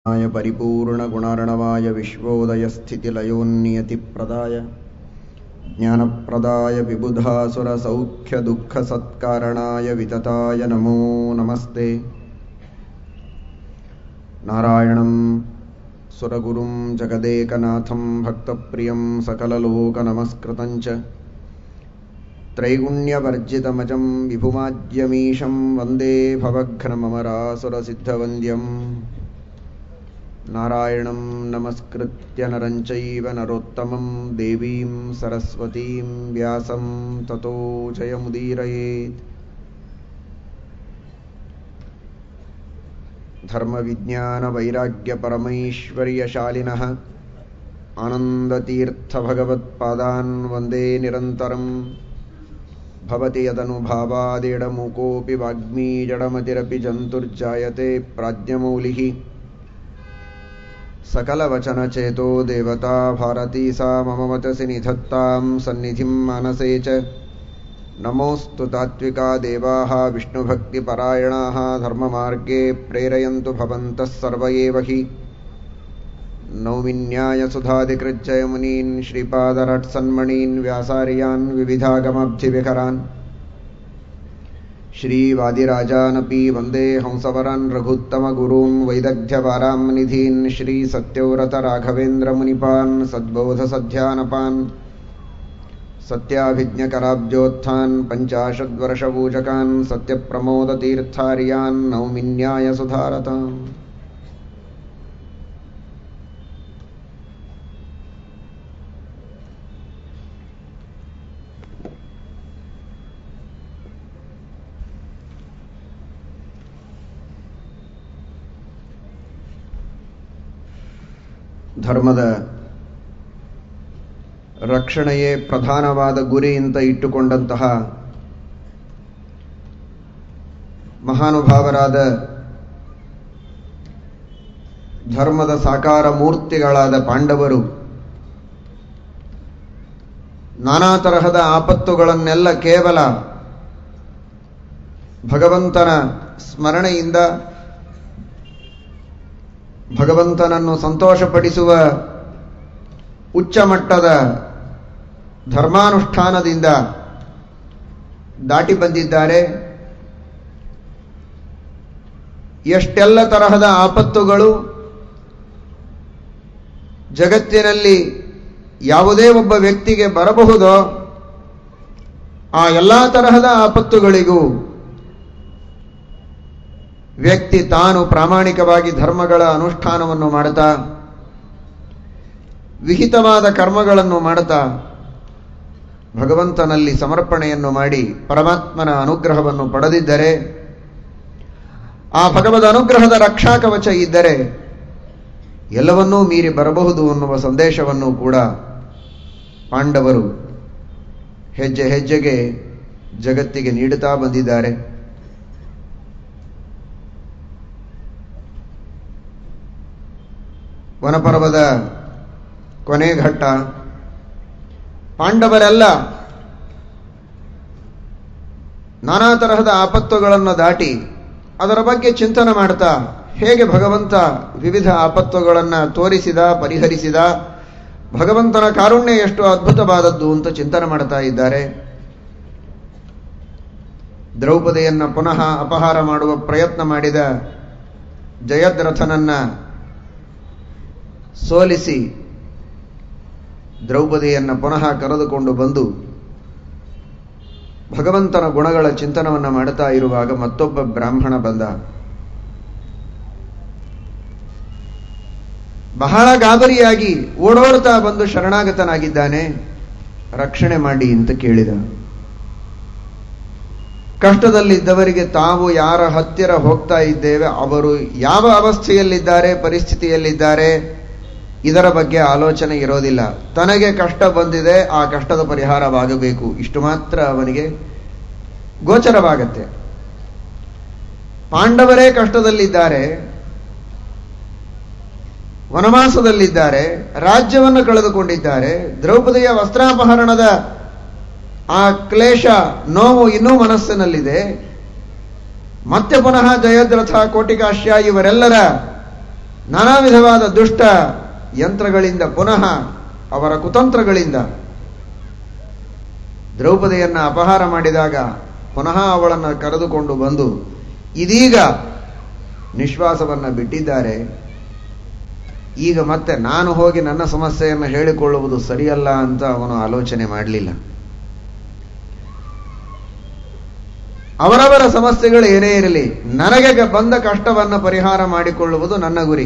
य परिपूर्णगुणार्णवाय विश्वोदयस्थितिलयोन्नियतिप्रदाय ज्ञानप्रदाय विबुधासुरसौख्यदुःखसत्कारणाय वितताय नमो नमस्ते नारायणं सुरगुरुं जगदेकनाथं भक्तप्रियं सकललोकनमस्कृतं च त्रैगुण्यवर्जितमजं विभुमाद्यमीशं वन्दे भवघ्नममरासुरसिद्धवन्द्यम् नारायणं नमस्कृत्य नरं चैव नरोत्तमं देवीं सरस्वतीं व्यासं ततो जयमुदीरयेत् धर्मविज्ञानवैराग्यपरमैश्वर्यशालिनः आनन्दतीर्थभगवत्पादान् वन्दे निरन्तरम् भवति यदनुभावादेडमुकोऽपि वाग्मी जडमतिरपि जन्तुर्जायते प्राज्ञमौलिः सकलवचनचेतो देवता भारती सा मम वचसि निधत्तां सन्निधिं मानसे च नमोऽस्तु तात्विका देवाः विष्णुभक्तिपरायणाः धर्ममार्गे प्रेरयन्तु भवन्तः सर्व एव हि नौमिन्यायसुधादिकृज्जयमुनीन् श्रीपादरट्सन्मणीन् व्यासार्यान् विविधागमब्धिविकरान् श्रीवादिराजानपि वन्दे हंसवरान् रघुत्तमगुरून् वैदग्ध्यवारां निधीन् श्रीसत्यव्रतराघवेन्द्रमुनिपान् सद्बोधसध्यानपान् सत्याभिज्ञकराब्जोत्थान् पञ्चाशद्वर्षपूजकान् सत्यप्रमोदतीर्थार्यान् नौमिन्यायसुधारताम् ಧರ್ಮದ ರಕ್ಷಣೆಯೇ ಪ್ರಧಾನವಾದ ಗುರಿ ಅಂತ ಇಟ್ಟುಕೊಂಡಂತಹ ಮಹಾನುಭಾವರಾದ ಧರ್ಮದ ಸಾಕಾರ ಮೂರ್ತಿಗಳಾದ ಪಾಂಡವರು ನಾನಾ ತರಹದ ಆಪತ್ತುಗಳನ್ನೆಲ್ಲ ಕೇವಲ ಭಗವಂತನ ಸ್ಮರಣೆಯಿಂದ ಭಗವಂತನನ್ನು ಸಂತೋಷಪಡಿಸುವ ಉಚ್ಚ ಮಟ್ಟದ ಧರ್ಮಾನುಷ್ಠಾನದಿಂದ ದಾಟಿ ಬಂದಿದ್ದಾರೆ ಎಷ್ಟೆಲ್ಲ ತರಹದ ಆಪತ್ತುಗಳು ಜಗತ್ತಿನಲ್ಲಿ ಯಾವುದೇ ಒಬ್ಬ ವ್ಯಕ್ತಿಗೆ ಬರಬಹುದೋ ಆ ಎಲ್ಲ ತರಹದ ಆಪತ್ತುಗಳಿಗೂ ವ್ಯಕ್ತಿ ತಾನು ಪ್ರಾಮಾಣಿಕವಾಗಿ ಧರ್ಮಗಳ ಅನುಷ್ಠಾನವನ್ನು ಮಾಡುತ್ತಾ ವಿಹಿತವಾದ ಕರ್ಮಗಳನ್ನು ಮಾಡುತ್ತಾ ಭಗವಂತನಲ್ಲಿ ಸಮರ್ಪಣೆಯನ್ನು ಮಾಡಿ ಪರಮಾತ್ಮನ ಅನುಗ್ರಹವನ್ನು ಪಡೆದಿದ್ದರೆ ಆ ಭಗವದ ಅನುಗ್ರಹದ ರಕ್ಷಾ ಕವಚ ಇದ್ದರೆ ಎಲ್ಲವನ್ನೂ ಮೀರಿ ಬರಬಹುದು ಅನ್ನುವ ಸಂದೇಶವನ್ನು ಕೂಡ ಪಾಂಡವರು ಹೆಜ್ಜೆ ಹೆಜ್ಜೆಗೆ ಜಗತ್ತಿಗೆ ನೀಡುತ್ತಾ ಬಂದಿದ್ದಾರೆ ವನಪರ್ವದ ಕೊನೆ ಘಟ್ಟ ಪಾಂಡವರೆಲ್ಲ ನಾನಾ ತರಹದ ಆಪತ್ತುಗಳನ್ನು ದಾಟಿ ಅದರ ಬಗ್ಗೆ ಚಿಂತನೆ ಮಾಡ್ತಾ ಹೇಗೆ ಭಗವಂತ ವಿವಿಧ ಆಪತ್ತುಗಳನ್ನು ತೋರಿಸಿದ ಪರಿಹರಿಸಿದ ಭಗವಂತನ ಕಾರುಣ್ಯ ಎಷ್ಟು ಅದ್ಭುತವಾದದ್ದು ಅಂತ ಚಿಂತನೆ ಮಾಡ್ತಾ ಇದ್ದಾರೆ ದ್ರೌಪದಿಯನ್ನ ಪುನಃ ಅಪಹಾರ ಮಾಡುವ ಪ್ರಯತ್ನ ಮಾಡಿದ ಜಯದ್ರಥನನ್ನ ಸೋಲಿಸಿ ದ್ರೌಪದಿಯನ್ನು ಪುನಃ ಕರೆದುಕೊಂಡು ಬಂದು ಭಗವಂತನ ಗುಣಗಳ ಚಿಂತನವನ್ನು ಮಾಡುತ್ತಾ ಇರುವಾಗ ಮತ್ತೊಬ್ಬ ಬ್ರಾಹ್ಮಣ ಬಂದ ಬಹಳ ಗಾಬರಿಯಾಗಿ ಓಡೋಡ್ತಾ ಬಂದು ಶರಣಾಗತನಾಗಿದ್ದಾನೆ ರಕ್ಷಣೆ ಮಾಡಿ ಅಂತ ಕೇಳಿದ ಕಷ್ಟದಲ್ಲಿದ್ದವರಿಗೆ ತಾವು ಯಾರ ಹತ್ತಿರ ಹೋಗ್ತಾ ಇದ್ದೇವೆ ಅವರು ಯಾವ ಅವಸ್ಥೆಯಲ್ಲಿದ್ದಾರೆ ಪರಿಸ್ಥಿತಿಯಲ್ಲಿದ್ದಾರೆ ಇದರ ಬಗ್ಗೆ ಆಲೋಚನೆ ಇರೋದಿಲ್ಲ ತನಗೆ ಕಷ್ಟ ಬಂದಿದೆ ಆ ಕಷ್ಟದ ಪರಿಹಾರವಾಗಬೇಕು ಇಷ್ಟು ಮಾತ್ರ ಅವನಿಗೆ ಗೋಚರವಾಗತ್ತೆ ಪಾಂಡವರೇ ಕಷ್ಟದಲ್ಲಿದ್ದಾರೆ ವನವಾಸದಲ್ಲಿದ್ದಾರೆ ರಾಜ್ಯವನ್ನು ಕಳೆದುಕೊಂಡಿದ್ದಾರೆ ದ್ರೌಪದಿಯ ವಸ್ತ್ರಾಪಹರಣದ ಆ ಕ್ಲೇಶ ನೋವು ಇನ್ನೂ ಮನಸ್ಸಿನಲ್ಲಿದೆ ಮತ್ತೆ ಪುನಃ ಜಯದ್ರಥ ಕೋಟಿಕಾಶ್ಯ ಇವರೆಲ್ಲರ ನಾನಾ ವಿಧವಾದ ದುಷ್ಟ ಯಂತ್ರಗಳಿಂದ ಪುನಃ ಅವರ ಕುತಂತ್ರಗಳಿಂದ ದ್ರೌಪದಿಯನ್ನ ಅಪಹಾರ ಮಾಡಿದಾಗ ಪುನಃ ಅವಳನ್ನು ಕರೆದುಕೊಂಡು ಬಂದು ಇದೀಗ ನಿಶ್ವಾಸವನ್ನ ಬಿಟ್ಟಿದ್ದಾರೆ ಈಗ ಮತ್ತೆ ನಾನು ಹೋಗಿ ನನ್ನ ಸಮಸ್ಯೆಯನ್ನು ಹೇಳಿಕೊಳ್ಳುವುದು ಸರಿಯಲ್ಲ ಅಂತ ಅವನು ಆಲೋಚನೆ ಮಾಡಲಿಲ್ಲ ಅವರವರ ಸಮಸ್ಯೆಗಳು ಏನೇ ಇರಲಿ ನನಗೆ ಗ- ಬಂದ ಕಷ್ಟವನ್ನು ಪರಿಹಾರ ಮಾಡಿಕೊಳ್ಳುವುದು ನನ್ನ ಗುರಿ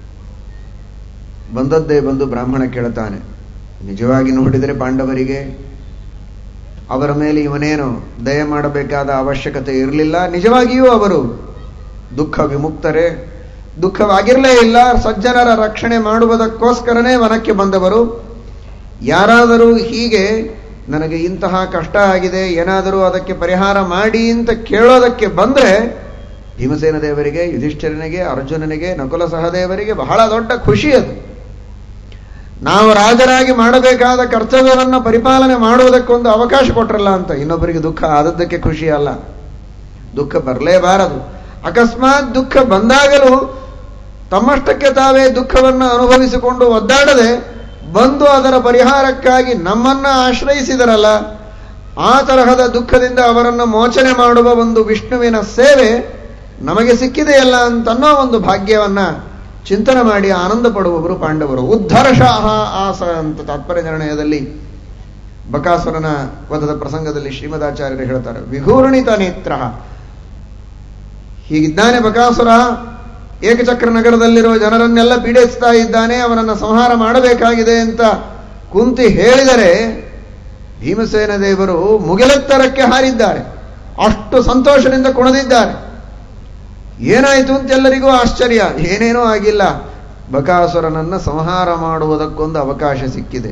ಬಂದದ್ದೇ ಬಂದು ಬ್ರಾಹ್ಮಣ ಕೇಳುತ್ತಾನೆ ನಿಜವಾಗಿ ನೋಡಿದರೆ ಪಾಂಡವರಿಗೆ ಅವರ ಮೇಲೆ ಇವನೇನು ದಯ ಮಾಡಬೇಕಾದ ಅವಶ್ಯಕತೆ ಇರಲಿಲ್ಲ ನಿಜವಾಗಿಯೂ ಅವರು ದುಃಖ ವಿಮುಕ್ತರೇ ದುಃಖವಾಗಿರಲೇ ಇಲ್ಲ ಸಜ್ಜನರ ರಕ್ಷಣೆ ಮಾಡುವುದಕ್ಕೋಸ್ಕರನೇ ವನಕ್ಕೆ ಬಂದವರು ಯಾರಾದರೂ ಹೀಗೆ ನನಗೆ ಇಂತಹ ಕಷ್ಟ ಆಗಿದೆ ಏನಾದರೂ ಅದಕ್ಕೆ ಪರಿಹಾರ ಮಾಡಿ ಅಂತ ಕೇಳೋದಕ್ಕೆ ಬಂದ್ರೆ ಭೀಮಸೇನ ದೇವರಿಗೆ ಯುಧಿಷ್ಠಿರನಿಗೆ ಅರ್ಜುನನಿಗೆ ನಕುಲ ಸಹದೇವರಿಗೆ ಬಹಳ ದೊಡ್ಡ ಖುಷಿ ಅದು ನಾವು ರಾಜರಾಗಿ ಮಾಡಬೇಕಾದ ಕರ್ತವ್ಯವನ್ನು ಪರಿಪಾಲನೆ ಮಾಡುವುದಕ್ಕೊಂದು ಅವಕಾಶ ಕೊಟ್ರಲ್ಲ ಅಂತ ಇನ್ನೊಬ್ಬರಿಗೆ ದುಃಖ ಆದದ್ದಕ್ಕೆ ಖುಷಿ ಅಲ್ಲ ದುಃಖ ಬರಲೇಬಾರದು ಅಕಸ್ಮಾತ್ ದುಃಖ ಬಂದಾಗಲೂ ತಮ್ಮಷ್ಟಕ್ಕೆ ತಾವೇ ದುಃಖವನ್ನು ಅನುಭವಿಸಿಕೊಂಡು ಒದ್ದಾಡದೆ ಬಂದು ಅದರ ಪರಿಹಾರಕ್ಕಾಗಿ ನಮ್ಮನ್ನ ಆಶ್ರಯಿಸಿದರಲ್ಲ ಆ ತರಹದ ದುಃಖದಿಂದ ಅವರನ್ನು ಮೋಚನೆ ಮಾಡುವ ಒಂದು ವಿಷ್ಣುವಿನ ಸೇವೆ ನಮಗೆ ಸಿಕ್ಕಿದೆಯಲ್ಲ ಅಂತನ್ನೋ ಒಂದು ಭಾಗ್ಯವನ್ನ ಚಿಂತನೆ ಮಾಡಿ ಆನಂದ ಪಡುವವರು ಪಾಂಡವರು ಉದ್ಧರ್ಷಾಹ ಆಸ ಅಂತ ತಾತ್ಪರ್ಯ ನಿರ್ಣಯದಲ್ಲಿ ಬಕಾಸುರನ ವಧದ ಪ್ರಸಂಗದಲ್ಲಿ ಶ್ರೀಮದಾಚಾರ್ಯರು ಹೇಳ್ತಾರೆ ವಿಘೂರ್ಣಿತ ನೇತ್ರ ಹೀಗಿದ್ದಾನೆ ಬಕಾಸುರ ಏಕಚಕ್ರ ನಗರದಲ್ಲಿರುವ ಜನರನ್ನೆಲ್ಲ ಪೀಡಿಸ್ತಾ ಇದ್ದಾನೆ ಅವನನ್ನು ಸಂಹಾರ ಮಾಡಬೇಕಾಗಿದೆ ಅಂತ ಕುಂತಿ ಹೇಳಿದರೆ ಭೀಮಸೇನ ದೇವರು ಮುಗಿಲೆತ್ತರಕ್ಕೆ ಹಾರಿದ್ದಾರೆ ಅಷ್ಟು ಸಂತೋಷದಿಂದ ಕುಣಿದಿದ್ದಾರೆ ಏನಾಯಿತು ಅಂತ ಎಲ್ಲರಿಗೂ ಆಶ್ಚರ್ಯ ಏನೇನೂ ಆಗಿಲ್ಲ ಬಕಾಸುರನನ್ನ ಸಂಹಾರ ಮಾಡುವುದಕ್ಕೊಂದು ಅವಕಾಶ ಸಿಕ್ಕಿದೆ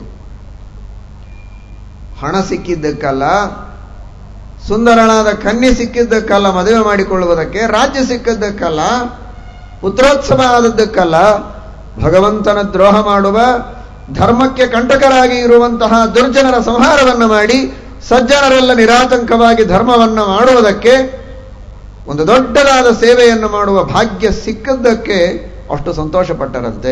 ಹಣ ಸಿಕ್ಕಿದ್ದಕ್ಕಲ್ಲ ಸುಂದರನಾದ ಕನ್ಯೆ ಸಿಕ್ಕಿದ್ದಕ್ಕಲ್ಲ ಮದುವೆ ಮಾಡಿಕೊಳ್ಳುವುದಕ್ಕೆ ರಾಜ್ಯ ಸಿಕ್ಕಿದ್ದಕ್ಕಲ್ಲ ಪುತ್ರೋತ್ಸವ ಆದದ್ದಕ್ಕಲ್ಲ ಭಗವಂತನ ದ್ರೋಹ ಮಾಡುವ ಧರ್ಮಕ್ಕೆ ಕಂಟಕರಾಗಿ ಇರುವಂತಹ ದುರ್ಜನರ ಸಂಹಾರವನ್ನ ಮಾಡಿ ಸಜ್ಜನರೆಲ್ಲ ನಿರಾತಂಕವಾಗಿ ಧರ್ಮವನ್ನ ಮಾಡುವುದಕ್ಕೆ ಒಂದು ದೊಡ್ಡದಾದ ಸೇವೆಯನ್ನು ಮಾಡುವ ಭಾಗ್ಯ ಸಿಕ್ಕದ್ದಕ್ಕೆ ಅಷ್ಟು ಸಂತೋಷಪಟ್ಟರಂತೆ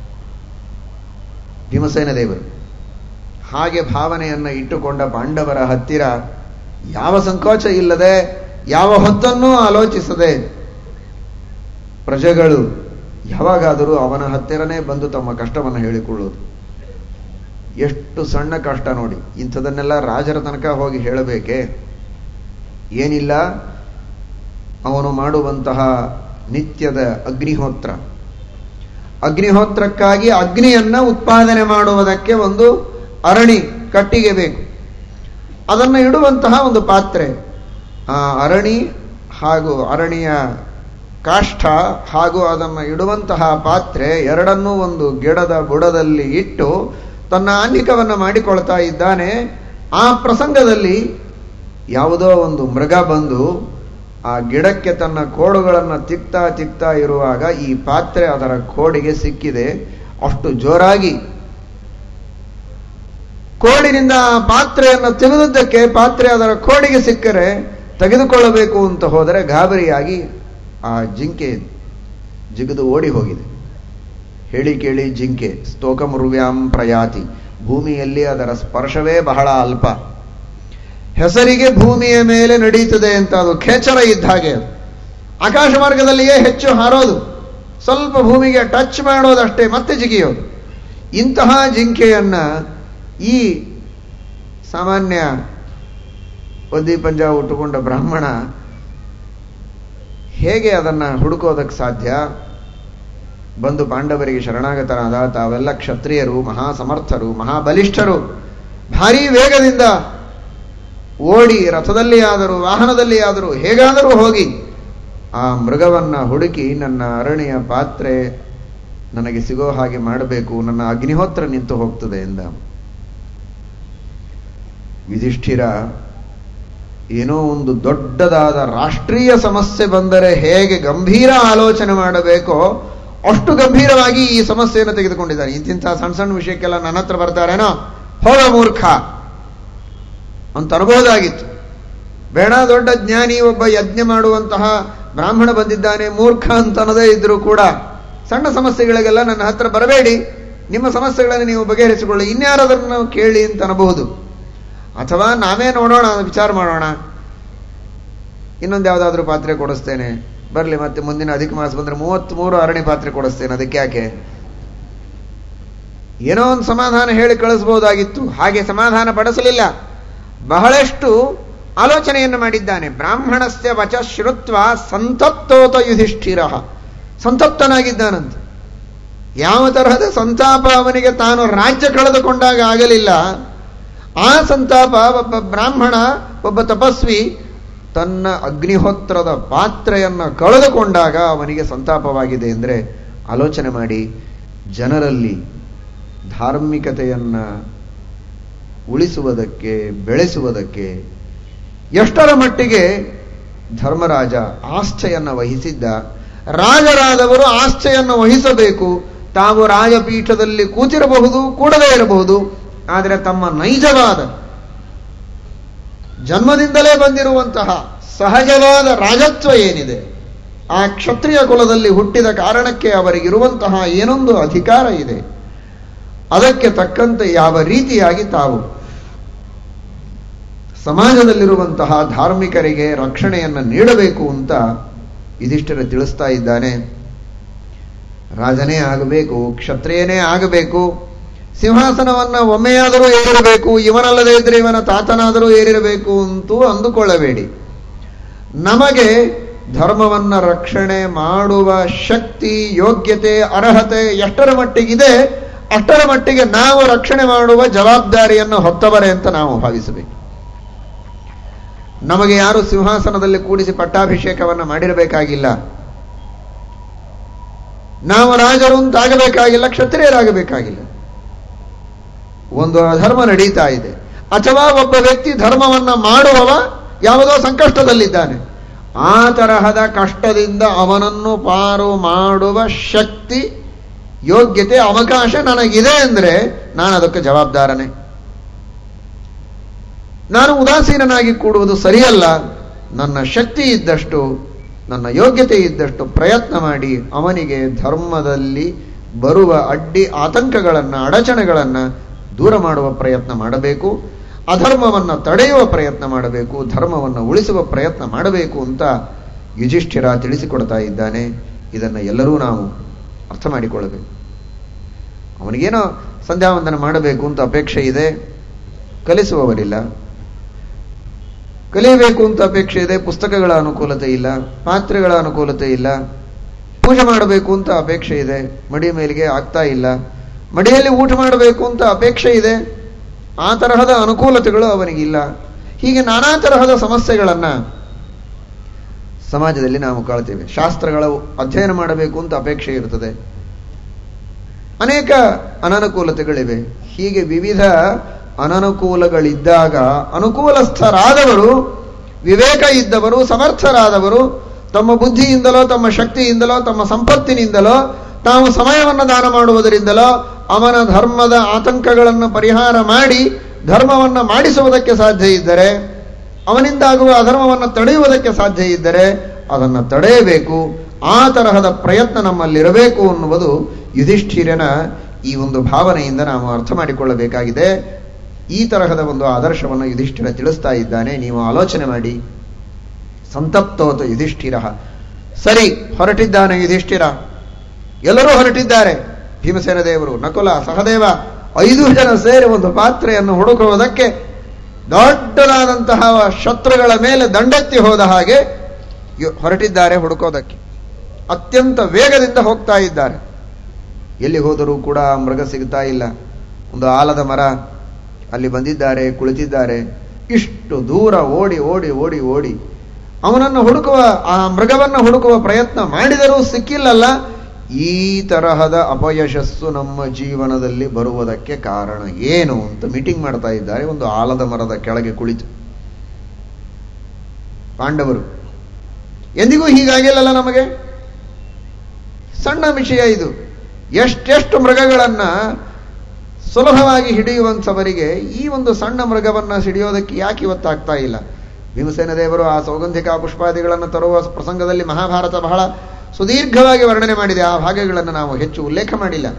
ಭೀಮಸೇನ ದೇವರು ಹಾಗೆ ಭಾವನೆಯನ್ನ ಇಟ್ಟುಕೊಂಡ ಪಾಂಡವರ ಹತ್ತಿರ ಯಾವ ಸಂಕೋಚ ಇಲ್ಲದೆ ಯಾವ ಹೊತ್ತನ್ನೂ ಆಲೋಚಿಸದೆ ಪ್ರಜೆಗಳು ಯಾವಾಗಾದರೂ ಅವನ ಹತ್ತಿರನೇ ಬಂದು ತಮ್ಮ ಕಷ್ಟವನ್ನು ಹೇಳಿಕೊಳ್ಳುವುದು ಎಷ್ಟು ಸಣ್ಣ ಕಷ್ಟ ನೋಡಿ ಇಂಥದನ್ನೆಲ್ಲ ರಾಜರ ತನಕ ಹೋಗಿ ಹೇಳಬೇಕೆ ಏನಿಲ್ಲ ಅವನು ಮಾಡುವಂತಹ ನಿತ್ಯದ ಅಗ್ನಿಹೋತ್ರ ಅಗ್ನಿಹೋತ್ರಕ್ಕಾಗಿ ಅಗ್ನಿಯನ್ನ ಉತ್ಪಾದನೆ ಮಾಡುವುದಕ್ಕೆ ಒಂದು ಅರಣಿ ಕಟ್ಟಿಗೆ ಬೇಕು ಅದನ್ನು ಇಡುವಂತಹ ಒಂದು ಪಾತ್ರೆ ಆ ಅರಣಿ ಹಾಗೂ ಅರಣಿಯ ಕಾಷ್ಠ ಹಾಗೂ ಅದನ್ನು ಇಡುವಂತಹ ಪಾತ್ರೆ ಎರಡನ್ನೂ ಒಂದು ಗಿಡದ ಬುಡದಲ್ಲಿ ಇಟ್ಟು ತನ್ನ ಆನ್ನಿಕವನ್ನು ಮಾಡಿಕೊಳ್ತಾ ಇದ್ದಾನೆ ಆ ಪ್ರಸಂಗದಲ್ಲಿ ಯಾವುದೋ ಒಂದು ಮೃಗ ಬಂದು ಆ ಗಿಡಕ್ಕೆ ತನ್ನ ಕೋಡುಗಳನ್ನು ತಿಕ್ತಾ ತಿಕ್ತಾ ಇರುವಾಗ ಈ ಪಾತ್ರೆ ಅದರ ಕೋಡಿಗೆ ಸಿಕ್ಕಿದೆ ಅಷ್ಟು ಜೋರಾಗಿ ಕೋಡಿನಿಂದ ಆ ಪಾತ್ರೆಯನ್ನು ತೆಗೆದದ್ದಕ್ಕೆ ಪಾತ್ರೆ ಅದರ ಕೋಡಿಗೆ ಸಿಕ್ಕರೆ ತೆಗೆದುಕೊಳ್ಳಬೇಕು ಅಂತ ಹೋದರೆ ಗಾಬರಿಯಾಗಿ ಆ ಜಿಂಕೆ ಜಿಗಿದು ಓಡಿ ಹೋಗಿದೆ ಹೇಳಿ ಕೇಳಿ ಜಿಂಕೆ ಸ್ತೋಕಮುರ್ವ್ಯಾಂ ಪ್ರಯಾತಿ ಭೂಮಿಯಲ್ಲಿ ಅದರ ಸ್ಪರ್ಶವೇ ಬಹಳ ಅಲ್ಪ ಹೆಸರಿಗೆ ಭೂಮಿಯ ಮೇಲೆ ನಡೀತದೆ ಅಂತ ಅದು ಖೇಚರ ಇದ್ದ ಹಾಗೆ ಅದು ಆಕಾಶ ಮಾರ್ಗದಲ್ಲಿಯೇ ಹೆಚ್ಚು ಹಾರೋದು ಸ್ವಲ್ಪ ಭೂಮಿಗೆ ಟಚ್ ಮಾಡೋದಷ್ಟೇ ಮತ್ತೆ ಜಿಗಿಯೋದು ಇಂತಹ ಜಿಂಕೆಯನ್ನ ಈ ಸಾಮಾನ್ಯ ಒದ್ದಿ ಪಂಜ ಉಟ್ಟುಕೊಂಡ ಬ್ರಾಹ್ಮಣ ಹೇಗೆ ಅದನ್ನ ಹುಡುಕೋದಕ್ಕೆ ಸಾಧ್ಯ ಬಂದು ಪಾಂಡವರಿಗೆ ಶರಣಾಗತನಾದ ತಾವೆಲ್ಲ ಕ್ಷತ್ರಿಯರು ಮಹಾಸಮರ್ಥರು ಮಹಾಬಲಿಷ್ಠರು ಭಾರೀ ವೇಗದಿಂದ ಓಡಿ ರಥದಲ್ಲಿ ಆದರೂ ವಾಹನದಲ್ಲಿ ಆದರೂ ಹೇಗಾದರೂ ಹೋಗಿ ಆ ಮೃಗವನ್ನ ಹುಡುಕಿ ನನ್ನ ಅರಣ್ಯ ಪಾತ್ರೆ ನನಗೆ ಸಿಗೋ ಹಾಗೆ ಮಾಡಬೇಕು ನನ್ನ ಅಗ್ನಿಹೋತ್ರ ನಿಂತು ಹೋಗ್ತದೆ ಎಂದ ಯುಧಿಷ್ಠಿರ ಏನೋ ಒಂದು ದೊಡ್ಡದಾದ ರಾಷ್ಟ್ರೀಯ ಸಮಸ್ಯೆ ಬಂದರೆ ಹೇಗೆ ಗಂಭೀರ ಆಲೋಚನೆ ಮಾಡಬೇಕೋ ಅಷ್ಟು ಗಂಭೀರವಾಗಿ ಈ ಸಮಸ್ಯೆಯನ್ನು ತೆಗೆದುಕೊಂಡಿದ್ದಾರೆ ಇಂತಿಂಥ ಸಣ್ಣ ಸಣ್ಣ ವಿಷಯಕ್ಕೆಲ್ಲ ನನ್ನ ಹತ್ರ ಬರ್ತಾರೇನೋ ಹೋಗ ಮೂರ್ಖ ಅಂತ ಅನ್ಬೋದಾಗಿತ್ತು ಬೇಡ ದೊಡ್ಡ ಜ್ಞಾನಿ ಒಬ್ಬ ಯಜ್ಞ ಮಾಡುವಂತಹ ಬ್ರಾಹ್ಮಣ ಬಂದಿದ್ದಾನೆ ಮೂರ್ಖ ಅಂತ ಅನ್ನದೇ ಇದ್ರೂ ಕೂಡ ಸಣ್ಣ ಸಮಸ್ಯೆಗಳಿಗೆಲ್ಲ ನನ್ನ ಹತ್ರ ಬರಬೇಡಿ ನಿಮ್ಮ ಸಮಸ್ಯೆಗಳನ್ನು ನೀವು ಬಗೆಹರಿಸಿಕೊಳ್ಳಿ ಇನ್ಯಾರದನ್ನು ಕೇಳಿ ಅಂತ ಅನ್ನಬಹುದು ಅಥವಾ ನಾವೇ ನೋಡೋಣ ವಿಚಾರ ಮಾಡೋಣ ಇನ್ನೊಂದು ಯಾವುದಾದ್ರೂ ಪಾತ್ರೆ ಕೊಡಿಸ್ತೇನೆ ಬರಲಿ ಮತ್ತೆ ಮುಂದಿನ ಅಧಿಕ ಮಾಸ ಬಂದ್ರೆ ಮೂವತ್ತ್ಮೂರು ಅರಣಿ ಪಾತ್ರೆ ಕೊಡಿಸ್ತೇನೆ ಅದಕ್ಕೆ ಯಾಕೆ ಏನೋ ಒಂದು ಸಮಾಧಾನ ಹೇಳಿ ಕಳಿಸ್ಬೋದಾಗಿತ್ತು ಹಾಗೆ ಸಮಾಧಾನ ಪಡಿಸಲಿಲ್ಲ ಬಹಳಷ್ಟು ಆಲೋಚನೆಯನ್ನು ಮಾಡಿದ್ದಾನೆ ಬ್ರಾಹ್ಮಣಸ್ಯ ವಚ ಶ್ರುತ್ವ ಸಂತಪ್ತೋತ ಯುಧಿಷ್ಠಿರ ಸಂತಪ್ತನಾಗಿದ್ದಾನಂತೆ ಯಾವ ತರಹದ ಸಂತಾಪ ಅವನಿಗೆ ತಾನು ರಾಜ್ಯ ಕಳೆದುಕೊಂಡಾಗ ಆಗಲಿಲ್ಲ ಆ ಸಂತಾಪ ಒಬ್ಬ ಬ್ರಾಹ್ಮಣ ಒಬ್ಬ ತಪಸ್ವಿ ತನ್ನ ಅಗ್ನಿಹೋತ್ರದ ಪಾತ್ರೆಯನ್ನು ಕಳೆದುಕೊಂಡಾಗ ಅವನಿಗೆ ಸಂತಾಪವಾಗಿದೆ ಅಂದರೆ ಆಲೋಚನೆ ಮಾಡಿ ಜನರಲ್ಲಿ ಧಾರ್ಮಿಕತೆಯನ್ನ ಉಳಿಸುವುದಕ್ಕೆ ಬೆಳೆಸುವುದಕ್ಕೆ ಎಷ್ಟರ ಮಟ್ಟಿಗೆ ಧರ್ಮರಾಜ ಆಸ್ಥೆಯನ್ನು ವಹಿಸಿದ್ದ ರಾಜರಾದವರು ಆಸ್ಥೆಯನ್ನು ವಹಿಸಬೇಕು ತಾವು ರಾಜಪೀಠದಲ್ಲಿ ಕೂತಿರಬಹುದು ಕೂಡದೇ ಇರಬಹುದು ಆದರೆ ತಮ್ಮ ನೈಜವಾದ ಜನ್ಮದಿಂದಲೇ ಬಂದಿರುವಂತಹ ಸಹಜವಾದ ರಾಜತ್ವ ಏನಿದೆ ಆ ಕ್ಷತ್ರಿಯ ಕುಲದಲ್ಲಿ ಹುಟ್ಟಿದ ಕಾರಣಕ್ಕೆ ಅವರಿಗಿರುವಂತಹ ಏನೊಂದು ಅಧಿಕಾರ ಇದೆ ಅದಕ್ಕೆ ತಕ್ಕಂತೆ ಯಾವ ರೀತಿಯಾಗಿ ತಾವು ಸಮಾಜದಲ್ಲಿರುವಂತಹ ಧಾರ್ಮಿಕರಿಗೆ ರಕ್ಷಣೆಯನ್ನು ನೀಡಬೇಕು ಅಂತ ಯುಧಿಷ್ಠಿರ ತಿಳಿಸ್ತಾ ಇದ್ದಾನೆ ರಾಜನೇ ಆಗಬೇಕು ಕ್ಷತ್ರಿಯನೇ ಆಗಬೇಕು ಸಿಂಹಾಸನವನ್ನ ಒಮ್ಮೆಯಾದರೂ ಏರಿರಬೇಕು ಇವನಲ್ಲದೆ ಇದ್ರೆ ಇವನ ತಾತನಾದರೂ ಏರಿರಬೇಕು ಅಂತೂ ಅಂದುಕೊಳ್ಳಬೇಡಿ ನಮಗೆ ಧರ್ಮವನ್ನ ರಕ್ಷಣೆ ಮಾಡುವ ಶಕ್ತಿ ಯೋಗ್ಯತೆ ಅರ್ಹತೆ ಎಷ್ಟರ ಮಟ್ಟಿಗಿದೆ ಅಷ್ಟರ ಮಟ್ಟಿಗೆ ನಾವು ರಕ್ಷಣೆ ಮಾಡುವ ಜವಾಬ್ದಾರಿಯನ್ನು ಹೊತ್ತವರೇ ಅಂತ ನಾವು ಭಾವಿಸಬೇಕು ನಮಗೆ ಯಾರು ಸಿಂಹಾಸನದಲ್ಲಿ ಕೂಡಿಸಿ ಪಟ್ಟಾಭಿಷೇಕವನ್ನು ಮಾಡಿರಬೇಕಾಗಿಲ್ಲ ನಾವು ರಾಜರು ಅಂತಾಗಬೇಕಾಗಿಲ್ಲ ಕ್ಷತ್ರಿಯರಾಗಬೇಕಾಗಿಲ್ಲ ಒಂದು ಅಧರ್ಮ ನಡೀತಾ ಇದೆ ಅಥವಾ ಒಬ್ಬ ವ್ಯಕ್ತಿ ಧರ್ಮವನ್ನ ಮಾಡುವವ ಯಾವುದೋ ಸಂಕಷ್ಟದಲ್ಲಿದ್ದಾನೆ ಆ ತರಹದ ಕಷ್ಟದಿಂದ ಅವನನ್ನು ಪಾರು ಮಾಡುವ ಶಕ್ತಿ ಯೋಗ್ಯತೆ ಅವಕಾಶ ನನಗಿದೆ ಅಂದ್ರೆ ನಾನು ಅದಕ್ಕೆ ಜವಾಬ್ದಾರನೇ ನಾನು ಉದಾಸೀನನಾಗಿ ಕೂಡುವುದು ಸರಿಯಲ್ಲ ನನ್ನ ಶಕ್ತಿ ಇದ್ದಷ್ಟು ನನ್ನ ಯೋಗ್ಯತೆ ಇದ್ದಷ್ಟು ಪ್ರಯತ್ನ ಮಾಡಿ ಅವನಿಗೆ ಧರ್ಮದಲ್ಲಿ ಬರುವ ಅಡ್ಡಿ ಆತಂಕಗಳನ್ನು ಅಡಚಣೆಗಳನ್ನು ದೂರ ಮಾಡುವ ಪ್ರಯತ್ನ ಮಾಡಬೇಕು ಅಧರ್ಮವನ್ನು ತಡೆಯುವ ಪ್ರಯತ್ನ ಮಾಡಬೇಕು ಧರ್ಮವನ್ನು ಉಳಿಸುವ ಪ್ರಯತ್ನ ಮಾಡಬೇಕು ಅಂತ ಯುಧಿಷ್ಠಿರ ತಿಳಿಸಿಕೊಡ್ತಾ ಇದ್ದಾನೆ ಇದನ್ನು ಎಲ್ಲರೂ ನಾವು ಅರ್ಥ ಮಾಡಿಕೊಳ್ಳಬೇಕು ಅವನಿಗೇನೋ ಸಂಧ್ಯಾವಂದನ ಮಾಡಬೇಕು ಅಂತ ಅಪೇಕ್ಷೆ ಇದೆ ಕಲಿಸುವವರಿಲ್ಲ ಕಲಿಯಬೇಕು ಅಂತ ಅಪೇಕ್ಷೆ ಇದೆ ಪುಸ್ತಕಗಳ ಅನುಕೂಲತೆ ಇಲ್ಲ ಪಾತ್ರೆಗಳ ಅನುಕೂಲತೆ ಇಲ್ಲ ಪೂಜೆ ಮಾಡಬೇಕು ಅಂತ ಅಪೇಕ್ಷೆ ಇದೆ ಮಡಿ ಮೇಲಿಗೆ ಆಗ್ತಾ ಇಲ್ಲ ಮಡಿಯಲ್ಲಿ ಊಟ ಮಾಡಬೇಕು ಅಂತ ಅಪೇಕ್ಷೆ ಇದೆ ಆ ತರಹದ ಅನುಕೂಲತೆಗಳು ಅವನಿಗಿಲ್ಲ ಹೀಗೆ ನಾನಾ ತರಹದ ಸಮಸ್ಯೆಗಳನ್ನ ಸಮಾಜದಲ್ಲಿ ನಾವು ಕಾಳ್ತೇವೆ ಶಾಸ್ತ್ರಗಳ ಅಧ್ಯಯನ ಮಾಡಬೇಕು ಅಂತ ಅಪೇಕ್ಷೆ ಇರುತ್ತದೆ ಅನೇಕ ಅನನುಕೂಲತೆಗಳಿವೆ ಹೀಗೆ ವಿವಿಧ ಅನನುಕೂಲಗಳಿದ್ದಾಗ ಅನುಕೂಲಸ್ಥರಾದವರು ವಿವೇಕ ಇದ್ದವರು ಸಮರ್ಥರಾದವರು ತಮ್ಮ ಬುದ್ಧಿಯಿಂದಲೋ ತಮ್ಮ ಶಕ್ತಿಯಿಂದಲೋ ತಮ್ಮ ಸಂಪತ್ತಿನಿಂದಲೋ ತಾವು ಸಮಯವನ್ನು ದಾನ ಮಾಡುವುದರಿಂದಲೋ ಅವನ ಧರ್ಮದ ಆತಂಕಗಳನ್ನು ಪರಿಹಾರ ಮಾಡಿ ಧರ್ಮವನ್ನು ಮಾಡಿಸುವುದಕ್ಕೆ ಸಾಧ್ಯ ಇದ್ದರೆ ಅವನಿಂದಾಗುವ ಅಧರ್ಮವನ್ನು ತಡೆಯುವುದಕ್ಕೆ ಸಾಧ್ಯ ಇದ್ದರೆ ಅದನ್ನು ತಡೆಯಬೇಕು ಆ ತರಹದ ಪ್ರಯತ್ನ ನಮ್ಮಲ್ಲಿರಬೇಕು ಅನ್ನುವುದು ಯುಧಿಷ್ಠಿರನ ಈ ಒಂದು ಭಾವನೆಯಿಂದ ನಾವು ಅರ್ಥ ಮಾಡಿಕೊಳ್ಳಬೇಕಾಗಿದೆ ಈ ತರಹದ ಒಂದು ಆದರ್ಶವನ್ನು ಯುಧಿಷ್ಠಿರ ತಿಳಿಸ್ತಾ ಇದ್ದಾನೆ ನೀವು ಆಲೋಚನೆ ಮಾಡಿ ಸಂತಪ್ತೋತ ಯುಧಿಷ್ಠಿರ ಸರಿ ಹೊರಟಿದ್ದಾನೆ ಯುಧಿಷ್ಠಿರ ಎಲ್ಲರೂ ಹೊರಟಿದ್ದಾರೆ ಭೀಮಸೇನ ದೇವರು ನಕುಲ ಸಹದೇವ ಐದು ಜನ ಸೇರಿ ಒಂದು ಪಾತ್ರೆಯನ್ನು ಹುಡುಕುವುದಕ್ಕೆ ದೊಡ್ಡದಾದಂತಹ ಶತ್ರುಗಳ ಮೇಲೆ ದಂಡೆತ್ತಿ ಹೋದ ಹಾಗೆ ಯು- ಹೊರಟಿದ್ದಾರೆ ಹುಡುಕೋದಕ್ಕೆ ಅತ್ಯಂತ ವೇಗದಿಂದ ಹೋಗ್ತಾ ಇದ್ದಾರೆ ಎಲ್ಲಿ ಹೋದರೂ ಕೂಡ ಆ ಮೃಗ ಸಿಗ್ತಾ ಇಲ್ಲ ಒಂದು ಆಲದ ಮರ ಅಲ್ಲಿ ಬಂದಿದ್ದಾರೆ ಕುಳಿತಿದ್ದಾರೆ ಇಷ್ಟು ದೂರ ಓಡಿ ಓಡಿ ಓಡಿ ಓಡಿ ಅವನನ್ನು ಹುಡುಕುವ ಆ ಮೃಗವನ್ನು ಹುಡುಕುವ ಪ್ರಯತ್ನ ಮಾಡಿದರೂ ಸಿಕ್ಕಿಲ್ಲಲ್ಲ ಈ ತರಹದ ಅಪಯಶಸ್ಸು ನಮ್ಮ ಜೀವನದಲ್ಲಿ ಬರುವುದಕ್ಕೆ ಕಾರಣ ಏನು ಅಂತ ಮೀಟಿಂಗ್ ಮಾಡ್ತಾ ಇದ್ದಾರೆ ಒಂದು ಆಲದ ಮರದ ಕೆಳಗೆ ಕುಳಿತು ಪಾಂಡವರು ಎಂದಿಗೂ ಹೀಗಾಗಿಲ್ಲಲ್ಲ ನಮಗೆ ಸಣ್ಣ ವಿಷಯ ಇದು ಎಷ್ಟೆಷ್ಟು ಮೃಗಗಳನ್ನ ಸುಲಭವಾಗಿ ಹಿಡಿಯುವಂಥವರಿಗೆ ಈ ಒಂದು ಸಣ್ಣ ಮೃಗವನ್ನ ಹಿಡಿಯೋದಕ್ಕೆ ಯಾಕೆ ಇವತ್ತಾಗ್ತಾ ಇಲ್ಲ ಭೀಮಸೇನ ದೇವರು ಆ ಸೌಗಂಧಿಕ ಪುಷ್ಪಾದಿಗಳನ್ನು ತರುವ ಪ್ರಸಂಗದಲ್ಲಿ ಮಹಾಭಾರತ ಬಹಳ ಸುದೀರ್ಘವಾಗಿ ವರ್ಣನೆ ಮಾಡಿದೆ ಆ ಭಾಗಗಳನ್ನು ನಾವು ಹೆಚ್ಚು ಉಲ್ಲೇಖ ಮಾಡಿಲ್ಲ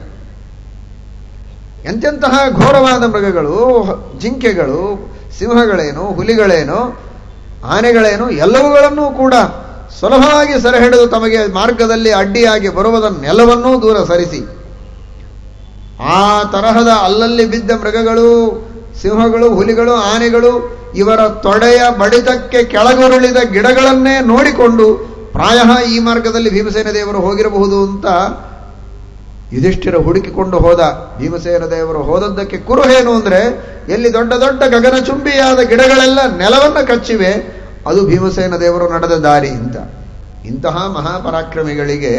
ಎಂತೆಂತಹ ಘೋರವಾದ ಮೃಗಗಳು ಜಿಂಕೆಗಳು ಸಿಂಹಗಳೇನು ಹುಲಿಗಳೇನು ಆನೆಗಳೇನು ಎಲ್ಲವುಗಳನ್ನೂ ಕೂಡ ಸುಲಭವಾಗಿ ಸೆರೆ ಹಿಡಿದು ತಮಗೆ ಮಾರ್ಗದಲ್ಲಿ ಅಡ್ಡಿಯಾಗಿ ಬರುವುದನ್ನೆಲ್ಲವನ್ನೂ ದೂರ ಸರಿಸಿ ಆ ತರಹದ ಅಲ್ಲಲ್ಲಿ ಬಿದ್ದ ಮೃಗಗಳು ಸಿಂಹಗಳು ಹುಲಿಗಳು ಆನೆಗಳು ಇವರ ತೊಡೆಯ ಬಡಿತಕ್ಕೆ ಕೆಳಗುರುಳಿದ ಗಿಡಗಳನ್ನೇ ನೋಡಿಕೊಂಡು ಪ್ರಾಯ ಈ ಮಾರ್ಗದಲ್ಲಿ ಭೀಮಸೇನ ದೇವರು ಹೋಗಿರಬಹುದು ಅಂತ ಯುಧಿಷ್ಠಿರ ಹುಡುಕಿಕೊಂಡು ಹೋದ ಭೀಮಸೇನ ದೇವರು ಹೋದದ್ದಕ್ಕೆ ಕುರುಹೇನು ಅಂದ್ರೆ ಎಲ್ಲಿ ದೊಡ್ಡ ದೊಡ್ಡ ಗಗನಚುಂಬಿಯಾದ ಗಿಡಗಳೆಲ್ಲ ನೆಲವನ್ನ ಕಚ್ಚಿವೆ ಅದು ಭೀಮಸೇನ ದೇವರು ನಡೆದ ದಾರಿ ಅಂತ ಇಂತಹ ಮಹಾಪರಾಕ್ರಮಿಗಳಿಗೆ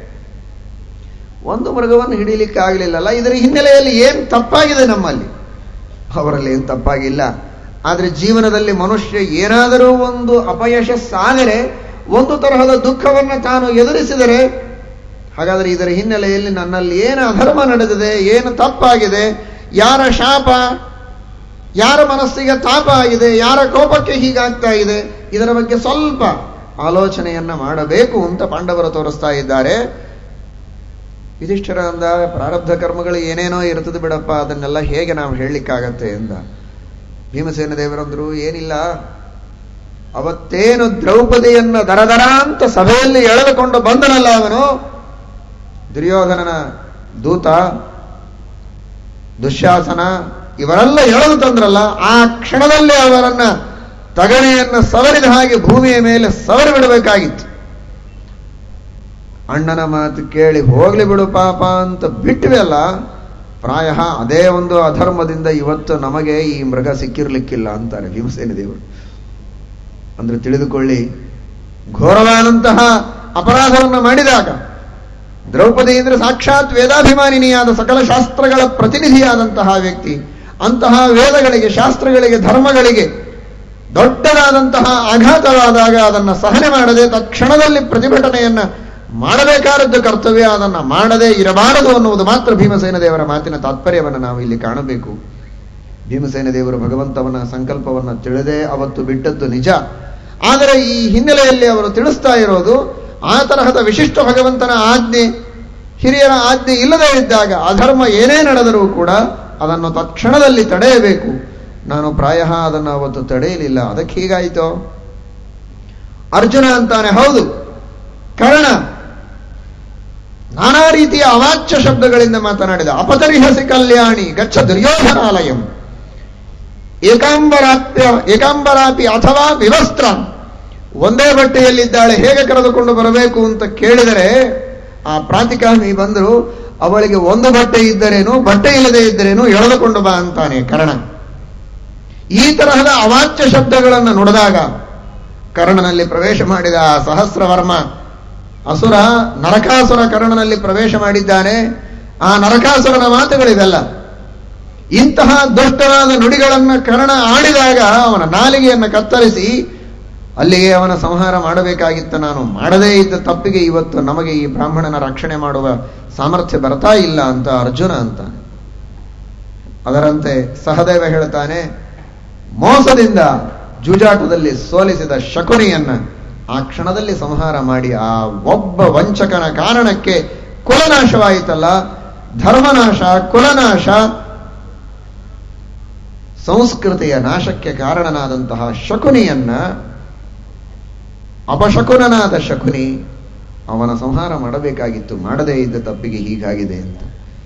ಒಂದು ಮೃಗವನ್ನು ಹಿಡೀಲಿಕ್ಕೆ ಆಗಲಿಲ್ಲಲ್ಲ ಇದರ ಹಿನ್ನೆಲೆಯಲ್ಲಿ ಏನು ತಪ್ಪಾಗಿದೆ ನಮ್ಮಲ್ಲಿ ಅವರಲ್ಲಿ ಏನು ತಪ್ಪಾಗಿಲ್ಲ ಆದರೆ ಜೀವನದಲ್ಲಿ ಮನುಷ್ಯ ಏನಾದರೂ ಒಂದು ಅಪಯಶಸ್ಸಾದರೆ ಒಂದು ತರಹದ ದುಃಖವನ್ನು ತಾನು ಎದುರಿಸಿದರೆ ಹಾಗಾದರೆ ಇದರ ಹಿನ್ನೆಲೆಯಲ್ಲಿ ನನ್ನಲ್ಲಿ ಏನು ಅಧರ್ಮ ನಡೆದಿದೆ ಏನು ತಪ್ಪಾಗಿದೆ ಯಾರ ಶಾಪ ಯಾರ ಮನಸ್ಸಿಗೆ ತಾಪ ಆಗಿದೆ ಯಾರ ಕೋಪಕ್ಕೆ ಹೀಗಾಗ್ತಾ ಇದೆ ಇದರ ಬಗ್ಗೆ ಸ್ವಲ್ಪ ಆಲೋಚನೆಯನ್ನ ಮಾಡಬೇಕು ಅಂತ ಪಾಂಡವರು ತೋರಿಸ್ತಾ ಇದ್ದಾರೆ ಯುಧಿಷ್ಠಿರ ಅಂದ ಪ್ರಾರಬ್ಧ ಕರ್ಮಗಳು ಏನೇನೋ ಇರ್ತದೆ ಬಿಡಪ್ಪ ಅದನ್ನೆಲ್ಲ ಹೇಗೆ ನಾವು ಹೇಳಲಿಕ್ಕಾಗತ್ತೆ ಎಂದ ಭೀಮಸೇನ ದೇವರಂದ್ರು ಏನಿಲ್ಲ ಅವತ್ತೇನು ದ್ರೌಪದಿಯನ್ನ ದರದರ ಅಂತ ಸಭೆಯಲ್ಲಿ ಎಳೆದುಕೊಂಡು ಬಂದನಲ್ಲ ಅವನು ದುರ್ಯೋಧನನ ದೂತ ದುಶ್ಯಾಸನ ಇವರೆಲ್ಲ ಎಳೆದು ತಂದ್ರಲ್ಲ ಆ ಕ್ಷಣದಲ್ಲೇ ಅವರನ್ನ ತಗಣೆಯನ್ನ ಸವರಿದ ಹಾಗೆ ಭೂಮಿಯ ಮೇಲೆ ಸವರಿ ಬಿಡಬೇಕಾಗಿತ್ತು ಅಣ್ಣನ ಮಾತು ಕೇಳಿ ಹೋಗ್ಲಿ ಬಿಡು ಪಾಪ ಅಂತ ಬಿಟ್ವಿ ಅಲ್ಲ ಪ್ರಾಯ ಅದೇ ಒಂದು ಅಧರ್ಮದಿಂದ ಇವತ್ತು ನಮಗೆ ಈ ಮೃಗ ಸಿಕ್ಕಿರ್ಲಿಕ್ಕಿಲ್ಲ ಅಂತಾರೆ ಭೀಮಸೇನ ದೇವರು ಅಂದ್ರೆ ತಿಳಿದುಕೊಳ್ಳಿ ಘೋರವಾದಂತಹ ಅಪರಾಧವನ್ನು ಮಾಡಿದಾಗ ದ್ರೌಪದಿ ಅಂದ್ರೆ ಸಾಕ್ಷಾತ್ ವೇದಾಭಿಮಾನಿನಿಯಾದ ಸಕಲ ಶಾಸ್ತ್ರಗಳ ಪ್ರತಿನಿಧಿಯಾದಂತಹ ವ್ಯಕ್ತಿ ಅಂತಹ ವೇದಗಳಿಗೆ ಶಾಸ್ತ್ರಗಳಿಗೆ ಧರ್ಮಗಳಿಗೆ ದೊಡ್ಡದಾದಂತಹ ಆಘಾತವಾದಾಗ ಅದನ್ನು ಸಹನೆ ಮಾಡದೆ ತಕ್ಷಣದಲ್ಲಿ ಪ್ರತಿಭಟನೆಯನ್ನ ಮಾಡಬೇಕಾದದ್ದು ಕರ್ತವ್ಯ ಅದನ್ನು ಮಾಡದೇ ಇರಬಾರದು ಅನ್ನುವುದು ಮಾತ್ರ ಭೀಮಸೇನ ದೇವರ ಮಾತಿನ ತಾತ್ಪರ್ಯವನ್ನು ನಾವು ಇಲ್ಲಿ ಕಾಣಬೇಕು ಭೀಮಸೇನ ದೇವರು ಭಗವಂತವನ ಸಂಕಲ್ಪವನ್ನು ತಿಳಿದೇ ಅವತ್ತು ಬಿಟ್ಟದ್ದು ನಿಜ ಆದರೆ ಈ ಹಿನ್ನೆಲೆಯಲ್ಲಿ ಅವರು ತಿಳಿಸ್ತಾ ಇರೋದು ಆ ತರಹದ ವಿಶಿಷ್ಟ ಭಗವಂತನ ಆಜ್ಞೆ ಹಿರಿಯರ ಆಜ್ಞೆ ಇಲ್ಲದೇ ಇದ್ದಾಗ ಅಧರ್ಮ ಏನೇ ನಡೆದರೂ ಕೂಡ ಅದನ್ನು ತಕ್ಷಣದಲ್ಲಿ ತಡೆಯಬೇಕು ನಾನು ಪ್ರಾಯ ಅದನ್ನು ಅವತ್ತು ತಡೆಯಲಿಲ್ಲ ಅದಕ್ಕೆ ಹೀಗಾಯಿತು ಅರ್ಜುನ ಅಂತಾನೆ ಹೌದು ಕರ್ಣ ನಾನಾ ರೀತಿಯ ಅವಾಚ್ಯ ಶಬ್ದಗಳಿಂದ ಮಾತನಾಡಿದ ಅಪತರಿಹಸಿ ಕಲ್ಯಾಣಿ ಗಚ್ಚ ದುರ್ಯೋಧನಾಲಯಂ ಏಕಾಂಬರಾಪ್ಯ ಏಕಾಂಬರಾಪಿ ಅಥವಾ ವಿವಸ್ತ್ರ ಒಂದೇ ಬಟ್ಟೆಯಲ್ಲಿದ್ದಾಳೆ ಹೇಗೆ ಕರೆದುಕೊಂಡು ಬರಬೇಕು ಅಂತ ಕೇಳಿದರೆ ಆ ಪ್ರಾತಿಕಾಮಿ ಬಂದರು ಅವಳಿಗೆ ಒಂದು ಬಟ್ಟೆ ಇದ್ದರೇನು ಬಟ್ಟೆ ಇಲ್ಲದೆ ಇದ್ದರೇನು ಎಳೆದುಕೊಂಡು ಬಾ ಅಂತಾನೆ ಕರ್ಣ ಈ ತರಹದ ಅವಾಚ್ಯ ಶಬ್ದಗಳನ್ನು ನುಡಿದಾಗ ಕರ್ಣನಲ್ಲಿ ಪ್ರವೇಶ ಮಾಡಿದ ಆ ಸಹಸ್ರವರ್ಮ ಅಸುರ ನರಕಾಸುರ ಕರ್ಣನಲ್ಲಿ ಪ್ರವೇಶ ಮಾಡಿದ್ದಾನೆ ಆ ನರಕಾಸುರನ ಮಾತುಗಳಿವೆಲ್ಲ ಇಂತಹ ದುಷ್ಟವಾದ ನುಡಿಗಳನ್ನು ಕರ್ಣ ಆಡಿದಾಗ ಅವನ ನಾಲಿಗೆಯನ್ನು ಕತ್ತರಿಸಿ ಅಲ್ಲಿಗೆ ಅವನ ಸಂಹಾರ ಮಾಡಬೇಕಾಗಿತ್ತು ನಾನು ಮಾಡದೇ ಇದ್ದ ತಪ್ಪಿಗೆ ಇವತ್ತು ನಮಗೆ ಈ ಬ್ರಾಹ್ಮಣನ ರಕ್ಷಣೆ ಮಾಡುವ ಸಾಮರ್ಥ್ಯ ಬರ್ತಾ ಇಲ್ಲ ಅಂತ ಅರ್ಜುನ ಅಂತಾನೆ ಅದರಂತೆ ಸಹದೇವ ಹೇಳ್ತಾನೆ ಮೋಸದಿಂದ ಜೂಜಾಟದಲ್ಲಿ ಸೋಲಿಸಿದ ಶಕುನಿಯನ್ನ ಆ ಕ್ಷಣದಲ್ಲಿ ಸಂಹಾರ ಮಾಡಿ ಆ ಒಬ್ಬ ವಂಚಕನ ಕಾರಣಕ್ಕೆ ಕುಲನಾಶವಾಯಿತಲ್ಲ ಧರ್ಮನಾಶ ಕುಲನಾಶ ಸಂಸ್ಕೃತಿಯ ನಾಶಕ್ಕೆ ಕಾರಣನಾದಂತಹ ಶಕುನಿಯನ್ನ ಅಪಶಕುನನಾದ ಶಕುನಿ ಅವನ ಸಂಹಾರ ಮಾಡಬೇಕಾಗಿತ್ತು ಮಾಡದೇ ಇದ್ದ ತಪ್ಪಿಗೆ ಹೀಗಾಗಿದೆ ಅಂತ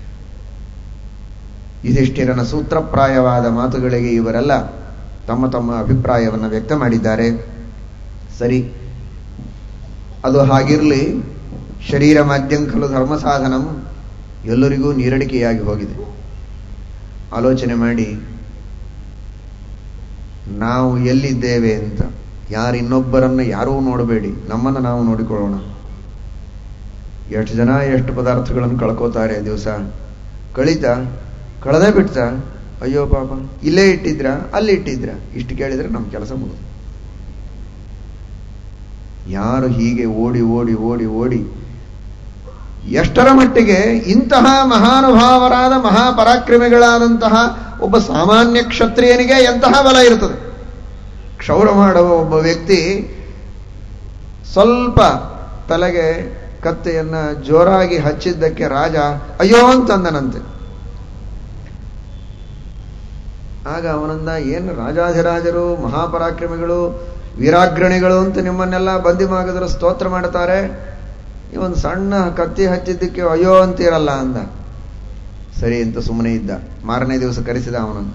ಯುಧಿಷ್ಠಿರನ ಸೂತ್ರಪ್ರಾಯವಾದ ಮಾತುಗಳಿಗೆ ಇವರೆಲ್ಲ ತಮ್ಮ ತಮ್ಮ ಅಭಿಪ್ರಾಯವನ್ನು ವ್ಯಕ್ತ ಮಾಡಿದ್ದಾರೆ ಸರಿ ಅದು ಹಾಗಿರಲಿ ಶರೀರ ಮಾಧ್ಯಂಕಲು ಧರ್ಮ ಸಾಧನಂ ಎಲ್ಲರಿಗೂ ನೀರಡಿಕೆಯಾಗಿ ಹೋಗಿದೆ ಆಲೋಚನೆ ಮಾಡಿ ನಾವು ಎಲ್ಲಿದ್ದೇವೆ ಅಂತ ಯಾರು ಇನ್ನೊಬ್ಬರನ್ನ ಯಾರೂ ನೋಡಬೇಡಿ ನಮ್ಮನ್ನು ನಾವು ನೋಡಿಕೊಳ್ಳೋಣ ಎಷ್ಟು ಜನ ಎಷ್ಟು ಪದಾರ್ಥಗಳನ್ನು ಕಳ್ಕೋತಾರೆ ದಿವಸ ಕಳೀತ ಕಳೆದೇ ಬಿಡ್ತ ಅಯ್ಯೋ ಪಾಪ ಇಲ್ಲೇ ಇಟ್ಟಿದ್ರ ಅಲ್ಲಿ ಇಟ್ಟಿದ್ರ ಇಷ್ಟು ಕೇಳಿದ್ರೆ ನಮ್ಮ ಕೆಲಸ ಮುಗಿದು ಯಾರು ಹೀಗೆ ಓಡಿ ಓಡಿ ಓಡಿ ಓಡಿ ಎಷ್ಟರ ಮಟ್ಟಿಗೆ ಇಂತಹ ಮಹಾನುಭಾವರಾದ ಮಹಾಪರಾಕ್ರಮಿಗಳಾದಂತಹ ಒಬ್ಬ ಸಾಮಾನ್ಯ ಕ್ಷತ್ರಿಯನಿಗೆ ಎಂತಹ ಬಲ ಇರ್ತದೆ ಕ್ಷೌರ ಮಾಡುವ ಒಬ್ಬ ವ್ಯಕ್ತಿ ಸ್ವಲ್ಪ ತಲೆಗೆ ಕತ್ತೆಯನ್ನ ಜೋರಾಗಿ ಹಚ್ಚಿದ್ದಕ್ಕೆ ರಾಜ ಅಯ್ಯೋ ಅಂತಂದನಂತೆ ಆಗ ಅವನಂದ ಏನು ರಾಜಾಧಿರಾಜರು ಮಹಾಪರಾಕ್ರಮಿಗಳು ವೀರಾಗ್ರಣಿಗಳು ಅಂತ ನಿಮ್ಮನ್ನೆಲ್ಲ ಬಂದಿ ಮಾಗದರು ಸ್ತೋತ್ರ ಮಾಡ್ತಾರೆ ಇವನ್ ಸಣ್ಣ ಕತ್ತಿ ಹಚ್ಚಿದ್ದಕ್ಕೆ ಅಯ್ಯೋ ಅಂತೀರಲ್ಲ ಅಂದ ಸರಿ ಅಂತ ಸುಮ್ಮನೆ ಇದ್ದ ಮಾರನೇ ದಿವಸ ಕರೆಸಿದ ಅವನನ್ನು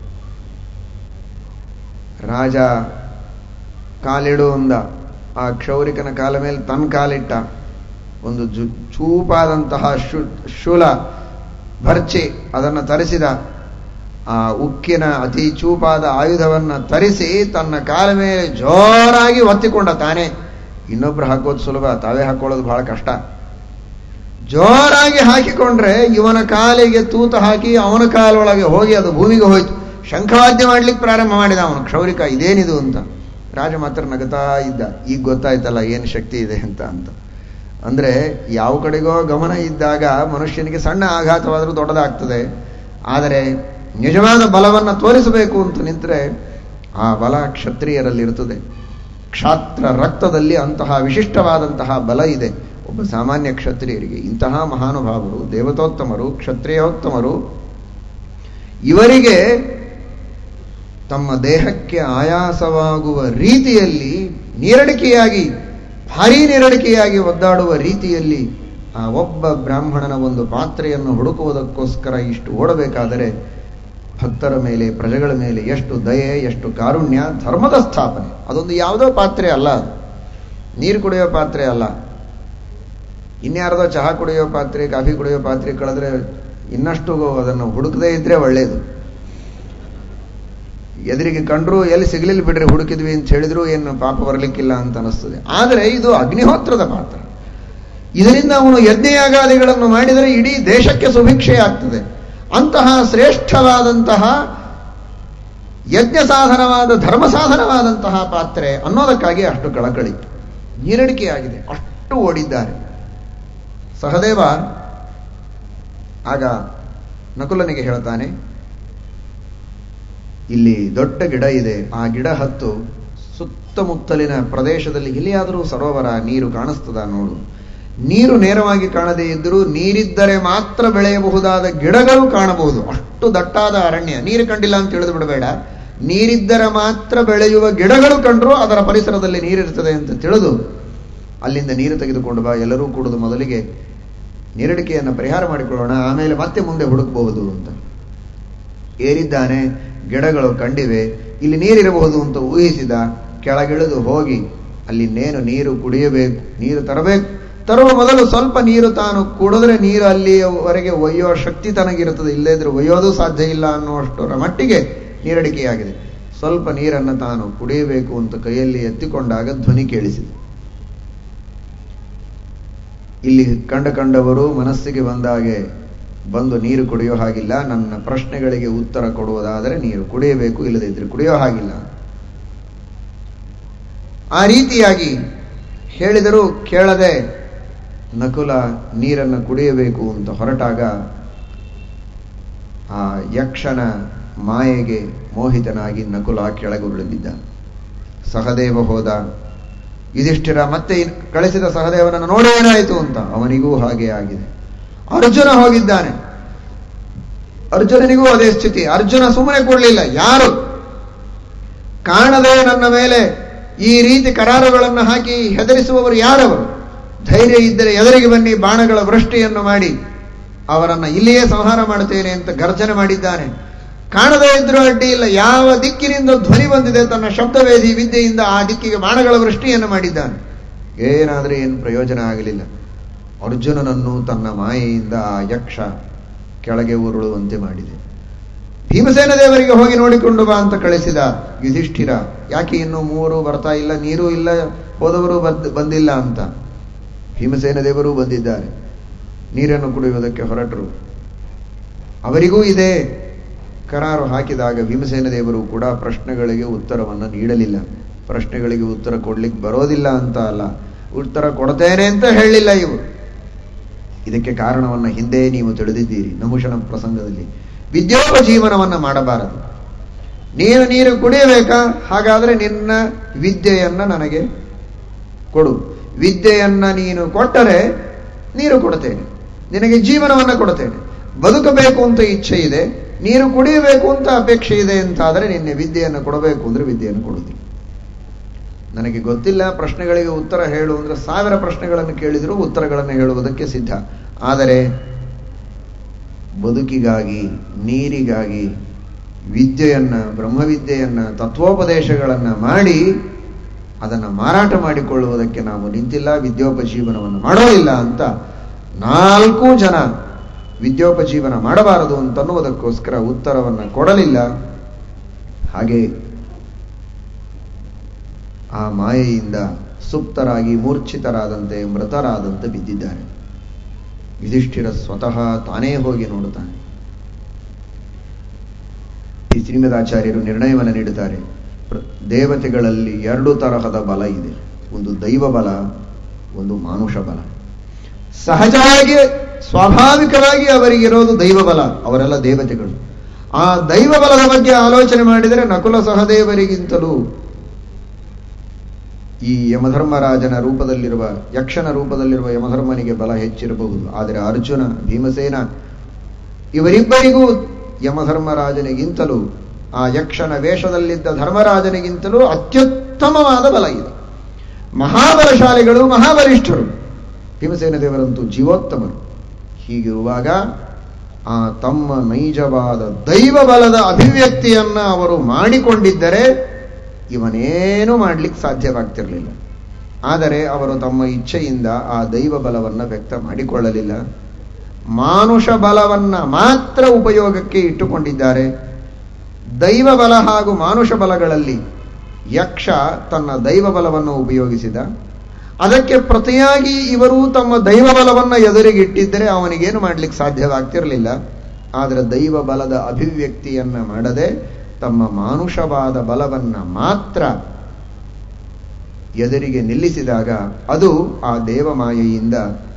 ರಾಜ ಕಾಲಿಡು ಅಂದ ಆ ಕ್ಷೌರಿಕನ ಕಾಲ ಮೇಲೆ ತನ್ನ ಕಾಲಿಟ್ಟ ಒಂದು ಜು ಚೂಪಾದಂತಹ ಶು ಶೂಲ ಭರ್ಚಿ ಅದನ್ನು ತರಿಸಿದ ಆ ಉಕ್ಕಿನ ಅತಿ ಚೂಪಾದ ಆಯುಧವನ್ನ ತರಿಸಿ ತನ್ನ ಕಾಲ ಮೇಲೆ ಜೋರಾಗಿ ಒತ್ತಿಕೊಂಡ ತಾನೇ ಇನ್ನೊಬ್ರು ಹಾಕೋದು ಸುಲಭ ತಾವೇ ಹಾಕೊಳ್ಳೋದು ಬಹಳ ಕಷ್ಟ ಜೋರಾಗಿ ಹಾಕಿಕೊಂಡ್ರೆ ಇವನ ಕಾಲಿಗೆ ತೂತ ಹಾಕಿ ಅವನ ಕಾಲೊಳಗೆ ಹೋಗಿ ಅದು ಭೂಮಿಗೆ ಹೋಯ್ತು ಶಂಖವಾದ್ಯ ಮಾಡ್ಲಿಕ್ಕೆ ಪ್ರಾರಂಭ ಮಾಡಿದ ಅವನು ಕ್ಷೌರಿಕ ಇದೇನಿದು ಅಂತ ರಾಜ ಮಾತ್ರ ನಗತಾ ಇದ್ದ ಈಗ ಗೊತ್ತಾಯ್ತಲ್ಲ ಏನು ಶಕ್ತಿ ಇದೆ ಅಂತ ಅಂತ ಅಂದ್ರೆ ಯಾವ ಕಡೆಗೋ ಗಮನ ಇದ್ದಾಗ ಮನುಷ್ಯನಿಗೆ ಸಣ್ಣ ಆಘಾತವಾದರೂ ದೊಡ್ಡದಾಗ್ತದೆ ಆದರೆ ನಿಜವಾದ ಬಲವನ್ನು ತೋರಿಸಬೇಕು ಅಂತ ನಿಂತರೆ ಆ ಬಲ ಕ್ಷತ್ರಿಯರಲ್ಲಿ ಇರ್ತದೆ ಕ್ಷಾತ್ರ ರಕ್ತದಲ್ಲಿ ಅಂತಹ ವಿಶಿಷ್ಟವಾದಂತಹ ಬಲ ಇದೆ ಒಬ್ಬ ಸಾಮಾನ್ಯ ಕ್ಷತ್ರಿಯರಿಗೆ ಇಂತಹ ಮಹಾನುಭಾವರು ದೇವತೋತ್ತಮರು ಕ್ಷತ್ರಿಯೋತ್ತಮರು ಇವರಿಗೆ ತಮ್ಮ ದೇಹಕ್ಕೆ ಆಯಾಸವಾಗುವ ರೀತಿಯಲ್ಲಿ ನೀರಡಿಕೆಯಾಗಿ ಭಾರೀ ನೀರಡಿಕೆಯಾಗಿ ಒದ್ದಾಡುವ ರೀತಿಯಲ್ಲಿ ಆ ಒಬ್ಬ ಬ್ರಾಹ್ಮಣನ ಒಂದು ಪಾತ್ರೆಯನ್ನು ಹುಡುಕುವುದಕ್ಕೋಸ್ಕರ ಇಷ್ಟು ಓಡಬೇಕಾದರೆ ಭಕ್ತರ ಮೇಲೆ ಪ್ರಜೆಗಳ ಮೇಲೆ ಎಷ್ಟು ದಯೆ ಎಷ್ಟು ಕಾರುಣ್ಯ ಧರ್ಮದ ಸ್ಥಾಪನೆ ಅದೊಂದು ಯಾವುದೋ ಪಾತ್ರೆ ಅಲ್ಲ ಅದು ನೀರು ಕುಡಿಯೋ ಪಾತ್ರೆ ಅಲ್ಲ ಇನ್ಯಾರದೋ ಚಹಾ ಕುಡಿಯೋ ಪಾತ್ರೆ ಕಾಫಿ ಕುಡಿಯೋ ಪಾತ್ರೆ ಕಳೆದ್ರೆ ಇನ್ನಷ್ಟು ಅದನ್ನು ಹುಡುಕದೇ ಇದ್ರೆ ಒಳ್ಳೆಯದು ಎದುರಿಗೆ ಕಂಡ್ರು ಎಲ್ಲಿ ಸಿಗಲಿಲ್ಲ ಬಿಡ್ರಿ ಹುಡುಕಿದ್ವಿ ಅಂತ ಹೇಳಿದ್ರು ಏನು ಪಾಪ ಬರಲಿಕ್ಕಿಲ್ಲ ಅಂತ ಅನಿಸ್ತದೆ ಆದರೆ ಇದು ಅಗ್ನಿಹೋತ್ರದ ಪಾತ್ರ ಇದರಿಂದ ಅವನು ಯಜ್ಞಯಾಗಾದಿಗಳನ್ನು ಮಾಡಿದರೆ ಇಡೀ ದೇಶಕ್ಕೆ ಸುಭಿಕ್ಷೆ ಆಗ್ತದೆ ಅಂತಹ ಶ್ರೇಷ್ಠವಾದಂತಹ ಯಜ್ಞ ಸಾಧನವಾದ ಧರ್ಮ ಸಾಧನವಾದಂತಹ ಪಾತ್ರೆ ಅನ್ನೋದಕ್ಕಾಗಿ ಅಷ್ಟು ಕಳಕಳಿ ನೀರಡಿಕೆಯಾಗಿದೆ ಅಷ್ಟು ಓಡಿದ್ದಾರೆ ಸಹದೇವ ಆಗ ನಕುಲನಿಗೆ ಹೇಳ್ತಾನೆ ಇಲ್ಲಿ ದೊಡ್ಡ ಗಿಡ ಇದೆ ಆ ಗಿಡ ಹತ್ತು ಸುತ್ತಮುತ್ತಲಿನ ಪ್ರದೇಶದಲ್ಲಿ ಎಲ್ಲಿಯಾದರೂ ಸರೋವರ ನೀರು ಕಾಣಿಸ್ತದ ನೋಡು ನೀರು ನೇರವಾಗಿ ಕಾಣದೇ ಇದ್ದರೂ ನೀರಿದ್ದರೆ ಮಾತ್ರ ಬೆಳೆಯಬಹುದಾದ ಗಿಡಗಳು ಕಾಣಬಹುದು ಅಷ್ಟು ದಟ್ಟಾದ ಅರಣ್ಯ ನೀರು ಕಂಡಿಲ್ಲ ಅಂತ ತಿಳಿದು ಬಿಡಬೇಡ ನೀರಿದ್ದರೆ ಮಾತ್ರ ಬೆಳೆಯುವ ಗಿಡಗಳು ಕಂಡ್ರು ಅದರ ಪರಿಸರದಲ್ಲಿ ನೀರಿರ್ತದೆ ಅಂತ ತಿಳಿದು ಅಲ್ಲಿಂದ ನೀರು ತೆಗೆದುಕೊಂಡು ಬಾ ಎಲ್ಲರೂ ಕೂಡುದು ಮೊದಲಿಗೆ ನೀರಡಿಕೆಯನ್ನು ಪರಿಹಾರ ಮಾಡಿಕೊಳ್ಳೋಣ ಆಮೇಲೆ ಮತ್ತೆ ಮುಂದೆ ಹುಡುಕಬಹುದು ಅಂತ ಏರಿದ್ದಾನೆ ಗಿಡಗಳು ಕಂಡಿವೆ ಇಲ್ಲಿ ನೀರಿರಬಹುದು ಅಂತ ಊಹಿಸಿದ ಕೆಳಗಿಳಿದು ಹೋಗಿ ಅಲ್ಲಿನ್ನೇನು ನೀರು ಕುಡಿಯಬೇಕು ನೀರು ತರಬೇಕು ತರುವ ಮೊದಲು ಸ್ವಲ್ಪ ನೀರು ತಾನು ಕುಡಿದ್ರೆ ನೀರು ಅಲ್ಲಿಯವರೆಗೆ ಒಯ್ಯೋ ಶಕ್ತಿ ತನಗಿರುತ್ತದೆ ಇಲ್ಲದಿದ್ರೆ ಒಯ್ಯೋದು ಸಾಧ್ಯ ಇಲ್ಲ ಅನ್ನುವಷ್ಟರ ಮಟ್ಟಿಗೆ ನೀರಡಿಕೆಯಾಗಿದೆ ಸ್ವಲ್ಪ ನೀರನ್ನು ತಾನು ಕುಡಿಯಬೇಕು ಅಂತ ಕೈಯಲ್ಲಿ ಎತ್ತಿಕೊಂಡಾಗ ಧ್ವನಿ ಕೇಳಿಸಿದೆ ಇಲ್ಲಿ ಕಂಡ ಕಂಡವರು ಮನಸ್ಸಿಗೆ ಬಂದಾಗೆ ಬಂದು ನೀರು ಕುಡಿಯೋ ಹಾಗಿಲ್ಲ ನನ್ನ ಪ್ರಶ್ನೆಗಳಿಗೆ ಉತ್ತರ ಕೊಡುವುದಾದರೆ ನೀರು ಕುಡಿಯಬೇಕು ಇಲ್ಲದಿದ್ರೆ ಕುಡಿಯೋ ಹಾಗಿಲ್ಲ ಆ ರೀತಿಯಾಗಿ ಹೇಳಿದರೂ ಕೇಳದೆ ನಕುಲ ನೀರನ್ನು ಕುಡಿಯಬೇಕು ಅಂತ ಹೊರಟಾಗ ಆ ಯಕ್ಷನ ಮಾಯೆಗೆ ಮೋಹಿತನಾಗಿ ನಕುಲ ಕೆಳಗುರುಳಿದ್ದ ಸಹದೇವ ಹೋದ ಯುಧಿಷ್ಠಿರ ಮತ್ತೆ ಕಳಿಸಿದ ಸಹದೇವನನ್ನು ನೋಡಿ ಏನಾಯಿತು ಅಂತ ಅವನಿಗೂ ಹಾಗೆ ಆಗಿದೆ ಅರ್ಜುನ ಹೋಗಿದ್ದಾನೆ ಅರ್ಜುನನಿಗೂ ಅದೇ ಸ್ಥಿತಿ ಅರ್ಜುನ ಸುಮ್ಮನೆ ಕೊಡಲಿಲ್ಲ ಯಾರು ಕಾಣದೆ ನನ್ನ ಮೇಲೆ ಈ ರೀತಿ ಕರಾರುಗಳನ್ನು ಹಾಕಿ ಹೆದರಿಸುವವರು ಯಾರವರು ಧೈರ್ಯ ಇದ್ದರೆ ಎದುರಿಗೆ ಬನ್ನಿ ಬಾಣಗಳ ವೃಷ್ಟಿಯನ್ನು ಮಾಡಿ ಅವರನ್ನ ಇಲ್ಲಿಯೇ ಸಂಹಾರ ಮಾಡುತ್ತೇನೆ ಅಂತ ಗರ್ಜನೆ ಮಾಡಿದ್ದಾನೆ ಕಾಣದೇ ಇದ್ರೂ ಅಡ್ಡಿ ಇಲ್ಲ ಯಾವ ದಿಕ್ಕಿನಿಂದ ಧ್ವನಿ ಬಂದಿದೆ ತನ್ನ ಶಬ್ದವೇದಿ ವಿದ್ಯೆಯಿಂದ ಆ ದಿಕ್ಕಿಗೆ ಬಾಣಗಳ ವೃಷ್ಟಿಯನ್ನು ಮಾಡಿದ್ದಾನೆ ಏನಾದರೂ ಏನು ಪ್ರಯೋಜನ ಆಗಲಿಲ್ಲ ಅರ್ಜುನನನ್ನು ತನ್ನ ಮಾಯೆಯಿಂದ ಆ ಯಕ್ಷ ಕೆಳಗೆ ಉರುಳುವಂತೆ ಮಾಡಿದೆ ಭೀಮಸೇನ ದೇವರಿಗೆ ಹೋಗಿ ನೋಡಿಕೊಂಡು ಬಾ ಅಂತ ಕಳಿಸಿದ ಯುಧಿಷ್ಠಿರ ಯಾಕೆ ಇನ್ನು ಮೂರು ಬರ್ತಾ ಇಲ್ಲ ನೀರು ಇಲ್ಲ ಹೋದವರು ಬಂದಿಲ್ಲ ಅಂತ ಭೀಮಸೇನ ದೇವರು ಬಂದಿದ್ದಾರೆ ನೀರನ್ನು ಕುಡಿಯುವುದಕ್ಕೆ ಹೊರಟರು ಅವರಿಗೂ ಇದೆ ಕರಾರು ಹಾಕಿದಾಗ ಭೀಮಸೇನ ದೇವರು ಕೂಡ ಪ್ರಶ್ನೆಗಳಿಗೆ ಉತ್ತರವನ್ನು ನೀಡಲಿಲ್ಲ ಪ್ರಶ್ನೆಗಳಿಗೆ ಉತ್ತರ ಕೊಡ್ಲಿಕ್ಕೆ ಬರೋದಿಲ್ಲ ಅಂತ ಅಲ್ಲ ಉತ್ತರ ಕೊಡ್ತೇನೆ ಅಂತ ಹೇಳಲಿಲ್ಲ ಇವರು ಇದಕ್ಕೆ ಕಾರಣವನ್ನು ಹಿಂದೆ ನೀವು ತಿಳಿದಿದ್ದೀರಿ ನಹುಷಣ ಪ್ರಸಂಗದಲ್ಲಿ ವಿದ್ಯೋಪಜೀವನವನ್ನು ಮಾಡಬಾರದು ನೀನು ನೀರು ಕುಡಿಯಬೇಕಾ ಹಾಗಾದ್ರೆ ನಿನ್ನ ವಿದ್ಯೆಯನ್ನ ನನಗೆ ಕೊಡು ವಿದ್ಯೆಯನ್ನ ನೀನು ಕೊಟ್ಟರೆ ನೀರು ಕೊಡ್ತೇನೆ ನಿನಗೆ ಜೀವನವನ್ನ ಕೊಡ್ತೇನೆ ಬದುಕಬೇಕು ಅಂತ ಇಚ್ಛೆ ಇದೆ ನೀರು ಕುಡಿಯಬೇಕು ಅಂತ ಅಪೇಕ್ಷೆ ಇದೆ ಅಂತಾದರೆ ನಿನ್ನೆ ವಿದ್ಯೆಯನ್ನು ಕೊಡಬೇಕು ಅಂದ್ರೆ ವಿದ್ಯೆಯನ್ನು ಕೊಡುವುದಿಲ್ಲ ನನಗೆ ಗೊತ್ತಿಲ್ಲ ಪ್ರಶ್ನೆಗಳಿಗೆ ಉತ್ತರ ಹೇಳು ಅಂದ್ರೆ ಸಾವಿರ ಪ್ರಶ್ನೆಗಳನ್ನು ಕೇಳಿದರೂ ಉತ್ತರಗಳನ್ನು ಹೇಳುವುದಕ್ಕೆ ಸಿದ್ಧ ಆದರೆ ಬದುಕಿಗಾಗಿ ನೀರಿಗಾಗಿ ವಿದ್ಯೆಯನ್ನ ಬ್ರಹ್ಮವಿದ್ಯೆಯನ್ನ ತತ್ವೋಪದೇಶಗಳನ್ನ ಮಾಡಿ ಅದನ್ನು ಮಾರಾಟ ಮಾಡಿಕೊಳ್ಳುವುದಕ್ಕೆ ನಾವು ನಿಂತಿಲ್ಲ ವಿದ್ಯೋಪಜೀವನವನ್ನು ಮಾಡೋದಿಲ್ಲ ಅಂತ ನಾಲ್ಕು ಜನ ವಿದ್ಯೋಪಜೀವನ ಮಾಡಬಾರದು ಅಂತನ್ನುವುದಕ್ಕೋಸ್ಕರ ಉತ್ತರವನ್ನು ಕೊಡಲಿಲ್ಲ ಹಾಗೆ ಆ ಮಾಯೆಯಿಂದ ಸುಪ್ತರಾಗಿ ಮೂರ್ಛಿತರಾದಂತೆ ಮೃತರಾದಂತೆ ಬಿದ್ದಿದ್ದಾರೆ ಯುಧಿಷ್ಠಿರ ಸ್ವತಃ ತಾನೇ ಹೋಗಿ ನೋಡುತ್ತಾನೆ ಈ ಶ್ರೀಮದಾಚಾರ್ಯರು ನಿರ್ಣಯವನ್ನು ನೀಡುತ್ತಾರೆ ದೇವತೆಗಳಲ್ಲಿ ಎರಡು ತರಹದ ಬಲ ಇದೆ ಒಂದು ದೈವ ಬಲ ಒಂದು ಮಾನುಷ ಬಲ ಸಹಜವಾಗಿ ಸ್ವಾಭಾವಿಕವಾಗಿ ಅವರಿಗಿರೋದು ದೈವ ಬಲ ಅವರೆಲ್ಲ ದೇವತೆಗಳು ಆ ದೈವ ಬಲದ ಬಗ್ಗೆ ಆಲೋಚನೆ ಮಾಡಿದರೆ ನಕುಲ ಸಹದೇವರಿಗಿಂತಲೂ ಈ ಯಮಧರ್ಮರಾಜನ ರೂಪದಲ್ಲಿರುವ ಯಕ್ಷನ ರೂಪದಲ್ಲಿರುವ ಯಮಧರ್ಮನಿಗೆ ಬಲ ಹೆಚ್ಚಿರಬಹುದು ಆದರೆ ಅರ್ಜುನ ಭೀಮಸೇನ ಇವರಿಬ್ಬರಿಗೂ ಯಮಧರ್ಮರಾಜನಿಗಿಂತಲೂ ಆ ಯಕ್ಷನ ವೇಷದಲ್ಲಿದ್ದ ಧರ್ಮರಾಜನಿಗಿಂತಲೂ ಅತ್ಯುತ್ತಮವಾದ ಬಲ ಇದೆ ಮಹಾಬಲಶಾಲಿಗಳು ಮಹಾಬಲಿಷ್ಠರು ಭೀಮಸೇನ ದೇವರಂತೂ ಜೀವೋತ್ತಮರು ಹೀಗಿರುವಾಗ ಆ ತಮ್ಮ ನೈಜವಾದ ದೈವ ಬಲದ ಅಭಿವ್ಯಕ್ತಿಯನ್ನ ಅವರು ಮಾಡಿಕೊಂಡಿದ್ದರೆ ಇವನೇನು ಮಾಡ್ಲಿಕ್ಕೆ ಸಾಧ್ಯವಾಗ್ತಿರಲಿಲ್ಲ ಆದರೆ ಅವರು ತಮ್ಮ ಇಚ್ಛೆಯಿಂದ ಆ ದೈವ ಬಲವನ್ನು ವ್ಯಕ್ತ ಮಾಡಿಕೊಳ್ಳಲಿಲ್ಲ ಮಾನುಷ ಬಲವನ್ನ ಮಾತ್ರ ಉಪಯೋಗಕ್ಕೆ ಇಟ್ಟುಕೊಂಡಿದ್ದಾರೆ ದೈವ ಬಲ ಹಾಗೂ ಮಾನುಷ ಬಲಗಳಲ್ಲಿ ಯಕ್ಷ ತನ್ನ ದೈವ ಬಲವನ್ನು ಉಪಯೋಗಿಸಿದ ಅದಕ್ಕೆ ಪ್ರತಿಯಾಗಿ ಇವರು ತಮ್ಮ ದೈವ ಬಲವನ್ನು ಎದುರಿಗಿಟ್ಟಿದ್ದರೆ ಅವನಿಗೇನು ಮಾಡಲಿಕ್ಕೆ ಸಾಧ್ಯವಾಗ್ತಿರಲಿಲ್ಲ ಆದರೆ ದೈವ ಬಲದ ಅಭಿವ್ಯಕ್ತಿಯನ್ನ ಮಾಡದೆ ತಮ್ಮ ಮಾನುಷವಾದ ಬಲವನ್ನ ಮಾತ್ರ ಎದುರಿಗೆ ನಿಲ್ಲಿಸಿದಾಗ ಅದು ಆ ದೇವಮಾಯೆಯಿಂದ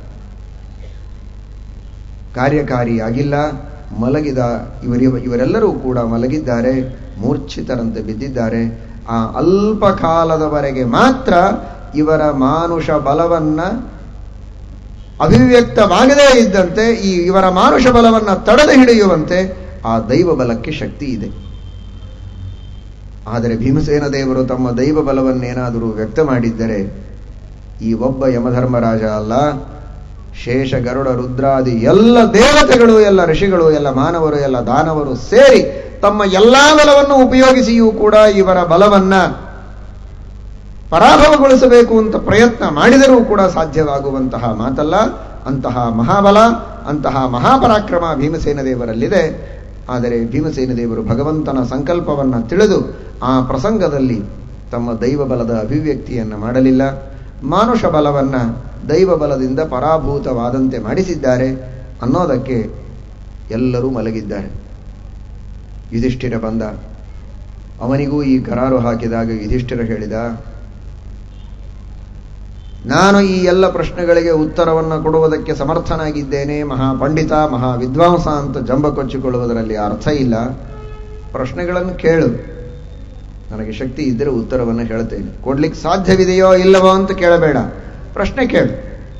ಕಾರ್ಯಕಾರಿಯಾಗಿಲ್ಲ ಮಲಗಿದ ಇವರಿ ಇವರೆಲ್ಲರೂ ಕೂಡ ಮಲಗಿದ್ದಾರೆ ಮೂರ್ಛಿತರಂತೆ ಬಿದ್ದಿದ್ದಾರೆ ಆ ಅಲ್ಪ ಕಾಲದವರೆಗೆ ಮಾತ್ರ ಇವರ ಮಾನುಷ ಬಲವನ್ನ ಅಭಿವ್ಯಕ್ತವಾಗದೇ ಇದ್ದಂತೆ ಈ ಇವರ ಮಾನುಷ ಬಲವನ್ನ ತಡೆದು ಹಿಡಿಯುವಂತೆ ಆ ದೈವ ಬಲಕ್ಕೆ ಶಕ್ತಿ ಇದೆ ಆದರೆ ಭೀಮಸೇನ ದೇವರು ತಮ್ಮ ದೈವ ಬಲವನ್ನೇನಾದರೂ ವ್ಯಕ್ತ ಮಾಡಿದ್ದರೆ ಈ ಒಬ್ಬ ಯಮಧರ್ಮರಾಜ ಅಲ್ಲ ಶೇಷ ಗರುಡ ರುದ್ರಾದಿ ಎಲ್ಲ ದೇವತೆಗಳು ಎಲ್ಲ ಋಷಿಗಳು ಎಲ್ಲ ಮಾನವರು ಎಲ್ಲ ದಾನವರು ಸೇರಿ ತಮ್ಮ ಎಲ್ಲಾ ಬಲವನ್ನು ಉಪಯೋಗಿಸಿಯೂ ಕೂಡ ಇವರ ಬಲವನ್ನ ಪರಾಭವಗೊಳಿಸಬೇಕು ಅಂತ ಪ್ರಯತ್ನ ಮಾಡಿದರೂ ಕೂಡ ಸಾಧ್ಯವಾಗುವಂತಹ ಮಾತಲ್ಲ ಅಂತಹ ಮಹಾಬಲ ಅಂತಹ ಮಹಾಪರಾಕ್ರಮ ಭೀಮಸೇನ ದೇವರಲ್ಲಿದೆ ಆದರೆ ಭೀಮಸೇನ ದೇವರು ಭಗವಂತನ ಸಂಕಲ್ಪವನ್ನ ತಿಳಿದು ಆ ಪ್ರಸಂಗದಲ್ಲಿ ತಮ್ಮ ದೈವ ಬಲದ ಅಭಿವ್ಯಕ್ತಿಯನ್ನು ಮಾಡಲಿಲ್ಲ ಮಾನುಷ ಬಲವನ್ನ ದೈವ ಬಲದಿಂದ ಪರಾಭೂತವಾದಂತೆ ಮಾಡಿಸಿದ್ದಾರೆ ಅನ್ನೋದಕ್ಕೆ ಎಲ್ಲರೂ ಮಲಗಿದ್ದಾರೆ ಯುಧಿಷ್ಠಿರ ಬಂದ ಅವನಿಗೂ ಈ ಕರಾರು ಹಾಕಿದಾಗ ಯುಧಿಷ್ಠಿರ ಹೇಳಿದ ನಾನು ಈ ಎಲ್ಲ ಪ್ರಶ್ನೆಗಳಿಗೆ ಉತ್ತರವನ್ನು ಕೊಡುವುದಕ್ಕೆ ಸಮರ್ಥನಾಗಿದ್ದೇನೆ ಮಹಾಪಂಡಿತ ಮಹಾ ವಿದ್ವಾಂಸ ಅಂತ ಜಂಬ ಕೊಚ್ಚಿಕೊಳ್ಳುವುದರಲ್ಲಿ ಅರ್ಥ ಇಲ್ಲ ಪ್ರಶ್ನೆಗಳನ್ನು ಕೇಳು ನನಗೆ ಶಕ್ತಿ ಇದ್ದರೆ ಉತ್ತರವನ್ನು ಹೇಳ್ತೇನೆ ಕೊಡ್ಲಿಕ್ಕೆ ಸಾಧ್ಯವಿದೆಯೋ ಇಲ್ಲವೋ ಅಂತ ಕೇಳಬೇಡ ಪ್ರಶ್ನೆ ಕೇಳು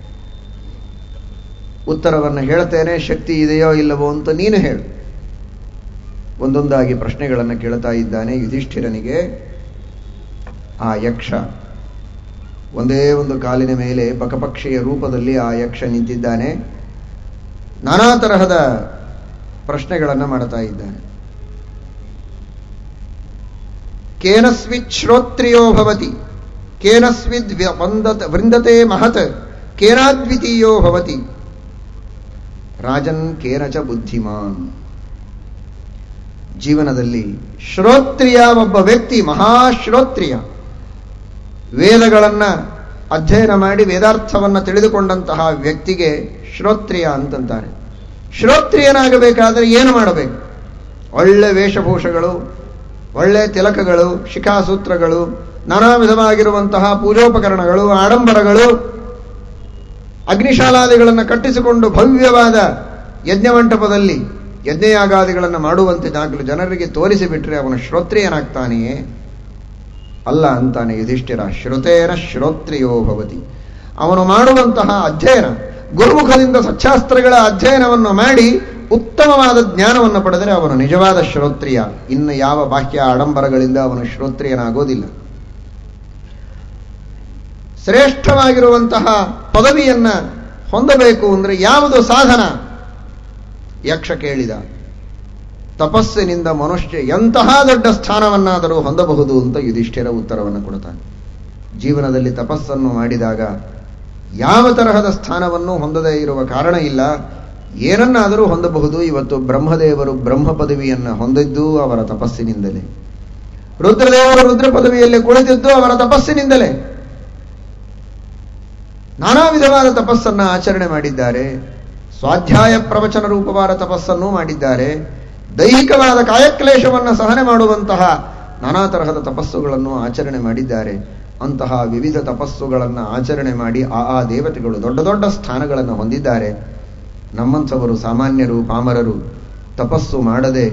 ಉತ್ತರವನ್ನು ಹೇಳ್ತೇನೆ ಶಕ್ತಿ ಇದೆಯೋ ಇಲ್ಲವೋ ಅಂತ ನೀನು ಹೇಳು ಒಂದೊಂದಾಗಿ ಪ್ರಶ್ನೆಗಳನ್ನು ಕೇಳ್ತಾ ಇದ್ದಾನೆ ಯುಧಿಷ್ಠಿರನಿಗೆ ಆ ಯಕ್ಷ ಒಂದೇ ಒಂದು ಕಾಲಿನ ಮೇಲೆ ಬಕಪಕ್ಷಿಯ ರೂಪದಲ್ಲಿ ಆ ಯಕ್ಷ ನಿಂತಿದ್ದಾನೆ ನಾನಾ ತರಹದ ಪ್ರಶ್ನೆಗಳನ್ನು ಮಾಡ್ತಾ ಇದ್ದಾನೆ ಕೇನಸ್ವಿತ್ ಶ್ರೋತ್ರಿಯೋ ಭವತಿ ಕೇನಸ್ವಿದ್ ವಂದತ ವೃಂದತೆ ಮಹತ್ ಕೇನಾದ್ವಿತೀಯೋ ಭವತಿ ರಾಜನ್ ಕೇನಚ ಬುದ್ಧಿಮಾನ್ ಜೀವನದಲ್ಲಿ ಶ್ರೋತ್ರಿಯ ಒಬ್ಬ ವ್ಯಕ್ತಿ ಮಹಾಶ್ರೋತ್ರಿಯ ವೇದಗಳನ್ನ ಅಧ್ಯಯನ ಮಾಡಿ ವೇದಾರ್ಥವನ್ನು ತಿಳಿದುಕೊಂಡಂತಹ ವ್ಯಕ್ತಿಗೆ ಶ್ರೋತ್ರಿಯ ಅಂತಂತಾರೆ ಶ್ರೋತ್ರಿಯನಾಗಬೇಕಾದರೆ ಏನು ಮಾಡಬೇಕು ಒಳ್ಳೆ ವೇಷಭೂಷಗಳು ಒಳ್ಳೆ ತಿಲಕಗಳು ಶಿಖಾಸೂತ್ರಗಳು ನಾನಾ ವಿಧವಾಗಿರುವಂತಹ ಪೂಜೋಪಕರಣಗಳು ಆಡಂಬರಗಳು ಅಗ್ನಿಶಾಲಾದಿಗಳನ್ನು ಕಟ್ಟಿಸಿಕೊಂಡು ಭವ್ಯವಾದ ಯಜ್ಞಮಂಟಪದಲ್ಲಿ ಯಜ್ಞಯಾಗಾದಿಗಳನ್ನು ಮಾಡುವಂತೆ ನಾಲ್ಕು ಜನರಿಗೆ ತೋರಿಸಿಬಿಟ್ರೆ ಅವನು ಶ್ರೋತ್ರಿಯನಾಗ್ತಾನೆಯೇ ಅಲ್ಲ ಅಂತಾನೆ ಯುಧಿಷ್ಠಿರ ಶ್ರುತೇನ ಶ್ರೋತ್ರಿಯೋ ಭವತಿ ಅವನು ಮಾಡುವಂತಹ ಅಧ್ಯಯನ ಗುರುಮುಖದಿಂದ ಸಚ್ಚಾಸ್ತ್ರಗಳ ಅಧ್ಯಯನವನ್ನು ಮಾಡಿ ಉತ್ತಮವಾದ ಜ್ಞಾನವನ್ನು ಪಡೆದರೆ ಅವನು ನಿಜವಾದ ಶ್ರೋತ್ರಿಯ ಇನ್ನು ಯಾವ ಬಾಹ್ಯ ಆಡಂಬರಗಳಿಂದ ಅವನು ಶ್ರೋತ್ರಿಯನಾಗೋದಿಲ್ಲ ಶ್ರೇಷ್ಠವಾಗಿರುವಂತಹ ಪದವಿಯನ್ನ ಹೊಂದಬೇಕು ಅಂದ್ರೆ ಯಾವುದು ಸಾಧನ ಯಕ್ಷ ಕೇಳಿದ ತಪಸ್ಸಿನಿಂದ ಮನುಷ್ಯ ಎಂತಹ ದೊಡ್ಡ ಸ್ಥಾನವನ್ನಾದರೂ ಹೊಂದಬಹುದು ಅಂತ ಯುಧಿಷ್ಠಿರ ಉತ್ತರವನ್ನು ಕೊಡ್ತಾನೆ ಜೀವನದಲ್ಲಿ ತಪಸ್ಸನ್ನು ಮಾಡಿದಾಗ ಯಾವ ತರಹದ ಸ್ಥಾನವನ್ನು ಹೊಂದದೇ ಇರುವ ಕಾರಣ ಇಲ್ಲ ಏನನ್ನಾದರೂ ಹೊಂದಬಹುದು ಇವತ್ತು ಬ್ರಹ್ಮದೇವರು ಬ್ರಹ್ಮ ಪದವಿಯನ್ನು ಹೊಂದಿದ್ದು ಅವರ ತಪಸ್ಸಿನಿಂದಲೇ ರುದ್ರದೇವರು ರುದ್ರ ಪದವಿಯಲ್ಲಿ ಕುಳಿತಿದ್ದು ಅವರ ತಪಸ್ಸಿನಿಂದಲೇ ನಾನಾ ವಿಧವಾದ ತಪಸ್ಸನ್ನ ಆಚರಣೆ ಮಾಡಿದ್ದಾರೆ ಸ್ವಾಧ್ಯಾಯ ಪ್ರವಚನ ರೂಪವಾದ ತಪಸ್ಸನ್ನು ಮಾಡಿದ್ದಾರೆ ದೈಹಿಕವಾದ ಕಾಯಕ್ಲೇಶವನ್ನು ಸಹನೆ ಮಾಡುವಂತಹ ನಾನಾ ತರಹದ ತಪಸ್ಸುಗಳನ್ನು ಆಚರಣೆ ಮಾಡಿದ್ದಾರೆ ಅಂತಹ ವಿವಿಧ ತಪಸ್ಸುಗಳನ್ನು ಆಚರಣೆ ಮಾಡಿ ಆ ಆ ದೇವತೆಗಳು ದೊಡ್ಡ ದೊಡ್ಡ ಸ್ಥಾನಗಳನ್ನು ಹೊಂದಿದ್ದಾರೆ ನಮ್ಮಂಥವರು ಸಾಮಾನ್ಯರು ಪಾಮರರು ತಪಸ್ಸು ಮಾಡದೆ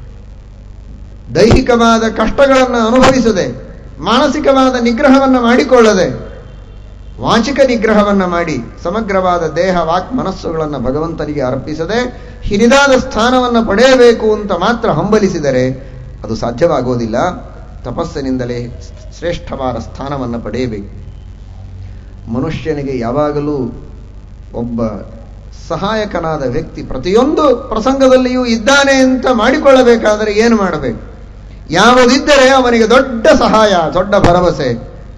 ದೈಹಿಕವಾದ ಕಷ್ಟಗಳನ್ನು ಅನುಭವಿಸದೆ ಮಾನಸಿಕವಾದ ನಿಗ್ರಹವನ್ನು ಮಾಡಿಕೊಳ್ಳದೆ ವಾಚಿಕ ನಿಗ್ರಹವನ್ನ ಮಾಡಿ ಸಮಗ್ರವಾದ ದೇಹ ವಾಕ್ ಮನಸ್ಸುಗಳನ್ನು ಭಗವಂತನಿಗೆ ಅರ್ಪಿಸದೆ ಹಿರಿದಾದ ಸ್ಥಾನವನ್ನು ಪಡೆಯಬೇಕು ಅಂತ ಮಾತ್ರ ಹಂಬಲಿಸಿದರೆ ಅದು ಸಾಧ್ಯವಾಗೋದಿಲ್ಲ ತಪಸ್ಸಿನಿಂದಲೇ ಶ್ರೇಷ್ಠವಾದ ಸ್ಥಾನವನ್ನು ಪಡೆಯಬೇಕು ಮನುಷ್ಯನಿಗೆ ಯಾವಾಗಲೂ ಒಬ್ಬ ಸಹಾಯಕನಾದ ವ್ಯಕ್ತಿ ಪ್ರತಿಯೊಂದು ಪ್ರಸಂಗದಲ್ಲಿಯೂ ಇದ್ದಾನೆ ಅಂತ ಮಾಡಿಕೊಳ್ಳಬೇಕಾದರೆ ಏನು ಮಾಡಬೇಕು ಯಾವುದಿದ್ದರೆ ಅವನಿಗೆ ದೊಡ್ಡ ಸಹಾಯ ದೊಡ್ಡ ಭರವಸೆ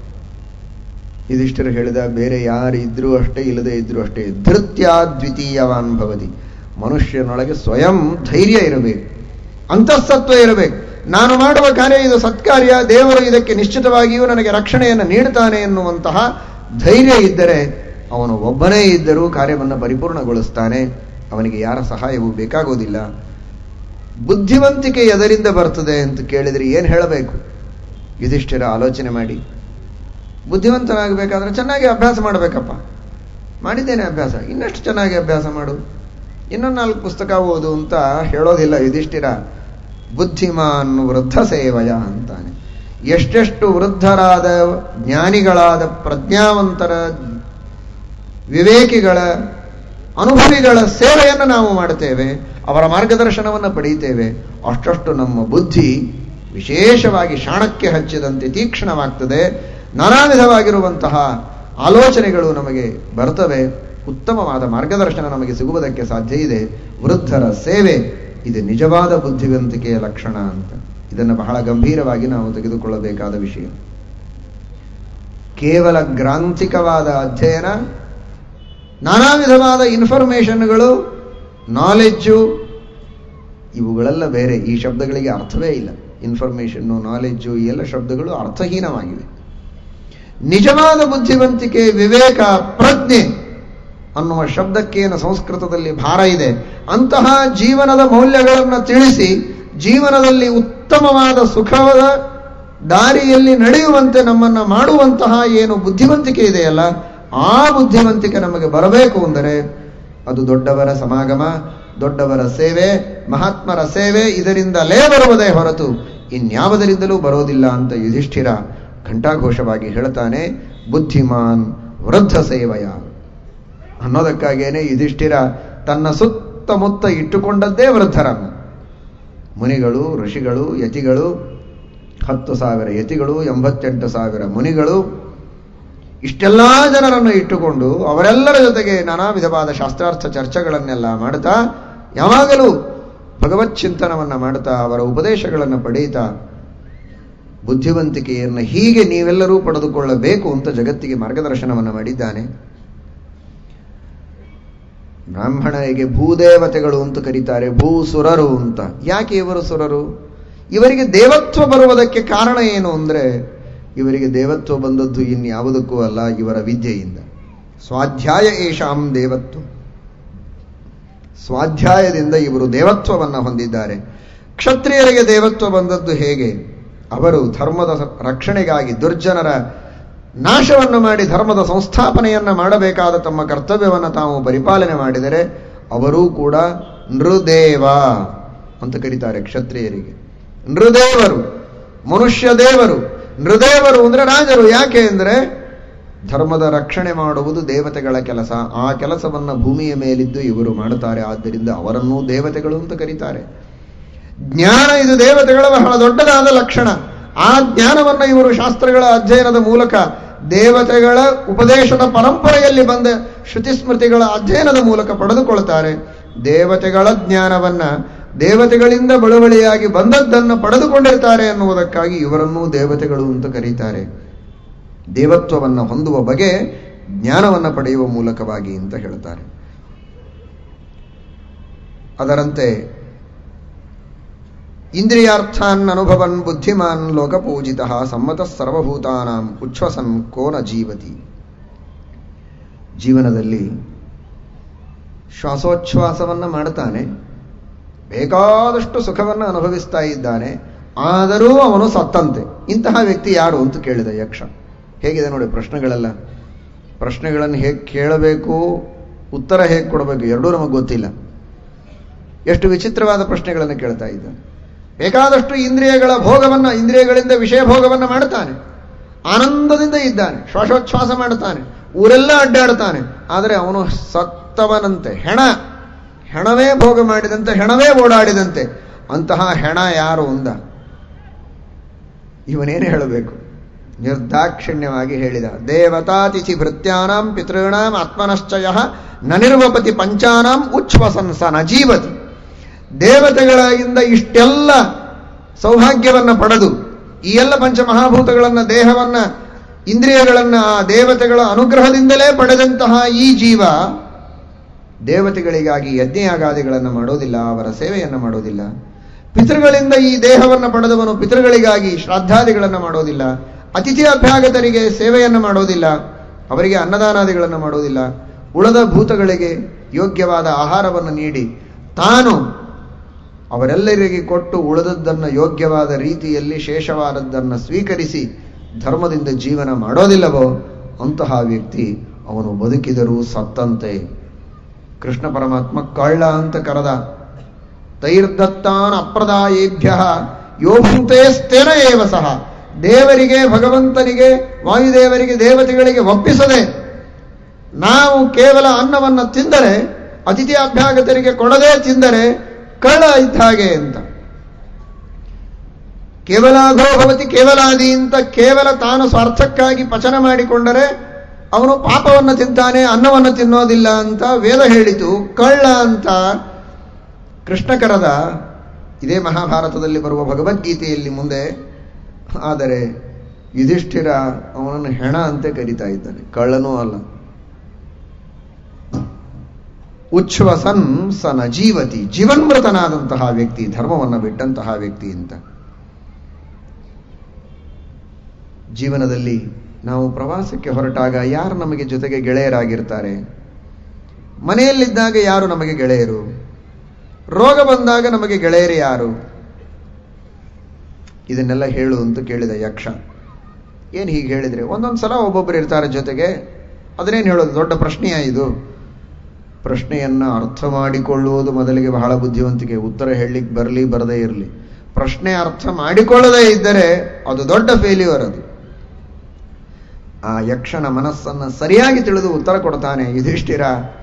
ಇದಿಷ್ಟರು ಹೇಳಿದ ಬೇರೆ ಯಾರು ಇದ್ರೂ ಅಷ್ಟೇ ಇಲ್ಲದೆ ಇದ್ರೂ ಅಷ್ಟೇ ಧೃತ್ಯ ದ್ವಿತೀಯವಾನ್ ಭವತಿ ಮನುಷ್ಯನೊಳಗೆ ಸ್ವಯಂ ಧೈರ್ಯ ಇರಬೇಕು ಅಂತಃಸತ್ವ ಇರಬೇಕು ನಾನು ಮಾಡುವ ಕಾರ್ಯ ಇದು ಸತ್ಕಾರ್ಯ ದೇವರು ಇದಕ್ಕೆ ನಿಶ್ಚಿತವಾಗಿಯೂ ನನಗೆ ರಕ್ಷಣೆಯನ್ನು ನೀಡುತ್ತಾನೆ ಎನ್ನುವಂತಹ ಧೈರ್ಯ ಇದ್ದರೆ ಅವನು ಒಬ್ಬನೇ ಇದ್ದರೂ ಕಾರ್ಯವನ್ನು ಪರಿಪೂರ್ಣಗೊಳಿಸ್ತಾನೆ ಅವನಿಗೆ ಯಾರ ಸಹಾಯವೂ ಬೇಕಾಗೋದಿಲ್ಲ ಬುದ್ಧಿವಂತಿಕೆ ಎದರಿಂದ ಬರ್ತದೆ ಅಂತ ಕೇಳಿದರೆ ಏನು ಹೇಳಬೇಕು ಯುಧಿಷ್ಠಿರ ಆಲೋಚನೆ ಮಾಡಿ ಬುದ್ಧಿವಂತನಾಗಬೇಕಾದ್ರೆ ಚೆನ್ನಾಗಿ ಅಭ್ಯಾಸ ಮಾಡಬೇಕಪ್ಪ ಮಾಡಿದ್ದೇನೆ ಅಭ್ಯಾಸ ಇನ್ನಷ್ಟು ಚೆನ್ನಾಗಿ ಅಭ್ಯಾಸ ಮಾಡು ಇನ್ನೊಂದು ನಾಲ್ಕು ಪುಸ್ತಕ ಓದು ಅಂತ ಹೇಳೋದಿಲ್ಲ ಯುಧಿಷ್ಠಿರ ಬುದ್ಧಿಮಾನ್ ವೃದ್ಧ ಸೇವಯ ಅಂತಾನೆ ಎಷ್ಟೆಷ್ಟು ವೃದ್ಧರಾದ ಜ್ಞಾನಿಗಳಾದ ಪ್ರಜ್ಞಾವಂತರ ವಿವೇಕಿಗಳ ಅನುಭವಿಗಳ ಸೇವೆಯನ್ನು ನಾವು ಮಾಡುತ್ತೇವೆ ಅವರ ಮಾರ್ಗದರ್ಶನವನ್ನು ಪಡೆಯುತ್ತೇವೆ ಅಷ್ಟಷ್ಟು ನಮ್ಮ ಬುದ್ಧಿ ವಿಶೇಷವಾಗಿ ಶಾಣಕ್ಕೆ ಹಚ್ಚಿದಂತೆ ತೀಕ್ಷ್ಣವಾಗ್ತದೆ ನಾನಾ ವಿಧವಾಗಿರುವಂತಹ ಆಲೋಚನೆಗಳು ನಮಗೆ ಬರ್ತವೆ ಉತ್ತಮವಾದ ಮಾರ್ಗದರ್ಶನ ನಮಗೆ ಸಿಗುವುದಕ್ಕೆ ಸಾಧ್ಯ ಇದೆ ವೃದ್ಧರ ಸೇವೆ ಇದು ನಿಜವಾದ ಬುದ್ಧಿವಂತಿಕೆಯ ಲಕ್ಷಣ ಅಂತ ಇದನ್ನು ಬಹಳ ಗಂಭೀರವಾಗಿ ನಾವು ತೆಗೆದುಕೊಳ್ಳಬೇಕಾದ ವಿಷಯ ಕೇವಲ ಗ್ರಾಂಥಿಕವಾದ ಅಧ್ಯಯನ ನಾನಾ ವಿಧವಾದ ಇನ್ಫಾರ್ಮೇಶನ್ಗಳು ನಾಲೆಡ್ಜು ಇವುಗಳೆಲ್ಲ ಬೇರೆ ಈ ಶಬ್ದಗಳಿಗೆ ಅರ್ಥವೇ ಇಲ್ಲ ಇನ್ಫಾರ್ಮೇಶನ್ನು ನಾಲೆಡ್ಜು ಈ ಎಲ್ಲ ಶಬ್ದಗಳು ಅರ್ಥಹೀನವಾಗಿವೆ ನಿಜವಾದ ಬುದ್ಧಿವಂತಿಕೆ ವಿವೇಕ ಪ್ರಜ್ಞೆ ಅನ್ನುವ ಶಬ್ದಕ್ಕೇನು ಸಂಸ್ಕೃತದಲ್ಲಿ ಭಾರ ಇದೆ ಅಂತಹ ಜೀವನದ ಮೌಲ್ಯಗಳನ್ನು ತಿಳಿಸಿ ಜೀವನದಲ್ಲಿ ಉತ್ತಮವಾದ ಸುಖವಾದ ದಾರಿಯಲ್ಲಿ ನಡೆಯುವಂತೆ ನಮ್ಮನ್ನ ಮಾಡುವಂತಹ ಏನು ಬುದ್ಧಿವಂತಿಕೆ ಇದೆಯಲ್ಲ ಆ ಬುದ್ಧಿವಂತಿಕೆ ನಮಗೆ ಬರಬೇಕು ಅಂದರೆ ಅದು ದೊಡ್ಡವರ ಸಮಾಗಮ ದೊಡ್ಡವರ ಸೇವೆ ಮಹಾತ್ಮರ ಸೇವೆ ಇದರಿಂದಲೇ ಬರುವುದೇ ಹೊರತು ಇನ್ಯಾವುದರಿಂದಲೂ ಬರೋದಿಲ್ಲ ಅಂತ ಯುಧಿಷ್ಠಿರ ಘಂಟಾಘೋಷವಾಗಿ ಹೇಳ್ತಾನೆ ಬುದ್ಧಿಮಾನ್ ವೃದ್ಧ ಸೇವೆಯ ಅನ್ನೋದಕ್ಕಾಗೇನೆ ಯುಧಿಷ್ಠಿರ ತನ್ನ ಸುತ್ತಮುತ್ತ ಇಟ್ಟುಕೊಂಡದ್ದೇ ವೃದ್ಧರನ್ನು ಮುನಿಗಳು ಋಷಿಗಳು ಯತಿಗಳು ಹತ್ತು ಸಾವಿರ ಯತಿಗಳು ಎಂಬತ್ತೆಂಟು ಸಾವಿರ ಮುನಿಗಳು ಇಷ್ಟೆಲ್ಲ ಜನರನ್ನು ಇಟ್ಟುಕೊಂಡು ಅವರೆಲ್ಲರ ಜೊತೆಗೆ ನಾನಾ ವಿಧವಾದ ಶಾಸ್ತ್ರಾರ್ಥ ಚರ್ಚೆಗಳನ್ನೆಲ್ಲ ಮಾಡ್ತಾ ಯಾವಾಗಲೂ ಭಗವತ್ ಚಿಂತನವನ್ನ ಮಾಡ್ತಾ ಅವರ ಉಪದೇಶಗಳನ್ನು ಪಡೆಯುತ್ತಾ ಬುದ್ಧಿವಂತಿಕೆಯನ್ನು ಹೀಗೆ ನೀವೆಲ್ಲರೂ ಪಡೆದುಕೊಳ್ಳಬೇಕು ಅಂತ ಜಗತ್ತಿಗೆ ಮಾರ್ಗದರ್ಶನವನ್ನು ಮಾಡಿದ್ದಾನೆ ಬ್ರಾಹ್ಮಣರಿಗೆ ಭೂದೇವತೆಗಳು ಅಂತ ಕರೀತಾರೆ ಭೂಸುರರು ಅಂತ ಯಾಕೆ ಇವರು ಸುರರು ಇವರಿಗೆ ದೇವತ್ವ ಬರುವುದಕ್ಕೆ ಕಾರಣ ಏನು ಅಂದ್ರೆ ಇವರಿಗೆ ದೇವತ್ವ ಬಂದದ್ದು ಇನ್ಯಾವುದಕ್ಕೂ ಅಲ್ಲ ಇವರ ವಿದ್ಯೆಯಿಂದ ಸ್ವಾಧ್ಯಾಯ ಏಷಾಂ ದೇವತ್ವ ಸ್ವಾಧ್ಯಾಯದಿಂದ ಇವರು ದೇವತ್ವವನ್ನು ಹೊಂದಿದ್ದಾರೆ ಕ್ಷತ್ರಿಯರಿಗೆ ದೇವತ್ವ ಬಂದದ್ದು ಹೇಗೆ ಅವರು ಧರ್ಮದ ರಕ್ಷಣೆಗಾಗಿ ದುರ್ಜನರ ನಾಶವನ್ನು ಮಾಡಿ ಧರ್ಮದ ಸಂಸ್ಥಾಪನೆಯನ್ನ ಮಾಡಬೇಕಾದ ತಮ್ಮ ಕರ್ತವ್ಯವನ್ನು ತಾವು ಪರಿಪಾಲನೆ ಮಾಡಿದರೆ ಅವರೂ ಕೂಡ ನೃದೇವ ಅಂತ ಕರೀತಾರೆ ಕ್ಷತ್ರಿಯರಿಗೆ ನೃದೇವರು ಮನುಷ್ಯ ದೇವರು ನೃದೇವರು ಅಂದ್ರೆ ರಾಜರು ಯಾಕೆ ಅಂದ್ರೆ ಧರ್ಮದ ರಕ್ಷಣೆ ಮಾಡುವುದು ದೇವತೆಗಳ ಕೆಲಸ ಆ ಕೆಲಸವನ್ನ ಭೂಮಿಯ ಮೇಲಿದ್ದು ಇವರು ಮಾಡುತ್ತಾರೆ ಆದ್ದರಿಂದ ಅವರನ್ನೂ ದೇವತೆಗಳು ಅಂತ ಕರೀತಾರೆ ಜ್ಞಾನ ಇದು ದೇವತೆಗಳ ಬಹಳ ದೊಡ್ಡದಾದ ಲಕ್ಷಣ ಆ ಜ್ಞಾನವನ್ನ ಇವರು ಶಾಸ್ತ್ರಗಳ ಅಧ್ಯಯನದ ಮೂಲಕ ದೇವತೆಗಳ ಉಪದೇಶದ ಪರಂಪರೆಯಲ್ಲಿ ಬಂದ ಶ್ರುತಿ ಸ್ಮೃತಿಗಳ ಅಧ್ಯಯನದ ಮೂಲಕ ಪಡೆದುಕೊಳ್ತಾರೆ ದೇವತೆಗಳ ಜ್ಞಾನವನ್ನ ದೇವತೆಗಳಿಂದ ಬಳುವಳಿಯಾಗಿ ಬಂದದ್ದನ್ನು ಪಡೆದುಕೊಂಡಿರ್ತಾರೆ ಎನ್ನುವುದಕ್ಕಾಗಿ ಇವರನ್ನೂ ದೇವತೆಗಳು ಅಂತ ಕರೀತಾರೆ ದೇವತ್ವವನ್ನು ಹೊಂದುವ ಬಗೆ ಜ್ಞಾನವನ್ನು ಪಡೆಯುವ ಮೂಲಕವಾಗಿ ಅಂತ ಹೇಳ್ತಾರೆ ಅದರಂತೆ ಇಂದ್ರಿಯಾರ್ಥಾನ್ ಅನುಭವನ್ ಬುದ್ಧಿಮಾನ್ ಲೋಕಪೂಜಿತ ಸಮ್ಮತ ಸರ್ವಭೂತಾನಾಂ ಉಚ್ಛ್ವಸನ್ ಕೋನ ಜೀವತಿ ಜೀವನದಲ್ಲಿ ಶ್ವಾಸೋಚ್ಛ್ವಾಸವನ್ನ ಮಾಡುತ್ತಾನೆ ಬೇಕಾದಷ್ಟು ಸುಖವನ್ನು ಅನುಭವಿಸ್ತಾ ಇದ್ದಾನೆ ಆದರೂ ಅವನು ಸತ್ತಂತೆ ಇಂತಹ ವ್ಯಕ್ತಿ ಯಾರು ಅಂತ ಕೇಳಿದ ಯಕ್ಷ ಹೇಗಿದೆ ನೋಡಿ ಪ್ರಶ್ನೆಗಳೆಲ್ಲ ಪ್ರಶ್ನೆಗಳನ್ನು ಹೇಗೆ ಕೇಳಬೇಕು ಉತ್ತರ ಹೇಗೆ ಕೊಡಬೇಕು ಎರಡೂ ನಮಗೆ ಗೊತ್ತಿಲ್ಲ ಎಷ್ಟು ವಿಚಿತ್ರವಾದ ಪ್ರಶ್ನೆಗಳನ್ನು ಕೇಳ್ತಾ ಇದ್ದಾನೆ ಬೇಕಾದಷ್ಟು ಇಂದ್ರಿಯಗಳ ಭೋಗವನ್ನ ಇಂದ್ರಿಯಗಳಿಂದ ವಿಷಯ ಭೋಗವನ್ನ ಮಾಡುತ್ತಾನೆ ಆನಂದದಿಂದ ಇದ್ದಾನೆ ಶ್ವಾಸೋಚ್ಛ್ವಾಸ ಮಾಡುತ್ತಾನೆ ಊರೆಲ್ಲ ಅಡ್ಡಾಡ್ತಾನೆ ಆದರೆ ಅವನು ಸತ್ತವನಂತೆ ಹೆಣ ಹೆಣವೇ ಭೋಗ ಮಾಡಿದಂತೆ ಹೆಣವೇ ಓಡಾಡಿದಂತೆ ಅಂತಹ ಹೆಣ ಯಾರು ಒಂದ ಇವನೇನು ಹೇಳಬೇಕು ನಿರ್ದಾಕ್ಷಿಣ್ಯವಾಗಿ ಹೇಳಿದ ದೇವತಾತಿಥಿ ಭೃತ್ಯಾನಾಂ ಪಿತೃಣಾಂ ಆತ್ಮನಶ್ಚಯ ನನಿರ್ವಪತಿ ಪಂಚಾನಾಂ ಉಚ್ಛ್ವಸನ್ ಸ ನಜೀವತಿ ದೇವತೆಗಳಿಂದ ಇಷ್ಟೆಲ್ಲ ಸೌಭಾಗ್ಯವನ್ನ ಪಡೆದು ಈ ಎಲ್ಲ ಪಂಚಮಹಾಭೂತಗಳನ್ನ ದೇಹವನ್ನ ಇಂದ್ರಿಯಗಳನ್ನ ಆ ದೇವತೆಗಳ ಅನುಗ್ರಹದಿಂದಲೇ ಪಡೆದಂತಹ ಈ ಜೀವ ದೇವತೆಗಳಿಗಾಗಿ ಯಜ್ಞಯಾಗಾದಿಗಳನ್ನು ಮಾಡೋದಿಲ್ಲ ಅವರ ಸೇವೆಯನ್ನು ಮಾಡೋದಿಲ್ಲ ಪಿತೃಗಳಿಂದ ಈ ದೇಹವನ್ನು ಪಡೆದವನು ಪಿತೃಗಳಿಗಾಗಿ ಶ್ರಾದ್ದಾದಿಗಳನ್ನು ಮಾಡೋದಿಲ್ಲ ಅತಿಥಿ ಅಭ್ಯಾಗತರಿಗೆ ಸೇವೆಯನ್ನು ಮಾಡೋದಿಲ್ಲ ಅವರಿಗೆ ಅನ್ನದಾನಾದಿಗಳನ್ನು ಮಾಡೋದಿಲ್ಲ ಉಳದ ಭೂತಗಳಿಗೆ ಯೋಗ್ಯವಾದ ಆಹಾರವನ್ನು ನೀಡಿ ತಾನು ಅವರೆಲ್ಲರಿಗೆ ಕೊಟ್ಟು ಉಳಿದದ್ದನ್ನು ಯೋಗ್ಯವಾದ ರೀತಿಯಲ್ಲಿ ಶೇಷವಾದದ್ದನ್ನು ಸ್ವೀಕರಿಸಿ ಧರ್ಮದಿಂದ ಜೀವನ ಮಾಡೋದಿಲ್ಲವೋ ಅಂತಹ ವ್ಯಕ್ತಿ ಅವನು ಬದುಕಿದರೂ ಸತ್ತಂತೆ ಕೃಷ್ಣ ಪರಮಾತ್ಮ ಕಳ್ಳ ಅಂತ ಕರೆದ ತೈರ್ದತ್ತಾನ್ ಅಪ್ರದಾಯೇಭ್ಯ ಯೋಭೂತೇಸ್ತೇನ ಏವ ಸಹ ದೇವರಿಗೆ ಭಗವಂತನಿಗೆ ವಾಯುದೇವರಿಗೆ ದೇವತೆಗಳಿಗೆ ಒಪ್ಪಿಸದೆ ನಾವು ಕೇವಲ ಅನ್ನವನ್ನು ತಿಂದರೆ ಅತಿಥಿ ಅಭ್ಯಾಗತರಿಗೆ ಕೊಡದೆ ತಿಂದರೆ ಕಳ್ಳ ಇದ್ದ ಹಾಗೆ ಅಂತ ಕೇವಲಾಘೋ ಭವತಿ ಕೇವಲಾದಿ ಅಂತ ಕೇವಲ ತಾನು ಸ್ವಾರ್ಥಕ್ಕಾಗಿ ಪಚನ ಮಾಡಿಕೊಂಡರೆ ಅವನು ಪಾಪವನ್ನು ತಿಂತಾನೆ ಅನ್ನವನ್ನು ತಿನ್ನೋದಿಲ್ಲ ಅಂತ ವೇದ ಹೇಳಿತು ಕಳ್ಳ ಅಂತ ಕೃಷ್ಣ ಕರದ ಇದೇ ಮಹಾಭಾರತದಲ್ಲಿ ಬರುವ ಭಗವದ್ಗೀತೆಯಲ್ಲಿ ಮುಂದೆ ಆದರೆ ಯುಧಿಷ್ಠಿರ ಅವನನ್ನು ಹೆಣ ಅಂತೆ ಕರೀತಾ ಇದ್ದಾನೆ ಕಳ್ಳನೂ ಅಲ್ಲ ಉಚ್ಛ್ವಸನ್ ಸ ನಜೀವತಿ ಜೀವನ್ಮೃತನಾದಂತಹ ವ್ಯಕ್ತಿ ಧರ್ಮವನ್ನು ಬಿಟ್ಟಂತಹ ವ್ಯಕ್ತಿ ಅಂತ ಜೀವನದಲ್ಲಿ ನಾವು ಪ್ರವಾಸಕ್ಕೆ ಹೊರಟಾಗ ಯಾರು ನಮಗೆ ಜೊತೆಗೆ ಗೆಳೆಯರಾಗಿರ್ತಾರೆ ಮನೆಯಲ್ಲಿದ್ದಾಗ ಯಾರು ನಮಗೆ ಗೆಳೆಯರು ರೋಗ ಬಂದಾಗ ನಮಗೆ ಗೆಳೆಯರು ಯಾರು ಇದನ್ನೆಲ್ಲ ಹೇಳು ಅಂತ ಕೇಳಿದ ಯಕ್ಷ ಏನು ಹೀಗೆ ಹೇಳಿದ್ರೆ ಒಂದೊಂದು ಸಲ ಒಬ್ಬೊಬ್ಬರು ಇರ್ತಾರೆ ಜೊತೆಗೆ ಅದನ್ನೇನು ಹೇಳೋದು ದೊಡ್ಡ ಪ್ರಶ್ನೆಯ ಇದು ಪ್ರಶ್ನೆಯನ್ನ ಅರ್ಥ ಮಾಡಿಕೊಳ್ಳುವುದು ಮೊದಲಿಗೆ ಬಹಳ ಬುದ್ಧಿವಂತಿಕೆ ಉತ್ತರ ಹೇಳಲಿಕ್ಕೆ ಬರಲಿ ಬರದೇ ಇರಲಿ ಪ್ರಶ್ನೆ ಅರ್ಥ ಮಾಡಿಕೊಳ್ಳದೇ ಇದ್ದರೆ ಅದು ದೊಡ್ಡ ಫೇಲ್ಯೂರ್ ಅದು ಆ ಯಕ್ಷನ ಮನಸ್ಸನ್ನು ಸರಿಯಾಗಿ ತಿಳಿದು ಉತ್ತರ ಕೊಡ್ತಾನೆ ಯುಧಿಷ್ಠಿರ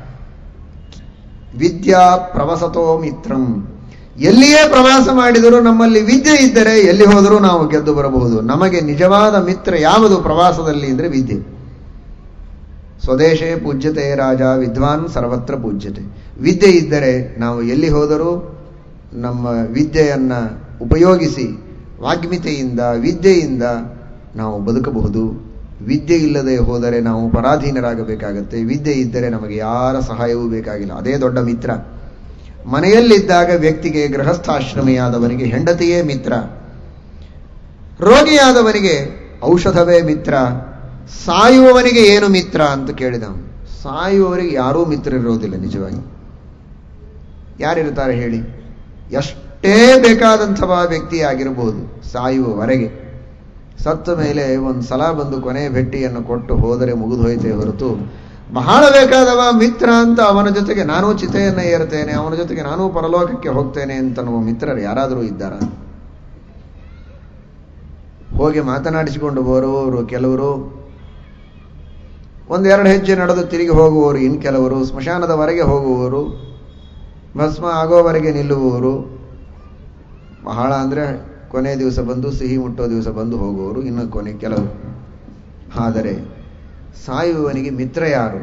ವಿದ್ಯಾ ಪ್ರವಸತೋ ಮಿತ್ರಂ ಎಲ್ಲಿಯೇ ಪ್ರವಾಸ ಮಾಡಿದರೂ ನಮ್ಮಲ್ಲಿ ವಿದ್ಯೆ ಇದ್ದರೆ ಎಲ್ಲಿ ಹೋದರೂ ನಾವು ಗೆದ್ದು ಬರಬಹುದು ನಮಗೆ ನಿಜವಾದ ಮಿತ್ರ ಯಾವುದು ಪ್ರವಾಸದಲ್ಲಿ ಇದ್ರೆ ವಿದ್ಯೆ ಸ್ವದೇಶೇ ಪೂಜ್ಯತೆ ರಾಜ ವಿದ್ವಾನ್ ಸರ್ವತ್ರ ಪೂಜ್ಯತೆ ವಿದ್ಯೆ ಇದ್ದರೆ ನಾವು ಎಲ್ಲಿ ಹೋದರೂ ನಮ್ಮ ವಿದ್ಯೆಯನ್ನ ಉಪಯೋಗಿಸಿ ವಾಗ್ಮಿತೆಯಿಂದ ವಿದ್ಯೆಯಿಂದ ನಾವು ಬದುಕಬಹುದು ವಿದ್ಯೆ ಇಲ್ಲದೆ ಹೋದರೆ ನಾವು ಪರಾಧೀನರಾಗಬೇಕಾಗತ್ತೆ ವಿದ್ಯೆ ಇದ್ದರೆ ನಮಗೆ ಯಾರ ಸಹಾಯವೂ ಬೇಕಾಗಿಲ್ಲ ಅದೇ ದೊಡ್ಡ ಮಿತ್ರ ಮನೆಯಲ್ಲಿದ್ದಾಗ ವ್ಯಕ್ತಿಗೆ ಗೃಹಸ್ಥಾಶ್ರಮಿಯಾದವನಿಗೆ ಹೆಂಡತಿಯೇ ಮಿತ್ರ ರೋಗಿಯಾದವನಿಗೆ ಔಷಧವೇ ಮಿತ್ರ ಸಾಯುವವನಿಗೆ ಏನು ಮಿತ್ರ ಅಂತ ಕೇಳಿದ ಸಾಯುವವರಿಗೆ ಯಾರೂ ಮಿತ್ರರಿರೋದಿಲ್ಲ ನಿಜವಾಗಿ ಯಾರಿರ್ತಾರೆ ಹೇಳಿ ಎಷ್ಟೇ ಬೇಕಾದಂತಹ ವ್ಯಕ್ತಿ ಆಗಿರಬಹುದು ಸಾಯುವವರೆಗೆ ಸತ್ತ ಮೇಲೆ ಒಂದು ಸಲ ಬಂದು ಕೊನೆ ಭೆಟ್ಟಿಯನ್ನು ಕೊಟ್ಟು ಹೋದರೆ ಮುಗಿದು ಹೋಯ್ತೆ ಹೊರತು ಬಹಳ ಬೇಕಾದವ ಮಿತ್ರ ಅಂತ ಅವನ ಜೊತೆಗೆ ನಾನೂ ಚಿತೆಯನ್ನು ಏರ್ತೇನೆ ಅವನ ಜೊತೆಗೆ ನಾನೂ ಪರಲೋಕಕ್ಕೆ ಹೋಗ್ತೇನೆ ಅಂತನ್ನುವ ಮಿತ್ರರು ಯಾರಾದರೂ ಇದ್ದಾರ ಹೋಗಿ ಮಾತನಾಡಿಸಿಕೊಂಡು ಬರುವವರು ಕೆಲವರು ಒಂದೆರಡು ಹೆಜ್ಜೆ ನಡೆದು ತಿರುಗಿ ಹೋಗುವವರು ಇನ್ ಕೆಲವರು ಸ್ಮಶಾನದವರೆಗೆ ಹೋಗುವವರು ಭಸ್ಮ ಆಗೋವರೆಗೆ ನಿಲ್ಲುವವರು ಬಹಳ ಅಂದರೆ ಕೊನೆ ದಿವಸ ಬಂದು ಸಿಹಿ ಮುಟ್ಟೋ ದಿವಸ ಬಂದು ಹೋಗುವವರು ಇನ್ನು ಕೊನೆ ಕೆಲವರು ಆದರೆ ಸಾಯುವವನಿಗೆ ಮಿತ್ರ ಯಾರು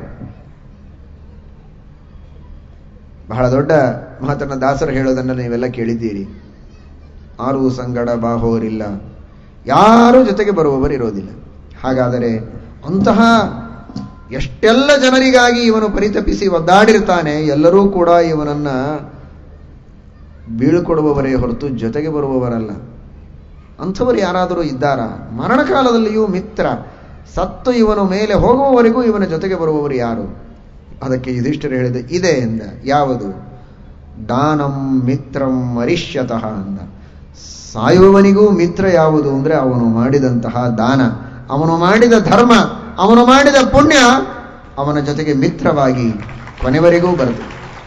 ಬಹಳ ದೊಡ್ಡ ಮಾತನ್ನ ದಾಸರು ಹೇಳೋದನ್ನು ನೀವೆಲ್ಲ ಕೇಳಿದ್ದೀರಿ ಆರು ಸಂಗಡ ಬಾಹೋರಿಲ್ಲ ಯಾರೂ ಜೊತೆಗೆ ಬರುವವರು ಇರೋದಿಲ್ಲ ಹಾಗಾದರೆ ಅಂತಹ ಎಷ್ಟೆಲ್ಲ ಜನರಿಗಾಗಿ ಇವನು ಪರಿತಪಿಸಿ ಒದ್ದಾಡಿರ್ತಾನೆ ಎಲ್ಲರೂ ಕೂಡ ಇವನನ್ನ ಬೀಳ್ಕೊಡುವವರೇ ಹೊರತು ಜೊತೆಗೆ ಬರುವವರಲ್ಲ ಅಂಥವರು ಯಾರಾದರೂ ಇದ್ದಾರಾ ಮರಣಕಾಲದಲ್ಲಿಯೂ ಮಿತ್ರ ಸತ್ತು ಇವನು ಮೇಲೆ ಹೋಗುವವರೆಗೂ ಇವನ ಜೊತೆಗೆ ಬರುವವರು ಯಾರು ಅದಕ್ಕೆ ಯುಧಿಷ್ಠಿರ ಹೇಳಿದ ಇದೆ ಎಂದ ಯಾವುದು ದಾನಂ ಮಿತ್ರಂ ಅರಿಷ್ಯತಃ ಅಂದ ಸಾಯುವವನಿಗೂ ಮಿತ್ರ ಯಾವುದು ಅಂದ್ರೆ ಅವನು ಮಾಡಿದಂತಹ ದಾನ ಅವನು ಮಾಡಿದ ಧರ್ಮ ಅವನು ಮಾಡಿದ ಪುಣ್ಯ ಅವನ ಜೊತೆಗೆ ಮಿತ್ರವಾಗಿ ಕೊನೆವರೆಗೂ ಬರುತ್ತೆ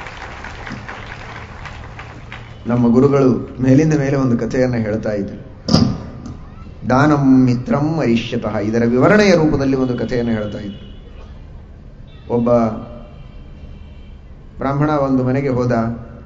ನಮ್ಮ ಗುರುಗಳು ಮೇಲಿಂದ ಮೇಲೆ ಒಂದು ಕಥೆಯನ್ನು ಹೇಳ್ತಾ ಇದ್ರು ದಾನಂ ಮಿತ್ರಂ ಅರಿಷ್ಯತಃ ಇದರ ವಿವರಣೆಯ ರೂಪದಲ್ಲಿ ಒಂದು ಕಥೆಯನ್ನು ಹೇಳ್ತಾ ಇದ್ರು ಒಬ್ಬ ಬ್ರಾಹ್ಮಣ ಒಂದು ಮನೆಗೆ ಹೋದ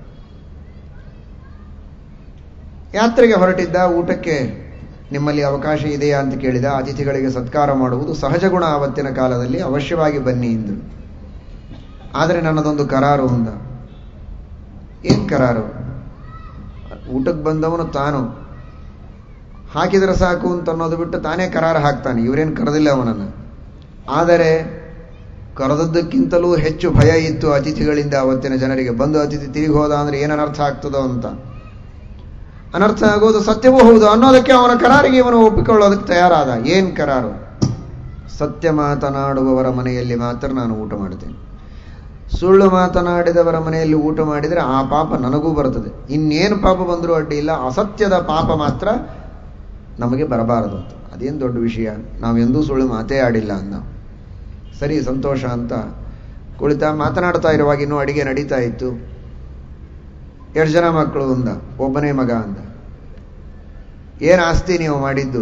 ಯಾತ್ರೆಗೆ ಹೊರಟಿದ್ದ ಊಟಕ್ಕೆ ನಿಮ್ಮಲ್ಲಿ ಅವಕಾಶ ಇದೆಯಾ ಅಂತ ಕೇಳಿದ ಅತಿಥಿಗಳಿಗೆ ಸತ್ಕಾರ ಮಾಡುವುದು ಸಹಜ ಗುಣ ಆವತ್ತಿನ ಕಾಲದಲ್ಲಿ ಅವಶ್ಯವಾಗಿ ಬನ್ನಿ ಎಂದರು ಆದರೆ ನನ್ನದೊಂದು ಕರಾರು ಅಂದ ಏನ್ ಕರಾರು ಊಟಕ್ಕೆ ಬಂದವನು ತಾನು ಹಾಕಿದರೆ ಸಾಕು ಅಂತ ಅನ್ನೋದು ಬಿಟ್ಟು ತಾನೇ ಕರಾರು ಹಾಕ್ತಾನೆ ಇವರೇನು ಕರೆದಿಲ್ಲ ಅವನನ್ನು ಆದರೆ ಕರೆದದ್ದಕ್ಕಿಂತಲೂ ಹೆಚ್ಚು ಭಯ ಇತ್ತು ಅತಿಥಿಗಳಿಂದ ಅವತ್ತಿನ ಜನರಿಗೆ ಬಂದು ಅತಿಥಿ ತಿರುಗಿ ಹೋದ ಅಂದ್ರೆ ಏನು ಅನರ್ಥ ಆಗ್ತದೋ ಅಂತ ಅನರ್ಥ ಆಗೋದು ಸತ್ಯವೂ ಹೌದು ಅನ್ನೋದಕ್ಕೆ ಅವನ ಕರಾರಿಗೆ ಇವನು ಒಪ್ಪಿಕೊಳ್ಳೋದಕ್ಕೆ ತಯಾರಾದ ಏನ್ ಕರಾರು ಸತ್ಯ ಮಾತನಾಡುವವರ ಮನೆಯಲ್ಲಿ ಮಾತ್ರ ನಾನು ಊಟ ಮಾಡ್ತೇನೆ ಸುಳ್ಳು ಮಾತನಾಡಿದವರ ಮನೆಯಲ್ಲಿ ಊಟ ಮಾಡಿದರೆ ಆ ಪಾಪ ನನಗೂ ಬರುತ್ತದೆ ಇನ್ನೇನು ಪಾಪ ಬಂದರೂ ಅಡ್ಡಿ ಇಲ್ಲ ಅಸತ್ಯದ ಪಾಪ ಮಾತ್ರ ನಮಗೆ ಬರಬಾರದು ಅಂತ ಅದೇನು ದೊಡ್ಡ ವಿಷಯ ನಾವೆಂದೂ ಸುಳ್ಳು ಮಾತೇ ಆಡಿಲ್ಲ ಅಂದ ಸರಿ ಸಂತೋಷ ಅಂತ ಕುಳಿತ ಮಾತನಾಡ್ತಾ ಇರುವಾಗ ಇನ್ನೂ ಅಡಿಗೆ ನಡೀತಾ ಇತ್ತು ಎಷ್ಟು ಜನ ಮಕ್ಕಳು ಅಂದ ಒಬ್ಬನೇ ಮಗ ಅಂದ ಏನು ಆಸ್ತಿ ನೀವು ಮಾಡಿದ್ದು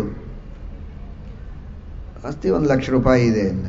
ಆಸ್ತಿ ಒಂದು ಲಕ್ಷ ರೂಪಾಯಿ ಇದೆ ಅಂದ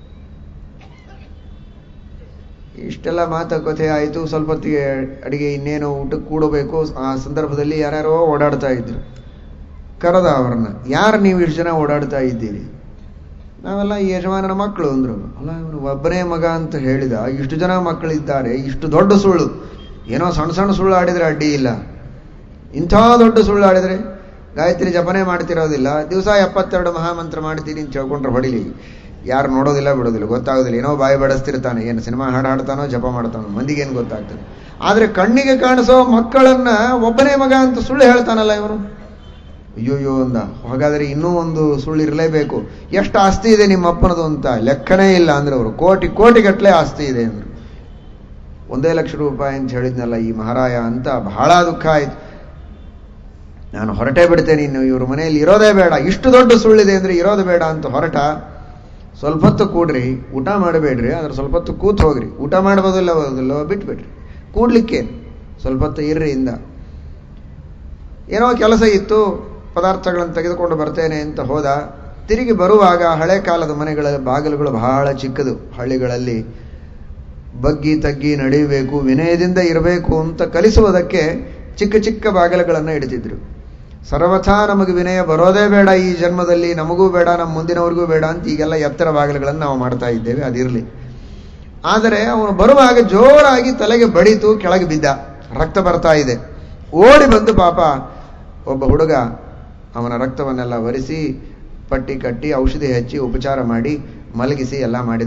ಇಷ್ಟೆಲ್ಲ ಮಾತುಕತೆ ಆಯಿತು ಸ್ವಲ್ಪ ಹೊತ್ತಿಗೆ ಅಡಿಗೆ ಇನ್ನೇನು ಊಟಕ್ಕೆ ಕೂಡಬೇಕು ಆ ಸಂದರ್ಭದಲ್ಲಿ ಯಾರ್ಯಾರೋ ಓಡಾಡ್ತಾ ಇದ್ರು ಕರೆದ ಅವ್ರನ್ನ ಯಾರು ನೀವು ಇಷ್ಟು ಜನ ಓಡಾಡ್ತಾ ಇದ್ದೀರಿ ನಾವೆಲ್ಲ ಈ ಯಜಮಾನನ ಮಕ್ಕಳು ಅಂದ್ರು ಅಲ್ಲ ಇವನು ಒಬ್ಬನೇ ಮಗ ಅಂತ ಹೇಳಿದ ಇಷ್ಟು ಜನ ಮಕ್ಕಳಿದ್ದಾರೆ ಇಷ್ಟು ದೊಡ್ಡ ಸುಳ್ಳು ಏನೋ ಸಣ್ಣ ಸಣ್ಣ ಸುಳ್ಳು ಆಡಿದ್ರೆ ಅಡ್ಡಿ ಇಲ್ಲ ಇಂಥ ದೊಡ್ಡ ಸುಳ್ಳು ಆಡಿದ್ರೆ ಗಾಯತ್ರಿ ಜಪನೆ ಮಾಡ್ತಿರೋದಿಲ್ಲ ದಿವಸ ಎಪ್ಪತ್ತೆರಡು ಮಹಾಮಂತ್ರ ಮಾಡ್ತೀನಿ ಅಂತ ಹೇಳ್ಕೊಂಡ್ರೆ ಹೊಡಿಲಿ ಯಾರು ನೋಡೋದಿಲ್ಲ ಬಿಡೋದಿಲ್ಲ ಗೊತ್ತಾಗೋದಿಲ್ಲ ಏನೋ ಬಾಯಿ ಬಡಿಸ್ತಿರ್ತಾನೆ ಏನು ಸಿನಿಮಾ ಹಾಡು ಹಾಡ್ತಾನೋ ಜಪ ಮಾಡ್ತಾನೋ ಮಂದಿಗೆ ಏನು ಗೊತ್ತಾಗ್ತದೆ ಆದರೆ ಕಣ್ಣಿಗೆ ಕಾಣಿಸೋ ಮಕ್ಕಳನ್ನ ಒಬ್ಬನೇ ಮಗ ಅಂತ ಸುಳ್ಳು ಹೇಳ್ತಾನಲ್ಲ ಇವನು ಅಯ್ಯೋಯ್ಯೋ ಅಂದ ಹಾಗಾದ್ರೆ ಇನ್ನೂ ಒಂದು ಸುಳ್ಳು ಇರಲೇಬೇಕು ಎಷ್ಟು ಆಸ್ತಿ ಇದೆ ನಿಮ್ಮ ಅಪ್ಪನದು ಅಂತ ಲೆಕ್ಕನೇ ಇಲ್ಲ ಅಂದ್ರೆ ಅವರು ಕೋಟಿ ಕೋಟಿಗಟ್ಟಲೆ ಆಸ್ತಿ ಇದೆ ಅಂದ್ರು ಒಂದೇ ಲಕ್ಷ ರೂಪಾಯಿ ಅಂತ ಹೇಳಿದ್ನಲ್ಲ ಈ ಮಹಾರಾಯ ಅಂತ ಬಹಳ ದುಃಖ ಆಯ್ತು ನಾನು ಹೊರಟೇ ಬಿಡ್ತೇನೆ ಇನ್ನು ಇವ್ರ ಮನೆಯಲ್ಲಿ ಇರೋದೇ ಬೇಡ ಇಷ್ಟು ದೊಡ್ಡ ಸುಳ್ಳಿದೆ ಅಂದ್ರೆ ಇರೋದು ಬೇಡ ಅಂತ ಹೊರಟ ಸ್ವಲ್ಪ ಹೊತ್ತು ಕೂಡ್ರಿ ಊಟ ಮಾಡಬೇಡ್ರಿ ಆದ್ರೆ ಸ್ವಲ್ಪ ಹೊತ್ತು ಕೂತ್ ಹೋಗ್ರಿ ಊಟ ಮಾಡ್ಬೋದಿಲ್ಲ ಹೋಗೋದಿಲ್ಲ ಬಿಟ್ಬಿಡ್ರಿ ಕೂಡ್ಲಿಕ್ಕೆ ಸ್ವಲ್ಪ ಹೊತ್ತು ಇರ್ರಿ ಇಂದ ಏನೋ ಕೆಲಸ ಇತ್ತು ಪದಾರ್ಥಗಳನ್ನು ತೆಗೆದುಕೊಂಡು ಬರ್ತೇನೆ ಅಂತ ಹೋದ ತಿರುಗಿ ಬರುವಾಗ ಹಳೆ ಕಾಲದ ಮನೆಗಳ ಬಾಗಿಲುಗಳು ಬಹಳ ಚಿಕ್ಕದು ಹಳ್ಳಿಗಳಲ್ಲಿ ಬಗ್ಗಿ ತಗ್ಗಿ ನಡೆಯಬೇಕು ವಿನಯದಿಂದ ಇರಬೇಕು ಅಂತ ಕಲಿಸುವುದಕ್ಕೆ ಚಿಕ್ಕ ಚಿಕ್ಕ ಬಾಗಿಲುಗಳನ್ನು ಇಡ್ತಿದ್ರು ಸರ್ವಥಾ ನಮಗೆ ವಿನಯ ಬರೋದೇ ಬೇಡ ಈ ಜನ್ಮದಲ್ಲಿ ನಮಗೂ ಬೇಡ ನಮ್ಮ ಮುಂದಿನವ್ರಿಗೂ ಬೇಡ ಅಂತ ಈಗೆಲ್ಲ ಎತ್ತರ ಬಾಗಿಲುಗಳನ್ನು ನಾವು ಮಾಡ್ತಾ ಇದ್ದೇವೆ ಅದಿರಲಿ ಆದರೆ ಅವನು ಬರುವಾಗ ಜೋರಾಗಿ ತಲೆಗೆ ಬಡಿತು ಕೆಳಗೆ ಬಿದ್ದ ರಕ್ತ ಬರ್ತಾ ಇದೆ ಓಡಿ ಬಂದು ಪಾಪ ಒಬ್ಬ ಹುಡುಗ ಅವನ ರಕ್ತವನ್ನೆಲ್ಲ ಒರೆಸಿ ಪಟ್ಟಿ ಕಟ್ಟಿ ಔಷಧಿ ಹಚ್ಚಿ ಉಪಚಾರ ಮಾಡಿ ಮಲಗಿಸಿ ಎಲ್ಲ ಮಾಡಿದ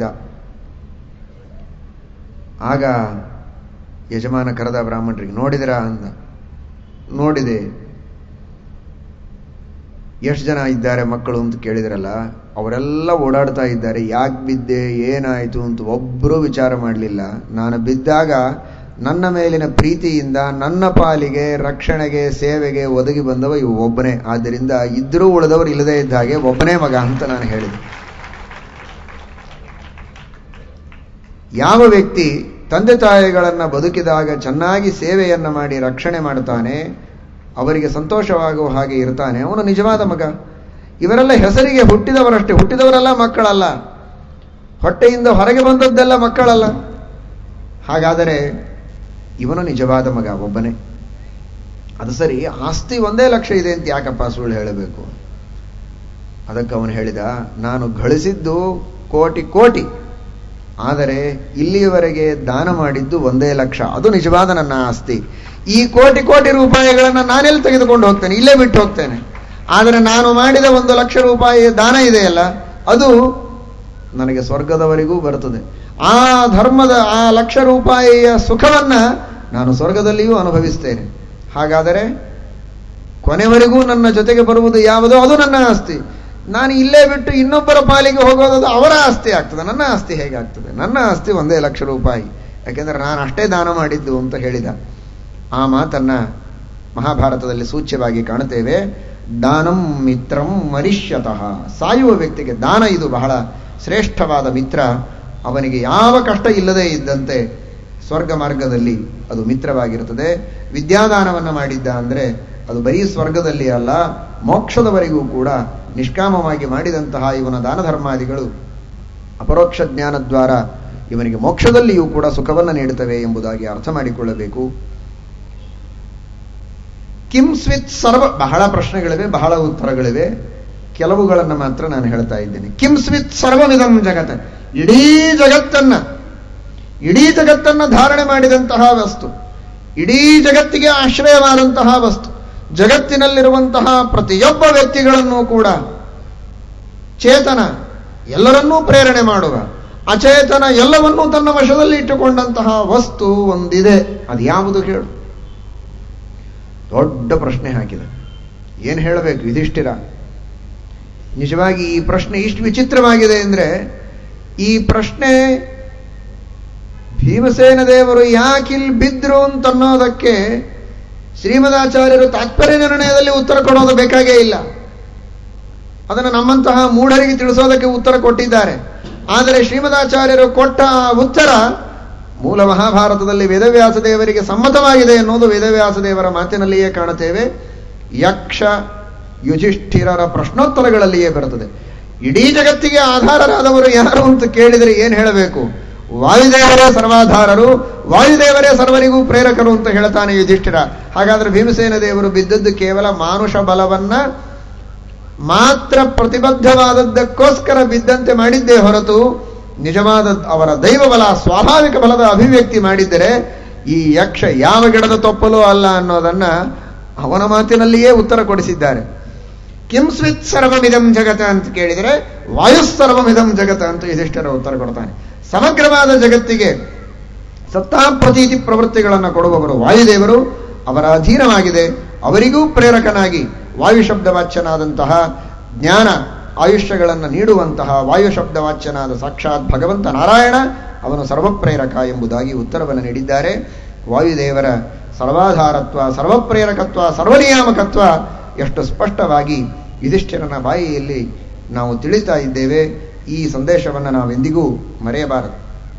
ಆಗ ಯಜಮಾನ ಕರೆದ ಬ್ರಾಹ್ಮಣರಿಗೆ ನೋಡಿದಿರಾ ಅಂದ ನೋಡಿದೆ ಎಷ್ಟು ಜನ ಇದ್ದಾರೆ ಮಕ್ಕಳು ಅಂತ ಕೇಳಿದ್ರಲ್ಲ ಅವರೆಲ್ಲ ಓಡಾಡ್ತಾ ಇದ್ದಾರೆ ಯಾಕೆ ಬಿದ್ದೆ ಏನಾಯಿತು ಅಂತ ಒಬ್ಬರೂ ವಿಚಾರ ಮಾಡಲಿಲ್ಲ ನಾನು ಬಿದ್ದಾಗ ನನ್ನ ಮೇಲಿನ ಪ್ರೀತಿಯಿಂದ ನನ್ನ ಪಾಲಿಗೆ ರಕ್ಷಣೆಗೆ ಸೇವೆಗೆ ಒದಗಿ ಬಂದವ ಇವು ಒಬ್ಬನೇ ಆದ್ದರಿಂದ ಇದ್ರೂ ಉಳಿದವರು ಇಲ್ಲದೇ ಇದ್ದ ಹಾಗೆ ಒಬ್ಬನೇ ಮಗ ಅಂತ ನಾನು ಹೇಳಿದೆ ಯಾವ ವ್ಯಕ್ತಿ ತಂದೆ ತಾಯಿಗಳನ್ನು ಬದುಕಿದಾಗ ಚೆನ್ನಾಗಿ ಸೇವೆಯನ್ನು ಮಾಡಿ ರಕ್ಷಣೆ ಮಾಡ್ತಾನೆ ಅವರಿಗೆ ಸಂತೋಷವಾಗುವ ಹಾಗೆ ಇರ್ತಾನೆ ಅವನು ನಿಜವಾದ ಮಗ ಇವರೆಲ್ಲ ಹೆಸರಿಗೆ ಹುಟ್ಟಿದವರಷ್ಟೇ ಹುಟ್ಟಿದವರೆಲ್ಲ ಮಕ್ಕಳಲ್ಲ ಹೊಟ್ಟೆಯಿಂದ ಹೊರಗೆ ಬಂದದ್ದೆಲ್ಲ ಮಕ್ಕಳಲ್ಲ ಹಾಗಾದರೆ ಇವನು ನಿಜವಾದ ಮಗ ಒಬ್ಬನೇ ಅದು ಸರಿ ಆಸ್ತಿ ಒಂದೇ ಲಕ್ಷ ಇದೆ ಅಂತ ಯಾಕಪ್ಪ ಸುಳ್ಳು ಹೇಳಬೇಕು ಅದಕ್ಕೆ ಅವನು ಹೇಳಿದ ನಾನು ಗಳಿಸಿದ್ದು ಕೋಟಿ ಕೋಟಿ ಆದರೆ ಇಲ್ಲಿಯವರೆಗೆ ದಾನ ಮಾಡಿದ್ದು ಒಂದೇ ಲಕ್ಷ ಅದು ನಿಜವಾದ ನನ್ನ ಆಸ್ತಿ ಈ ಕೋಟಿ ಕೋಟಿ ರೂಪಾಯಿಗಳನ್ನು ನಾನೆಲ್ಲಿ ತೆಗೆದುಕೊಂಡು ಹೋಗ್ತೇನೆ ಇಲ್ಲೇ ಬಿಟ್ಟು ಹೋಗ್ತೇನೆ ಆದರೆ ನಾನು ಮಾಡಿದ ಒಂದು ಲಕ್ಷ ರೂಪಾಯಿ ದಾನ ಇದೆಯಲ್ಲ ಅದು ನನಗೆ ಸ್ವರ್ಗದವರೆಗೂ ಬರುತ್ತದೆ ಆ ಧರ್ಮದ ಆ ಲಕ್ಷ ರೂಪಾಯಿಯ ಸುಖವನ್ನ ನಾನು ಸ್ವರ್ಗದಲ್ಲಿಯೂ ಅನುಭವಿಸ್ತೇನೆ ಹಾಗಾದರೆ ಕೊನೆವರೆಗೂ ನನ್ನ ಜೊತೆಗೆ ಬರುವುದು ಯಾವುದೋ ಅದು ನನ್ನ ಆಸ್ತಿ ನಾನು ಇಲ್ಲೇ ಬಿಟ್ಟು ಇನ್ನೊಬ್ಬರ ಪಾಲಿಗೆ ಹೋಗೋದು ಅವರ ಆಸ್ತಿ ಆಗ್ತದೆ ನನ್ನ ಆಸ್ತಿ ಹೇಗಾಗ್ತದೆ ನನ್ನ ಆಸ್ತಿ ಒಂದೇ ಲಕ್ಷ ರೂಪಾಯಿ ಯಾಕೆಂದ್ರೆ ನಾನು ಅಷ್ಟೇ ದಾನ ಮಾಡಿದ್ದು ಅಂತ ಹೇಳಿದ ಆ ಮಾತನ್ನ ಮಹಾಭಾರತದಲ್ಲಿ ಸೂಚ್ಯವಾಗಿ ಕಾಣುತ್ತೇವೆ ದಾನಂ ಮಿತ್ರಂ ಮರಿಷ್ಯತಃ ಸಾಯುವ ವ್ಯಕ್ತಿಗೆ ದಾನ ಇದು ಬಹಳ ಶ್ರೇಷ್ಠವಾದ ಮಿತ್ರ ಅವನಿಗೆ ಯಾವ ಕಷ್ಟ ಇಲ್ಲದೆ ಇದ್ದಂತೆ ಸ್ವರ್ಗ ಮಾರ್ಗದಲ್ಲಿ ಅದು ಮಿತ್ರವಾಗಿರುತ್ತದೆ ವಿದ್ಯಾದಾನವನ್ನು ಮಾಡಿದ್ದ ಅಂದರೆ ಅದು ಬರೀ ಸ್ವರ್ಗದಲ್ಲಿ ಅಲ್ಲ ಮೋಕ್ಷದವರೆಗೂ ಕೂಡ ನಿಷ್ಕಾಮವಾಗಿ ಮಾಡಿದಂತಹ ಇವನ ದಾನ ಧರ್ಮಾದಿಗಳು ಅಪರೋಕ್ಷ ಜ್ಞಾನದ್ವಾರ ಇವನಿಗೆ ಮೋಕ್ಷದಲ್ಲಿಯೂ ಕೂಡ ಸುಖವನ್ನು ನೀಡುತ್ತವೆ ಎಂಬುದಾಗಿ ಅರ್ಥ ಮಾಡಿಕೊಳ್ಳಬೇಕು ಕಿಮ್ಸ್ವಿತ್ ಸರ್ವ ಬಹಳ ಪ್ರಶ್ನೆಗಳಿವೆ ಬಹಳ ಉತ್ತರಗಳಿವೆ ಕೆಲವುಗಳನ್ನು ಮಾತ್ರ ನಾನು ಹೇಳ್ತಾ ಇದ್ದೇನೆ ಕಿಮ್ಸ್ವಿತ್ ಸರ್ವಮಿದಂ ಜಗತ್ ಇಡೀ ಜಗತ್ತನ್ನ ಇಡೀ ಜಗತ್ತನ್ನ ಧಾರಣೆ ಮಾಡಿದಂತಹ ವಸ್ತು ಇಡೀ ಜಗತ್ತಿಗೆ ಆಶ್ರಯವಾದಂತಹ ವಸ್ತು ಜಗತ್ತಿನಲ್ಲಿರುವಂತಹ ಪ್ರತಿಯೊಬ್ಬ ವ್ಯಕ್ತಿಗಳನ್ನು ಕೂಡ ಚೇತನ ಎಲ್ಲರನ್ನೂ ಪ್ರೇರಣೆ ಮಾಡುವ ಅಚೇತನ ಎಲ್ಲವನ್ನೂ ತನ್ನ ವಶದಲ್ಲಿ ಇಟ್ಟುಕೊಂಡಂತಹ ವಸ್ತು ಒಂದಿದೆ ಅದು ಯಾವುದು ಹೇಳು ದೊಡ್ಡ ಪ್ರಶ್ನೆ ಹಾಕಿದ ಏನು ಹೇಳಬೇಕು ಯುಧಿಷ್ಠಿರ ನಿಜವಾಗಿ ಈ ಪ್ರಶ್ನೆ ಇಷ್ಟು ವಿಚಿತ್ರವಾಗಿದೆ ಅಂದ್ರೆ ಈ ಪ್ರಶ್ನೆ ಭೀಮಸೇನ ದೇವರು ಯಾಕಿಲ್ ಬಿದ್ರು ಅಂತನ್ನೋದಕ್ಕೆ ಶ್ರೀಮದಾಚಾರ್ಯರು ತಾತ್ಪರ್ಯ ನಿರ್ಣಯದಲ್ಲಿ ಉತ್ತರ ಕೊಡೋದು ಬೇಕಾಗೇ ಇಲ್ಲ ಅದನ್ನು ನಮ್ಮಂತಹ ಮೂಢರಿಗೆ ತಿಳಿಸೋದಕ್ಕೆ ಉತ್ತರ ಕೊಟ್ಟಿದ್ದಾರೆ ಆದರೆ ಶ್ರೀಮದಾಚಾರ್ಯರು ಕೊಟ್ಟ ಆ ಉತ್ತರ ಮೂಲ ಮಹಾಭಾರತದಲ್ಲಿ ವೇದವ್ಯಾಸ ದೇವರಿಗೆ ಸಮ್ಮತವಾಗಿದೆ ಎನ್ನುವುದು ವೇದವ್ಯಾಸ ದೇವರ ಮಾತಿನಲ್ಲಿಯೇ ಕಾಣುತ್ತೇವೆ ಯಕ್ಷ ಯುಧಿಷ್ಠಿರರ ಪ್ರಶ್ನೋತ್ತರಗಳಲ್ಲಿಯೇ ಬರುತ್ತದೆ ಇಡೀ ಜಗತ್ತಿಗೆ ಆಧಾರರಾದವರು ಯಾರು ಅಂತ ಕೇಳಿದರೆ ಏನು ಹೇಳಬೇಕು ವಾಯುದೇವರೇ ಸರ್ವಾಧಾರರು ವಾಯುದೇವರೇ ಸರ್ವರಿಗೂ ಪ್ರೇರಕರು ಅಂತ ಹೇಳ್ತಾನೆ ಯುಧಿಷ್ಠಿರ ಹಾಗಾದ್ರೆ ಭೀಮಸೇನ ದೇವರು ಬಿದ್ದದ್ದು ಕೇವಲ ಮಾನುಷ ಬಲವನ್ನ ಮಾತ್ರ ಪ್ರತಿಬದ್ಧವಾದದ್ದಕ್ಕೋಸ್ಕರ ಬಿದ್ದಂತೆ ಮಾಡಿದ್ದೇ ಹೊರತು ನಿಜವಾದ ಅವರ ದೈವ ಬಲ ಸ್ವಾಭಾವಿಕ ಬಲದ ಅಭಿವ್ಯಕ್ತಿ ಮಾಡಿದ್ದರೆ ಈ ಯಕ್ಷ ಯಾವ ಗಿಡದ ತೊಪ್ಪಲು ಅಲ್ಲ ಅನ್ನೋದನ್ನ ಅವನ ಮಾತಿನಲ್ಲಿಯೇ ಉತ್ತರ ಕೊಡಿಸಿದ್ದಾರೆ ಕಿಂಸ್ವಿತ್ ಸರ್ವಮಿದಂ ಜಗತ ಅಂತ ಕೇಳಿದರೆ ವಾಯುಸ್ಸರ್ವಮಿದಂ ಜಗತ ಅಂತ ಯುಧಿಷ್ಠರ ಉತ್ತರ ಕೊಡ್ತಾನೆ ಸಮಗ್ರವಾದ ಜಗತ್ತಿಗೆ ಸತ್ತಾ ಪ್ರತೀತಿ ಪ್ರವೃತ್ತಿಗಳನ್ನು ಕೊಡುವವರು ವಾಯುದೇವರು ಅವರ ಅಧೀನವಾಗಿದೆ ಅವರಿಗೂ ಪ್ರೇರಕನಾಗಿ ವಾಯು ಶಬ್ದವಾಚ್ಯನಾದಂತಹ ಜ್ಞಾನ ಆಯುಷ್ಯಗಳನ್ನು ನೀಡುವಂತಹ ವಾಯು ಶಬ್ದವಾಚ್ಯನಾದ ಸಾಕ್ಷಾತ್ ಭಗವಂತ ನಾರಾಯಣ ಅವನು ಸರ್ವಪ್ರೇರಕ ಎಂಬುದಾಗಿ ಉತ್ತರವನ್ನು ನೀಡಿದ್ದಾರೆ ವಾಯುದೇವರ ಸರ್ವಾಧಾರತ್ವ ಸರ್ವಪ್ರೇರಕತ್ವ ಸರ್ವನಿಯಾಮಕತ್ವ ಎಷ್ಟು ಸ್ಪಷ್ಟವಾಗಿ ಯುಧಿಷ್ಠಿರನ ಬಾಯಿಯಲ್ಲಿ ನಾವು ತಿಳಿತಾ ಇದ್ದೇವೆ ಈ ಸಂದೇಶವನ್ನು ನಾವೆಂದಿಗೂ ಮರೆಯಬಾರದು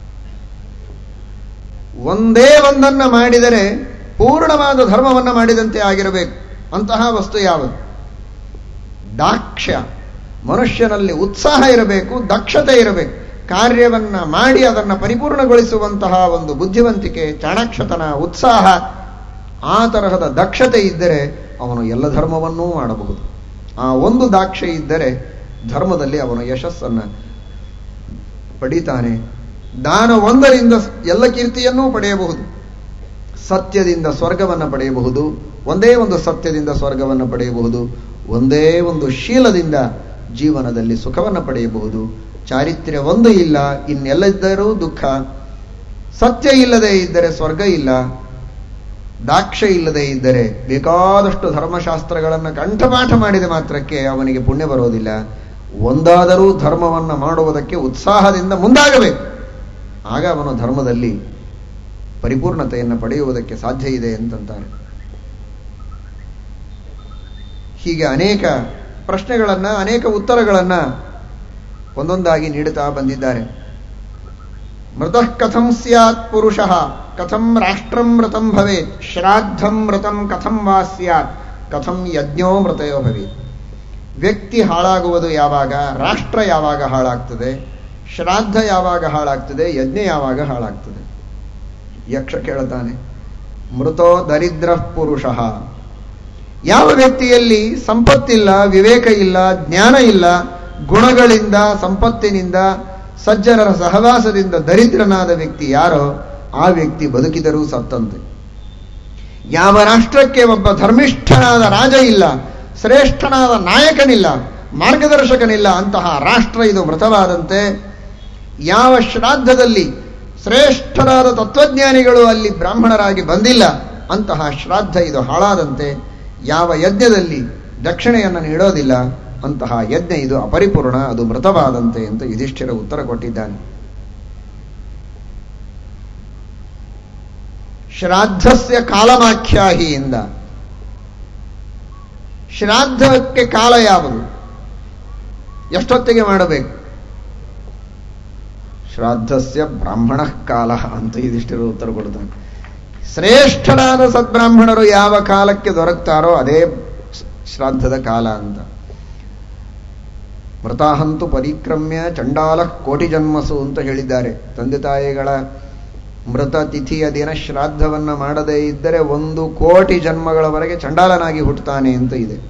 ಒಂದೇ ಒಂದನ್ನ ಮಾಡಿದರೆ ಪೂರ್ಣವಾದ ಧರ್ಮವನ್ನು ಮಾಡಿದಂತೆ ಆಗಿರಬೇಕು ಅಂತಹ ವಸ್ತು ಯಾವುದು ದಾಕ್ಷ್ಯ ಮನುಷ್ಯನಲ್ಲಿ ಉತ್ಸಾಹ ಇರಬೇಕು ದಕ್ಷತೆ ಇರಬೇಕು ಕಾರ್ಯವನ್ನ ಮಾಡಿ ಅದನ್ನು ಪರಿಪೂರ್ಣಗೊಳಿಸುವಂತಹ ಒಂದು ಬುದ್ಧಿವಂತಿಕೆ ಚಾಣಾಕ್ಷತನ ಉತ್ಸಾಹ ಆ ತರಹದ ದಕ್ಷತೆ ಇದ್ದರೆ ಅವನು ಎಲ್ಲ ಧರ್ಮವನ್ನೂ ಮಾಡಬಹುದು ಆ ಒಂದು ದಾಕ್ಷೆ ಇದ್ದರೆ ಧರ್ಮದಲ್ಲಿ ಅವನು ಯಶಸ್ಸನ್ನು ಪಡಿತಾನೆ ದಾನ ಒಂದರಿಂದ ಎಲ್ಲ ಕೀರ್ತಿಯನ್ನೂ ಪಡೆಯಬಹುದು ಸತ್ಯದಿಂದ ಸ್ವರ್ಗವನ್ನು ಪಡೆಯಬಹುದು ಒಂದೇ ಒಂದು ಸತ್ಯದಿಂದ ಸ್ವರ್ಗವನ್ನು ಪಡೆಯಬಹುದು ಒಂದೇ ಒಂದು ಶೀಲದಿಂದ ಜೀವನದಲ್ಲಿ ಸುಖವನ್ನು ಪಡೆಯಬಹುದು ಚಾರಿತ್ರ್ಯ ಒಂದು ಇಲ್ಲ ಇನ್ನೆಲ್ಲದರೂ ದುಃಖ ಸತ್ಯ ಇಲ್ಲದೆ ಇದ್ದರೆ ಸ್ವರ್ಗ ಇಲ್ಲ ದಾಕ್ಷ ಇಲ್ಲದೆ ಇದ್ದರೆ ಬೇಕಾದಷ್ಟು ಧರ್ಮಶಾಸ್ತ್ರಗಳನ್ನು ಕಂಠಪಾಠ ಮಾಡಿದ ಮಾತ್ರಕ್ಕೆ ಅವನಿಗೆ ಪುಣ್ಯ ಬರೋದಿಲ್ಲ ಒಂದಾದರೂ ಧರ್ಮವನ್ನು ಮಾಡುವುದಕ್ಕೆ ಉತ್ಸಾಹದಿಂದ ಮುಂದಾಗಬೇಕು ಆಗ ಅವನು ಧರ್ಮದಲ್ಲಿ ಪರಿಪೂರ್ಣತೆಯನ್ನು ಪಡೆಯುವುದಕ್ಕೆ ಸಾಧ್ಯ ಇದೆ ಅಂತಂತಾರೆ ಹೀಗೆ ಅನೇಕ ಪ್ರಶ್ನೆಗಳನ್ನು ಅನೇಕ ಉತ್ತರಗಳನ್ನು ಒಂದೊಂದಾಗಿ ನೀಡುತ್ತಾ ಬಂದಿದ್ದಾರೆ ಮೃತಃ ಕಥಂ ಸ್ಯಾತ್ ಪುರುಷಃ ಕಥಂ ರಾಷ್ಟ್ರಂ ಮೃತಂ ಭವೇತ್ ಶ್ರಾದ್ದಂ ಮೃತಂ ಕಥಂ ವಾ ಸ್ಯಾತ್ ಕಥಂ ಯಜ್ಞೋ ಮೃತಯೋ ಭವೇತ್ ವ್ಯಕ್ತಿ ಹಾಳಾಗುವುದು ಯಾವಾಗ ರಾಷ್ಟ್ರ ಯಾವಾಗ ಹಾಳಾಗ್ತದೆ ಶ್ರಾದ್ದ ಯಾವಾಗ ಹಾಳಾಗ್ತದೆ ಯಜ್ಞ ಯಾವಾಗ ಹಾಳಾಗ್ತದೆ ಯಕ್ಷ ಕೇಳ್ತಾನೆ ಮೃತೋ ದರಿದ್ರ ಪುರುಷಃ ಯಾವ ವ್ಯಕ್ತಿಯಲ್ಲಿ ಸಂಪತ್ತಿಲ್ಲ ವಿವೇಕ ಇಲ್ಲ ಜ್ಞಾನ ಇಲ್ಲ ಗುಣಗಳಿಂದ ಸಂಪತ್ತಿನಿಂದ ಸಜ್ಜನರ ಸಹವಾಸದಿಂದ ದರಿದ್ರನಾದ ವ್ಯಕ್ತಿ ಯಾರೋ ಆ ವ್ಯಕ್ತಿ ಬದುಕಿದರೂ ಸತ್ತಂತೆ ಯಾವ ರಾಷ್ಟ್ರಕ್ಕೆ ಒಬ್ಬ ಧರ್ಮಿಷ್ಠನಾದ ರಾಜ ಇಲ್ಲ ಶ್ರೇಷ್ಠನಾದ ನಾಯಕನಿಲ್ಲ ಮಾರ್ಗದರ್ಶಕನಿಲ್ಲ ಅಂತಹ ರಾಷ್ಟ್ರ ಇದು ಮೃತವಾದಂತೆ ಯಾವ ಶ್ರಾದ್ದದಲ್ಲಿ ಶ್ರೇಷ್ಠರಾದ ತತ್ವಜ್ಞಾನಿಗಳು ಅಲ್ಲಿ ಬ್ರಾಹ್ಮಣರಾಗಿ ಬಂದಿಲ್ಲ ಅಂತಹ ಶ್ರಾದ್ದ ಇದು ಹಾಳಾದಂತೆ ಯಾವ ಯಜ್ಞದಲ್ಲಿ ದಕ್ಷಿಣೆಯನ್ನು ನೀಡೋದಿಲ್ಲ ಅಂತಹ ಯಜ್ಞ ಇದು ಅಪರಿಪೂರ್ಣ ಅದು ಮೃತವಾದಂತೆ ಅಂತ ಯುಧಿಷ್ಠಿರ ಉತ್ತರ ಕೊಟ್ಟಿದ್ದಾನೆ ಶ್ರಾದ್ದಸ್ಯ ಕಾಲಮಾಖ್ಯಾಹಿಯಿಂದ ಶ್ರಾದ್ದಕ್ಕೆ ಕಾಲ ಯಾವುದು ಎಷ್ಟೊತ್ತಿಗೆ ಮಾಡಬೇಕು ಶ್ರಾದ್ದಸ್ಯ ಬ್ರಾಹ್ಮಣ ಕಾಲ ಅಂತ ಯುಧಿಷ್ಠಿರ ಉತ್ತರ ಕೊಡ್ತಾನೆ ಶ್ರೇಷ್ಠರಾದ ಸದ್ಬ್ರಾಹ್ಮಣರು ಯಾವ ಕಾಲಕ್ಕೆ ದೊರಕ್ತಾರೋ ಅದೇ ಶ್ರಾದ್ದದ ಕಾಲ ಅಂತ ಮೃತಾಹಂತು ಪರಿಕ್ರಮ್ಯ ಚಂಡಾಲ ಕೋಟಿ ಜನ್ಮಸು ಅಂತ ಹೇಳಿದ್ದಾರೆ ತಂದೆ ತಾಯಿಗಳ ಮೃತ ತಿಥಿಯ ದಿನ ಶ್ರಾದ್ದವನ್ನ ಮಾಡದೇ ಇದ್ದರೆ ಒಂದು ಕೋಟಿ ಜನ್ಮಗಳವರೆಗೆ ಚಂಡಾಲನಾಗಿ ಹುಟ್ಟುತ್ತಾನೆ ಅಂತ ಇದೆ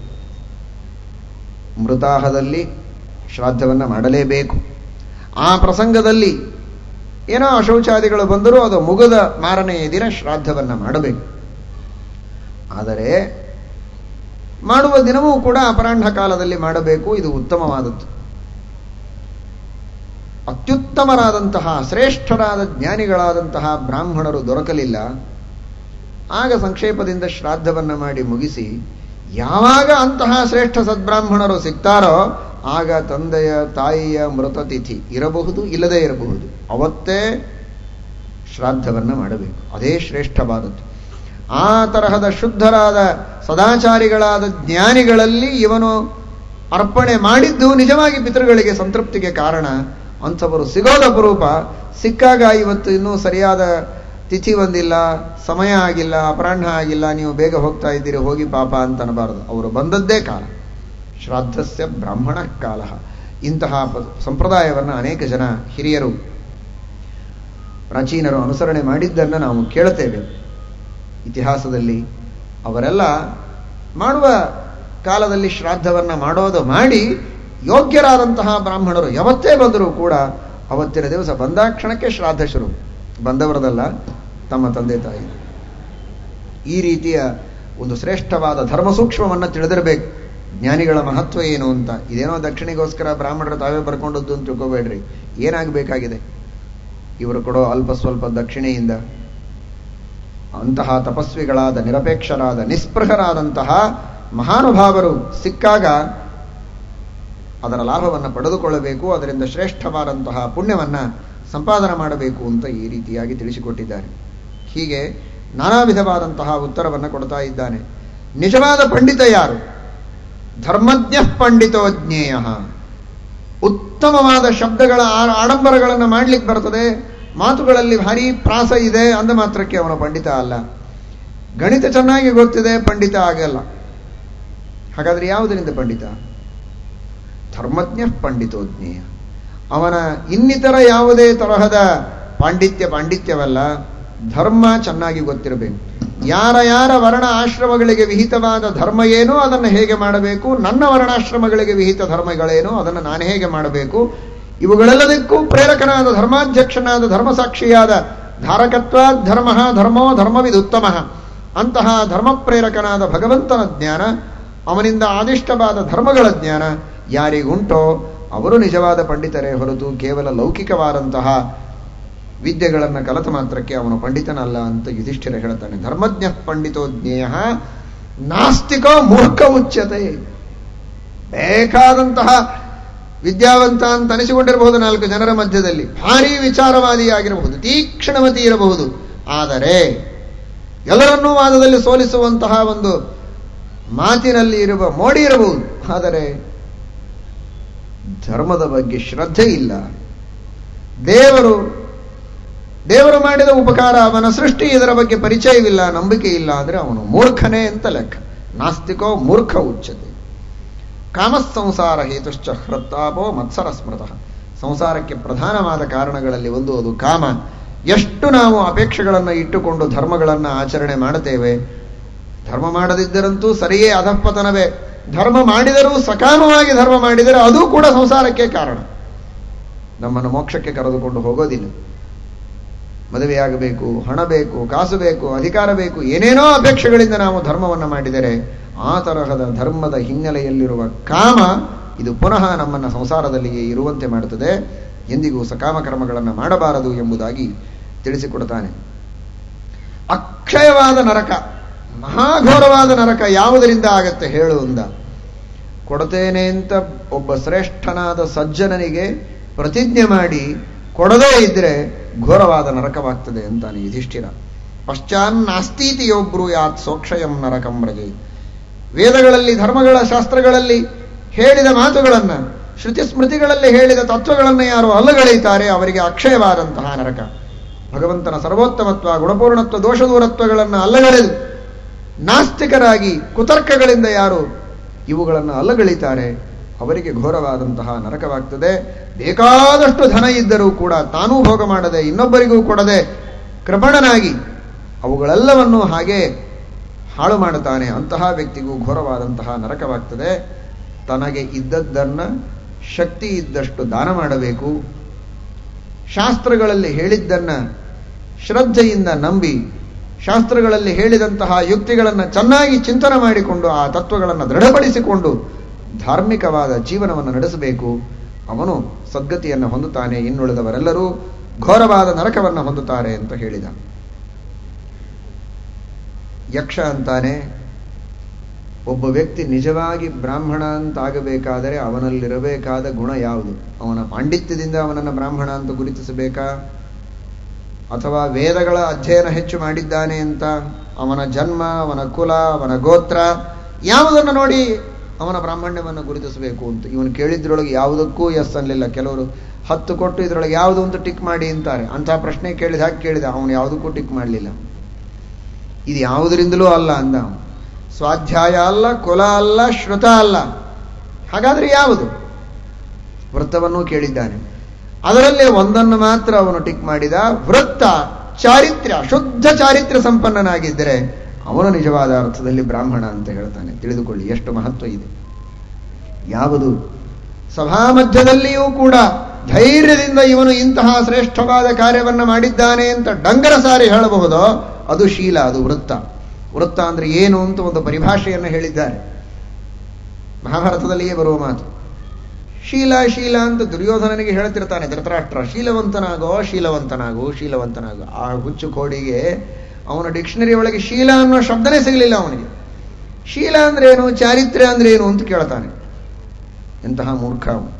ಮೃತಾಹದಲ್ಲಿ ಶ್ರಾದ್ದವನ್ನ ಮಾಡಲೇಬೇಕು ಆ ಪ್ರಸಂಗದಲ್ಲಿ ಏನೋ ಅಶೌಚಾದಿಗಳು ಬಂದರೂ ಅದು ಮುಗದ ಮಾರನೆಯ ದಿನ ಶ್ರಾದ್ದವನ್ನ ಮಾಡಬೇಕು ಆದರೆ ಮಾಡುವ ದಿನವೂ ಕೂಡ ಅಪರಾಹ್ನ ಕಾಲದಲ್ಲಿ ಮಾಡಬೇಕು ಇದು ಉತ್ತಮವಾದದ್ದು ಅತ್ಯುತ್ತಮರಾದಂತಹ ಶ್ರೇಷ್ಠರಾದ ಜ್ಞಾನಿಗಳಾದಂತಹ ಬ್ರಾಹ್ಮಣರು ದೊರಕಲಿಲ್ಲ ಆಗ ಸಂಕ್ಷೇಪದಿಂದ ಶ್ರಾದ್ದವನ್ನ ಮಾಡಿ ಮುಗಿಸಿ ಯಾವಾಗ ಅಂತಹ ಶ್ರೇಷ್ಠ ಸದ್ಬ್ರಾಹ್ಮಣರು ಸಿಗ್ತಾರೋ ಆಗ ತಂದೆಯ ತಾಯಿಯ ಮೃತ ತಿಥಿ ಇರಬಹುದು ಇಲ್ಲದೇ ಇರಬಹುದು ಅವತ್ತೇ ಶ್ರಾದ್ದವನ್ನ ಮಾಡಬೇಕು ಅದೇ ಶ್ರೇಷ್ಠವಾದದ್ದು ಆ ತರಹದ ಶುದ್ಧರಾದ ಸದಾಚಾರಿಗಳಾದ ಜ್ಞಾನಿಗಳಲ್ಲಿ ಇವನು ಅರ್ಪಣೆ ಮಾಡಿದ್ದು ನಿಜವಾಗಿ ಪಿತೃಗಳಿಗೆ ಸಂತೃಪ್ತಿಗೆ ಕಾರಣ ಅಂಥವರು ಸಿಗೋದ ಅಪರೂಪ ಸಿಕ್ಕಾಗ ಇವತ್ತು ಇನ್ನೂ ಸರಿಯಾದ ತಿಥಿ ಬಂದಿಲ್ಲ ಸಮಯ ಆಗಿಲ್ಲ ಅಪರಾಹ್ನ ಆಗಿಲ್ಲ ನೀವು ಬೇಗ ಹೋಗ್ತಾ ಇದ್ದೀರಿ ಹೋಗಿ ಪಾಪ ಅಂತ ಅನ್ನಬಾರದು ಅವರು ಬಂದದ್ದೇ ಕಾಲ ಶ್ರಾದ್ದಸ್ಯ ಬ್ರಾಹ್ಮಣ ಕಾಲ ಇಂತಹ ಸಂಪ್ರದಾಯವನ್ನು ಅನೇಕ ಜನ ಹಿರಿಯರು ಪ್ರಾಚೀನರು ಅನುಸರಣೆ ಮಾಡಿದ್ದನ್ನು ನಾವು ಕೇಳುತ್ತೇವೆ ಇತಿಹಾಸದಲ್ಲಿ ಅವರೆಲ್ಲ ಮಾಡುವ ಕಾಲದಲ್ಲಿ ಶ್ರಾದ್ದವನ್ನ ಮಾಡೋದು ಮಾಡಿ ಯೋಗ್ಯರಾದಂತಹ ಬ್ರಾಹ್ಮಣರು ಯಾವತ್ತೇ ಬಂದರೂ ಕೂಡ ಅವತ್ತಿನ ದಿವಸ ಬಂದಾಕ್ಷಣಕ್ಕೆ ಶ್ರಾದ್ದ ಶುರು ಬಂದವರದಲ್ಲ ತಮ್ಮ ತಂದೆ ತಾಯಿ ಈ ರೀತಿಯ ಒಂದು ಶ್ರೇಷ್ಠವಾದ ಧರ್ಮ ಸೂಕ್ಷ್ಮವನ್ನು ತಿಳಿದಿರಬೇಕು ಜ್ಞಾನಿಗಳ ಮಹತ್ವ ಏನು ಅಂತ ಇದೇನೋ ದಕ್ಷಿಣಿಗೋಸ್ಕರ ಬ್ರಾಹ್ಮಣರು ತಾವೇ ಬರ್ಕೊಂಡದ್ದು ಅಂತ ತಿಳ್ಕೋಬೇಡ್ರಿ ಏನಾಗಬೇಕಾಗಿದೆ ಇವರು ಕೊಡೋ ಅಲ್ಪ ಸ್ವಲ್ಪ ದಕ್ಷಿಣೆಯಿಂದ ಅಂತಹ ತಪಸ್ವಿಗಳಾದ ನಿರಪೇಕ್ಷರಾದ ನಿಸ್ಪೃಹರಾದಂತಹ ಮಹಾನುಭಾವರು ಸಿಕ್ಕಾಗ ಅದರ ಲಾಭವನ್ನು ಪಡೆದುಕೊಳ್ಳಬೇಕು ಅದರಿಂದ ಶ್ರೇಷ್ಠವಾದಂತಹ ಪುಣ್ಯವನ್ನ ಸಂಪಾದನೆ ಮಾಡಬೇಕು ಅಂತ ಈ ರೀತಿಯಾಗಿ ತಿಳಿಸಿಕೊಟ್ಟಿದ್ದಾರೆ ಹೀಗೆ ನಾನಾ ವಿಧವಾದಂತಹ ಉತ್ತರವನ್ನು ಕೊಡ್ತಾ ಇದ್ದಾನೆ ನಿಜವಾದ ಪಂಡಿತ ಯಾರು ಧರ್ಮಜ್ಞ ಪಂಡಿತೋ ಜ್ಞೇಯ ಉತ್ತಮವಾದ ಶಬ್ದಗಳ ಆಡಂಬರಗಳನ್ನು ಮಾಡ್ಲಿಕ್ಕೆ ಬರ್ತದೆ ಮಾತುಗಳಲ್ಲಿ ಭಾರಿ ಪ್ರಾಸ ಇದೆ ಅಂದ ಮಾತ್ರಕ್ಕೆ ಅವನ ಪಂಡಿತ ಅಲ್ಲ ಗಣಿತ ಚೆನ್ನಾಗಿ ಗೊತ್ತಿದೆ ಪಂಡಿತ ಆಗಲ್ಲ ಹಾಗಾದ್ರೆ ಯಾವುದರಿಂದ ಪಂಡಿತ ಧರ್ಮಜ್ಞ ಪಂಡಿತೋಜ್ಞೇಯ ಅವನ ಇನ್ನಿತರ ಯಾವುದೇ ತರಹದ ಪಾಂಡಿತ್ಯ ಪಾಂಡಿತ್ಯವಲ್ಲ ಧರ್ಮ ಚೆನ್ನಾಗಿ ಗೊತ್ತಿರಬೇಕು ಯಾರ ಯಾರ ವರ್ಣ ಆಶ್ರಮಗಳಿಗೆ ವಿಹಿತವಾದ ಧರ್ಮ ಏನೋ ಅದನ್ನು ಹೇಗೆ ಮಾಡಬೇಕು ನನ್ನ ವರ್ಣಾಶ್ರಮಗಳಿಗೆ ವಿಹಿತ ಧರ್ಮಗಳೇನೋ ಅದನ್ನು ನಾನು ಹೇಗೆ ಮಾಡಬೇಕು ಇವುಗಳೆಲ್ಲದಕ್ಕೂ ಪ್ರೇರಕನಾದ ಧರ್ಮಾಧ್ಯಕ್ಷನಾದ ಧರ್ಮಸಾಕ್ಷಿಯಾದ ಧಾರಕತ್ವ ಧರ್ಮ ಧರ್ಮೋ ಧರ್ಮವಿದುತ್ತಮ ಅಂತಹ ಧರ್ಮ ಪ್ರೇರಕನಾದ ಭಗವಂತನ ಜ್ಞಾನ ಅವನಿಂದ ಆದಿಷ್ಟವಾದ ಧರ್ಮಗಳ ಜ್ಞಾನ ಯಾರಿಗುಂಟೋ ಅವರು ನಿಜವಾದ ಪಂಡಿತರೇ ಹೊರತು ಕೇವಲ ಲೌಕಿಕವಾದಂತಹ ವಿದ್ಯೆಗಳನ್ನು ಕಲತ ಮಾತ್ರಕ್ಕೆ ಅವನು ಪಂಡಿತನಲ್ಲ ಅಂತ ಯುಧಿಷ್ಠಿರ ಹೇಳ್ತಾನೆ ಧರ್ಮಜ್ಞ ಪಂಡಿತೋ ಜ್ಞೇಯ ನಾಸ್ತಿಕೋ ಮೂರ್ಖ ಉಚ್ಯತೆ ಬೇಕಾದಂತಹ ವಿದ್ಯಾವಂತ ಅಂತ ಅನಿಸಿಕೊಂಡಿರಬಹುದು ನಾಲ್ಕು ಜನರ ಮಧ್ಯದಲ್ಲಿ ಭಾರಿ ವಿಚಾರವಾದಿಯಾಗಿರಬಹುದು ತೀಕ್ಷ್ಣಮತಿ ಇರಬಹುದು ಆದರೆ ಎಲ್ಲರನ್ನೂ ವಾದದಲ್ಲಿ ಸೋಲಿಸುವಂತಹ ಒಂದು ಮಾತಿನಲ್ಲಿ ಇರುವ ಮೋಡಿ ಇರಬಹುದು ಆದರೆ ಧರ್ಮದ ಬಗ್ಗೆ ಶ್ರದ್ಧೆ ಇಲ್ಲ ದೇವರು ದೇವರು ಮಾಡಿದ ಉಪಕಾರ ಅವನ ಸೃಷ್ಟಿ ಇದರ ಬಗ್ಗೆ ಪರಿಚಯವಿಲ್ಲ ನಂಬಿಕೆ ಇಲ್ಲ ಅಂದ್ರೆ ಅವನು ಮೂರ್ಖನೇ ಅಂತ ಲೆಕ್ಕ ನಾಸ್ತಿಕೋ ಮೂರ್ಖ ಉಚ್ಚತೆ ಕಾಮಸ್ಸಂಸಾರ ಹೇತುಶ್ಚ ಹೃತ್ತಾಪೋ ಮತ್ಸರ ಸ್ಮೃತಃ ಸಂಸಾರಕ್ಕೆ ಪ್ರಧಾನವಾದ ಕಾರಣಗಳಲ್ಲಿ ಒಂದು ಅದು ಕಾಮ ಎಷ್ಟು ನಾವು ಅಪೇಕ್ಷೆಗಳನ್ನು ಇಟ್ಟುಕೊಂಡು ಧರ್ಮಗಳನ್ನು ಆಚರಣೆ ಮಾಡುತ್ತೇವೆ ಧರ್ಮ ಮಾಡದಿದ್ದರಂತೂ ಸರಿಯೇ ಅಧಃಪತನವೇ ಧರ್ಮ ಮಾಡಿದರೂ ಸಕಾಮವಾಗಿ ಧರ್ಮ ಮಾಡಿದರೆ ಅದು ಕೂಡ ಸಂಸಾರಕ್ಕೆ ಕಾರಣ ನಮ್ಮನ್ನು ಮೋಕ್ಷಕ್ಕೆ ಕರೆದುಕೊಂಡು ಹೋಗೋದಿಲ್ಲ ಮದುವೆಯಾಗಬೇಕು ಹಣ ಬೇಕು ಕಾಸು ಬೇಕು ಅಧಿಕಾರ ಬೇಕು ಏನೇನೋ ಅಪೇಕ್ಷೆಗಳಿಂದ ನಾವು ಧರ್ಮವನ್ನು ಮಾಡಿದರೆ ಆ ತರಹದ ಧರ್ಮದ ಹಿನ್ನೆಲೆಯಲ್ಲಿರುವ ಕಾಮ ಇದು ಪುನಃ ನಮ್ಮನ್ನು ಸಂಸಾರದಲ್ಲಿಯೇ ಇರುವಂತೆ ಮಾಡುತ್ತದೆ ಎಂದಿಗೂ ಸಕಾಮ ಕರ್ಮಗಳನ್ನು ಮಾಡಬಾರದು ಎಂಬುದಾಗಿ ತಿಳಿಸಿಕೊಡ್ತಾನೆ ಅಕ್ಷಯವಾದ ನರಕ ಮಹಾಘೋರವಾದ ನರಕ ಯಾವುದರಿಂದ ಆಗತ್ತೆ ಹೇಳು ಅಂದ ಕೊಡ್ತೇನೆ ಅಂತ ಒಬ್ಬ ಶ್ರೇಷ್ಠನಾದ ಸಜ್ಜನನಿಗೆ ಪ್ರತಿಜ್ಞೆ ಮಾಡಿ ಕೊಡದೇ ಇದ್ರೆ ಘೋರವಾದ ನರಕವಾಗ್ತದೆ ಅಂತಾನೆ ಯುಧಿಷ್ಠಿರ ಪಶ್ಚಾನ್ ನಾಸ್ತೀತಿ ಒಬ್ರು ಯಾತ್ ಸೋಕ್ಷಯಂ ನರಕಂ ರಜೆ ವೇದಗಳಲ್ಲಿ ಧರ್ಮಗಳ ಶಾಸ್ತ್ರಗಳಲ್ಲಿ ಹೇಳಿದ ಮಾತುಗಳನ್ನ ಶ್ರುತಿ ಸ್ಮೃತಿಗಳಲ್ಲಿ ಹೇಳಿದ ತತ್ವಗಳನ್ನು ಯಾರು ಅಲ್ಲಗಳೆಯುತ್ತಾರೆ ಅವರಿಗೆ ಅಕ್ಷಯವಾದಂತಹ ನರಕ ಭಗವಂತನ ಸರ್ವೋತ್ತಮತ್ವ ಗುಣಪೂರ್ಣತ್ವ ದೋಷದೂರತ್ವಗಳನ್ನು ಅಲ್ಲಗಳೆದು ನಾಸ್ತಿಕರಾಗಿ ಕುತರ್ಕಗಳಿಂದ ಯಾರು ಇವುಗಳನ್ನು ಅಲ್ಲಗಳಿತಾರೆ ಅವರಿಗೆ ಘೋರವಾದಂತಹ ನರಕವಾಗ್ತದೆ ಬೇಕಾದಷ್ಟು ಧನ ಇದ್ದರೂ ಕೂಡ ತಾನೂ ಭೋಗ ಮಾಡದೆ ಇನ್ನೊಬ್ಬರಿಗೂ ಕೊಡದೆ ಕೃಪಣನಾಗಿ ಅವುಗಳೆಲ್ಲವನ್ನು ಹಾಗೆ ಹಾಳು ಮಾಡುತ್ತಾನೆ ಅಂತಹ ವ್ಯಕ್ತಿಗೂ ಘೋರವಾದಂತಹ ನರಕವಾಗ್ತದೆ ತನಗೆ ಇದ್ದದ್ದನ್ನ ಶಕ್ತಿ ಇದ್ದಷ್ಟು ದಾನ ಮಾಡಬೇಕು ಶಾಸ್ತ್ರಗಳಲ್ಲಿ ಹೇಳಿದ್ದನ್ನ ಶ್ರದ್ಧೆಯಿಂದ ನಂಬಿ ಶಾಸ್ತ್ರಗಳಲ್ಲಿ ಹೇಳಿದಂತಹ ಯುಕ್ತಿಗಳನ್ನು ಚೆನ್ನಾಗಿ ಚಿಂತನೆ ಮಾಡಿಕೊಂಡು ಆ ತತ್ವಗಳನ್ನು ದೃಢಪಡಿಸಿಕೊಂಡು ಧಾರ್ಮಿಕವಾದ ಜೀವನವನ್ನು ನಡೆಸಬೇಕು ಅವನು ಸದ್ಗತಿಯನ್ನು ಹೊಂದುತ್ತಾನೆ ಇನ್ನುಳಿದವರೆಲ್ಲರೂ ಘೋರವಾದ ನರಕವನ್ನು ಹೊಂದುತ್ತಾರೆ ಅಂತ ಹೇಳಿದ ಯಕ್ಷ ಅಂತಾನೆ ಒಬ್ಬ ವ್ಯಕ್ತಿ ನಿಜವಾಗಿ ಬ್ರಾಹ್ಮಣ ಅಂತಾಗಬೇಕಾದರೆ ಅವನಲ್ಲಿರಬೇಕಾದ ಗುಣ ಯಾವುದು ಅವನ ಪಾಂಡಿತ್ಯದಿಂದ ಅವನನ್ನು ಬ್ರಾಹ್ಮಣ ಅಂತ ಗುರುತಿಸಬೇಕಾ ಅಥವಾ ವೇದಗಳ ಅಧ್ಯಯನ ಹೆಚ್ಚು ಮಾಡಿದ್ದಾನೆ ಅಂತ ಅವನ ಜನ್ಮ ಅವನ ಕುಲ ಅವನ ಗೋತ್ರ ಯಾವುದನ್ನು ನೋಡಿ ಅವನ ಬ್ರಾಹ್ಮಣ್ಯವನ್ನು ಗುರುತಿಸಬೇಕು ಅಂತ ಇವನು ಕೇಳಿದ್ರೊಳಗೆ ಯಾವುದಕ್ಕೂ ಎಸ್ ಅನ್ನಲಿಲ್ಲ ಕೆಲವರು ಹತ್ತು ಕೊಟ್ಟು ಇದರೊಳಗೆ ಯಾವುದು ಅಂತ ಟಿಕ್ ಮಾಡಿ ಅಂತಾರೆ ಅಂತಹ ಪ್ರಶ್ನೆ ಕೇಳಿದ ಹಾಗೆ ಕೇಳಿದ ಅವನು ಯಾವುದಕ್ಕೂ ಟಿಕ್ ಮಾಡಲಿಲ್ಲ ಇದು ಯಾವುದರಿಂದಲೂ ಅಲ್ಲ ಅಂದ ಅವನು. ಸ್ವಾಧ್ಯಾಯ ಅಲ್ಲ ಕುಲ ಅಲ್ಲ ಶ್ರುತ ಅಲ್ಲ ಹಾಗಾದ್ರೆ ಯಾವುದು ವೃತ್ತವನ್ನು ಕೇಳಿದ್ದಾನೆ ಅದರಲ್ಲೇ ಒಂದನ್ನು ಮಾತ್ರ ಅವನು ಟಿಕ್ ಮಾಡಿದ ವೃತ್ತ ಚಾರಿತ್ರ್ಯ ಶುದ್ಧ ಚಾರಿತ್ರ್ಯ ಸಂಪನ್ನನಾಗಿದ್ದರೆ ಅವನು ನಿಜವಾದ ಅರ್ಥದಲ್ಲಿ ಬ್ರಾಹ್ಮಣ ಅಂತ ಹೇಳ್ತಾನೆ ತಿಳಿದುಕೊಳ್ಳಿ ಎಷ್ಟು ಮಹತ್ವ ಇದೆ ಯಾವುದು ಸಭಾ ಮಧ್ಯದಲ್ಲಿಯೂ ಕೂಡ ಧೈರ್ಯದಿಂದ ಇವನು ಇಂತಹ ಶ್ರೇಷ್ಠವಾದ ಕಾರ್ಯವನ್ನು ಮಾಡಿದ್ದಾನೆ ಅಂತ ಡಂಗರ ಸಾರಿ ಹೇಳಬಹುದೋ ಅದು ಶೀಲ ಅದು ವೃತ್ತ ವೃತ್ತ ಅಂದ್ರೆ ಏನು ಅಂತ ಒಂದು ಪರಿಭಾಷೆಯನ್ನು ಹೇಳಿದ್ದಾರೆ ಮಹಾಭಾರತದಲ್ಲಿಯೇ ಬರುವ ಮಾತು ಶೀಲ ಶೀಲ ಅಂತ ದುರ್ಯೋಧನನಿಗೆ ಹೇಳ್ತಿರ್ತಾನೆ ಧೃತರಾಷ್ಟ್ರ ಶೀಲವಂತನಾಗೋ ಶೀಲವಂತನಾಗೋ ಶೀಲವಂತನಾಗೋ ಆ ಹುಚ್ಚು ಕೋಡಿಗೆ ಅವನ ಡಿಕ್ಷನರಿ ಒಳಗೆ ಶೀಲ ಅನ್ನೋ ಶಬ್ದನೇ ಸಿಗಲಿಲ್ಲ ಅವನಿಗೆ ಶೀಲ ಅಂದ್ರೆ ಏನು ಚಾರಿತ್ರ್ಯ ಅಂದ್ರೆ ಏನು ಅಂತ ಕೇಳ್ತಾನೆ ಎಂತಹ ಮೂರ್ಖ ಅವನು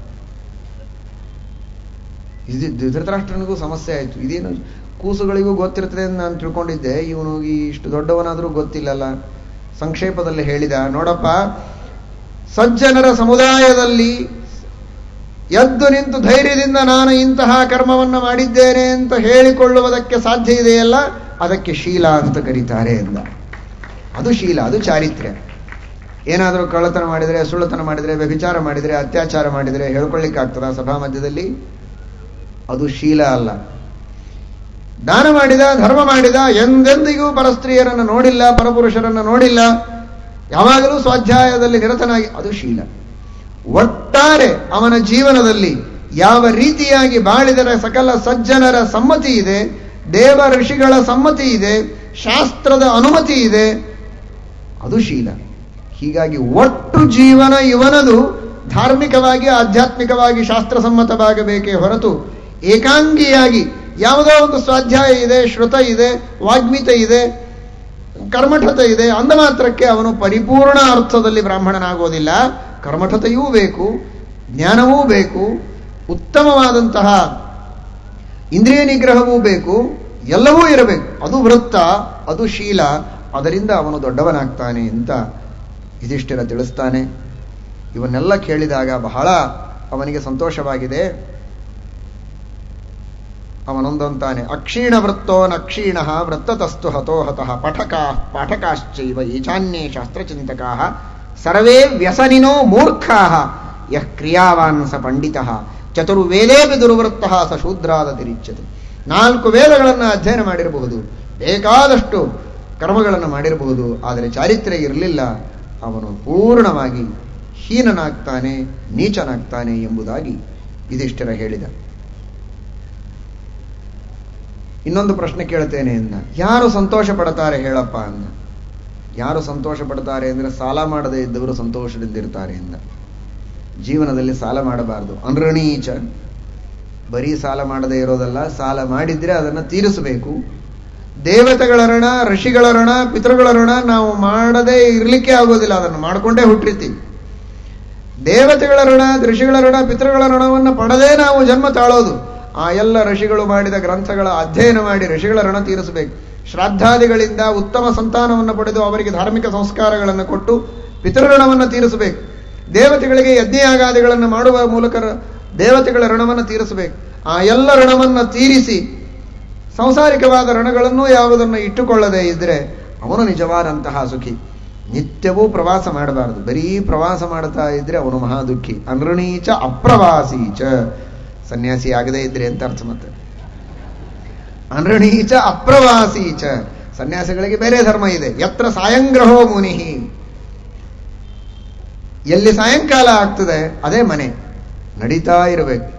ಇದು ಧೃತರಾಷ್ಟ್ರನಿಗೂ ಸಮಸ್ಯೆ ಆಯಿತು ಇದೇನು ಕೂಸುಗಳಿಗೂ ಗೊತ್ತಿರ್ತದೆ ಅಂತ ನಾನು ತಿಳ್ಕೊಂಡಿದ್ದೆ ಇವನು ಈ ಇಷ್ಟು ದೊಡ್ಡವನಾದರೂ ಗೊತ್ತಿಲ್ಲಲ್ಲ ಸಂಕ್ಷೇಪದಲ್ಲಿ ಹೇಳಿದ ನೋಡಪ್ಪ ಸಜ್ಜನರ ಸಮುದಾಯದಲ್ಲಿ ಎದ್ದು ನಿಂತು ಧೈರ್ಯದಿಂದ ನಾನು ಇಂತಹ ಕರ್ಮವನ್ನು ಮಾಡಿದ್ದೇನೆ ಅಂತ ಹೇಳಿಕೊಳ್ಳುವುದಕ್ಕೆ ಸಾಧ್ಯ ಇದೆಯಲ್ಲ ಅದಕ್ಕೆ ಶೀಲ ಅಂತ ಕರೀತಾರೆ ಎಂದ ಅದು ಶೀಲ ಅದು ಚಾರಿತ್ರ್ಯ ಏನಾದರೂ ಕಳ್ಳತನ ಮಾಡಿದರೆ ಸುಳ್ಳತನ ಮಾಡಿದರೆ ವ್ಯಭಿಚಾರ ಮಾಡಿದರೆ ಅತ್ಯಾಚಾರ ಮಾಡಿದರೆ ಹೇಳ್ಕೊಳ್ಳಿಕ್ಕಾಗ್ತದ ಸಭಾ ಮಧ್ಯದಲ್ಲಿ ಅದು ಶೀಲ ಅಲ್ಲ ದಾನ ಮಾಡಿದ ಧರ್ಮ ಮಾಡಿದ ಎಂದೆಂದಿಗೂ ಪರಸ್ತ್ರೀಯರನ್ನು ನೋಡಿಲ್ಲ ಪರಪುರುಷರನ್ನು ನೋಡಿಲ್ಲ ಯಾವಾಗಲೂ ಸ್ವಾಧ್ಯಾಯದಲ್ಲಿ ನಿರತನಾಗಿ ಅದು ಶೀಲ ಒಟ್ಟಾರೆ ಅವನ ಜೀವನದಲ್ಲಿ ಯಾವ ರೀತಿಯಾಗಿ ಬಾಳಿದರೆ ಸಕಲ ಸಜ್ಜನರ ಸಮ್ಮತಿ ಇದೆ ದೇವ ಋಷಿಗಳ ಸಮ್ಮತಿ ಇದೆ ಶಾಸ್ತ್ರದ ಅನುಮತಿ ಇದೆ ಅದು ಶೀಲ ಹೀಗಾಗಿ ಒಟ್ಟು ಜೀವನ ಇವನದು ಧಾರ್ಮಿಕವಾಗಿ ಆಧ್ಯಾತ್ಮಿಕವಾಗಿ ಶಾಸ್ತ್ರಸಮ್ಮತವಾಗಬೇಕೇ ಹೊರತು ಏಕಾಂಗಿಯಾಗಿ ಯಾವುದೋ ಒಂದು ಸ್ವಾಧ್ಯಾಯ ಇದೆ ಶ್ರುತ ಇದೆ ವಾಗ್ಮಿತ ಇದೆ ಕರ್ಮಠತೆ ಇದೆ ಅಂದ ಮಾತ್ರಕ್ಕೆ ಅವನು ಪರಿಪೂರ್ಣ ಅರ್ಥದಲ್ಲಿ ಬ್ರಾಹ್ಮಣನಾಗೋದಿಲ್ಲ ಕರ್ಮಠತೆಯೂ ಬೇಕು ಜ್ಞಾನವೂ ಬೇಕು ಉತ್ತಮವಾದಂತಹ ಇಂದ್ರಿಯ ನಿಗ್ರಹವೂ ಬೇಕು ಎಲ್ಲವೂ ಇರಬೇಕು ಅದು ವೃತ್ತ ಅದು ಶೀಲ ಅದರಿಂದ ಅವನು ದೊಡ್ಡವನಾಗ್ತಾನೆ ಅಂತ ಯುಧಿಷ್ಠಿರ ತಿಳಿಸ್ತಾನೆ ಇವನ್ನೆಲ್ಲ ಕೇಳಿದಾಗ ಬಹಳ ಅವನಿಗೆ ಸಂತೋಷವಾಗಿದೆ ಅವನೊಂದಂತಾನೆ ಅಕ್ಷೀಣ ವೃತ್ತೋ ನಕ್ಷೀಣ ವೃತ್ತತಸ್ತು ಹತೋ ಹತಃ ಪಠಕಾ ಪಾಠಕಾಶ್ಚೈವ ಈಶಾನ್ಯೇ ಶಾಸ್ತ್ರಚಿಂತಕಾ ಸರ್ವೇ ವ್ಯಸನಿನೋ ಮೂರ್ಖಾ ಯಃ ಕ್ರಿಯಾವಾನ್ ಸ ಪಂಡಿತ ಚತುರ್ವೇದೇಪಿ ದುರ್ವೃತ್ತ ಸ ಶೂದ್ರಾದ ತಿರಿಚ್ಯತೆ ನಾಲ್ಕು ವೇದಗಳನ್ನು ಅಧ್ಯಯನ ಮಾಡಿರಬಹುದು ಬೇಕಾದಷ್ಟು ಕರ್ಮಗಳನ್ನು ಮಾಡಿರಬಹುದು ಆದರೆ ಚಾರಿತ್ರ್ಯ ಇರಲಿಲ್ಲ ಅವನು ಪೂರ್ಣವಾಗಿ ಹೀನನಾಗ್ತಾನೆ ನೀಚನಾಗ್ತಾನೆ ಎಂಬುದಾಗಿ ಯುಧಿಷ್ಠಿರ ಹೇಳಿದ ಇನ್ನೊಂದು ಪ್ರಶ್ನೆ ಕೇಳ್ತೇನೆ ಎಂದ ಯಾರು ಸಂತೋಷ ಪಡ್ತಾರೆ ಹೇಳಪ್ಪ ಅಂದ ಯಾರು ಸಂತೋಷ ಪಡ್ತಾರೆ ಅಂದ್ರೆ ಸಾಲ ಮಾಡದೇ ಇದ್ದವರು ಸಂತೋಷದಿಂದಿರ್ತಾರೆ ಎಂದ ಜೀವನದಲ್ಲಿ ಸಾಲ ಮಾಡಬಾರದು ಅನೃಣೀಚ ಬರೀ ಸಾಲ ಮಾಡದೇ ಇರೋದಲ್ಲ ಸಾಲ ಮಾಡಿದ್ರೆ ಅದನ್ನು ತೀರಿಸಬೇಕು ದೇವತೆಗಳ ಋಣ ಋಷಿಗಳ ಋಣ ಪಿತೃಗಳ ಋಣ ನಾವು ಮಾಡದೇ ಇರಲಿಕ್ಕೆ ಆಗೋದಿಲ್ಲ ಅದನ್ನು ಮಾಡಿಕೊಂಡೇ ಹುಟ್ಟಿರ್ತೀವಿ ದೇವತೆಗಳ ಋಣ ಋಷಿಗಳ ಋಣ ಪಿತೃಗಳ ಋಣವನ್ನು ಪಡೆದೇ ನಾವು ಜನ್ಮ ತಾಳೋದು ಆ ಎಲ್ಲ ಋಷಿಗಳು ಮಾಡಿದ ಗ್ರಂಥಗಳ ಅಧ್ಯಯನ ಮಾಡಿ ಋಷಿಗಳ ಋಣ ತೀರಿಸಬೇಕು ಶ್ರಾದ್ದಾದಿಗಳಿಂದ ಉತ್ತಮ ಸಂತಾನವನ್ನು ಪಡೆದು ಅವರಿಗೆ ಧಾರ್ಮಿಕ ಸಂಸ್ಕಾರಗಳನ್ನು ಕೊಟ್ಟು ಪಿತೃಋಣವನ್ನು ತೀರಿಸಬೇಕು ದೇವತೆಗಳಿಗೆ ಯಜ್ಞಯಾಗಾದಿಗಳನ್ನು ಮಾಡುವ ಮೂಲಕ ದೇವತೆಗಳ ಋಣವನ್ನು ತೀರಿಸಬೇಕು ಆ ಎಲ್ಲ ಋಣವನ್ನು ತೀರಿಸಿ ಸಂಸಾರಿಕವಾದ ಋಣಗಳನ್ನು ಯಾವುದನ್ನು ಇಟ್ಟುಕೊಳ್ಳದೆ ಇದ್ರೆ ಅವನು ನಿಜವಾದಂತಹ ಸುಖಿ ನಿತ್ಯವೂ ಪ್ರವಾಸ ಮಾಡಬಾರದು ಬರೀ ಪ್ರವಾಸ ಮಾಡ್ತಾ ಇದ್ರೆ ಅವನು ಮಹಾ ದುಃಖಿ ಅನೃಣೀಚ ಅಪ್ರವಾಸೀಚ ಸನ್ಯಾಸಿ ಆಗದೇ ಇದ್ರೆ ಅಂತ ಅರ್ಥ ಮತ್ತೆ ಅನೃಣೀಚ ಅಪ್ರವಾಸೀಚ ಸನ್ಯಾಸಿಗಳಿಗೆ ಬೇರೆ ಧರ್ಮ ಇದೆ ಯತ್ರ ಸಾಯಂಗ್ರಹೋ ಮುನಿಹಿ ಎಲ್ಲಿ ಸಾಯಂಕಾಲ ಆಗ್ತದೆ ಅದೇ ಮನೆ ನಡೀತಾ ಇರಬೇಕು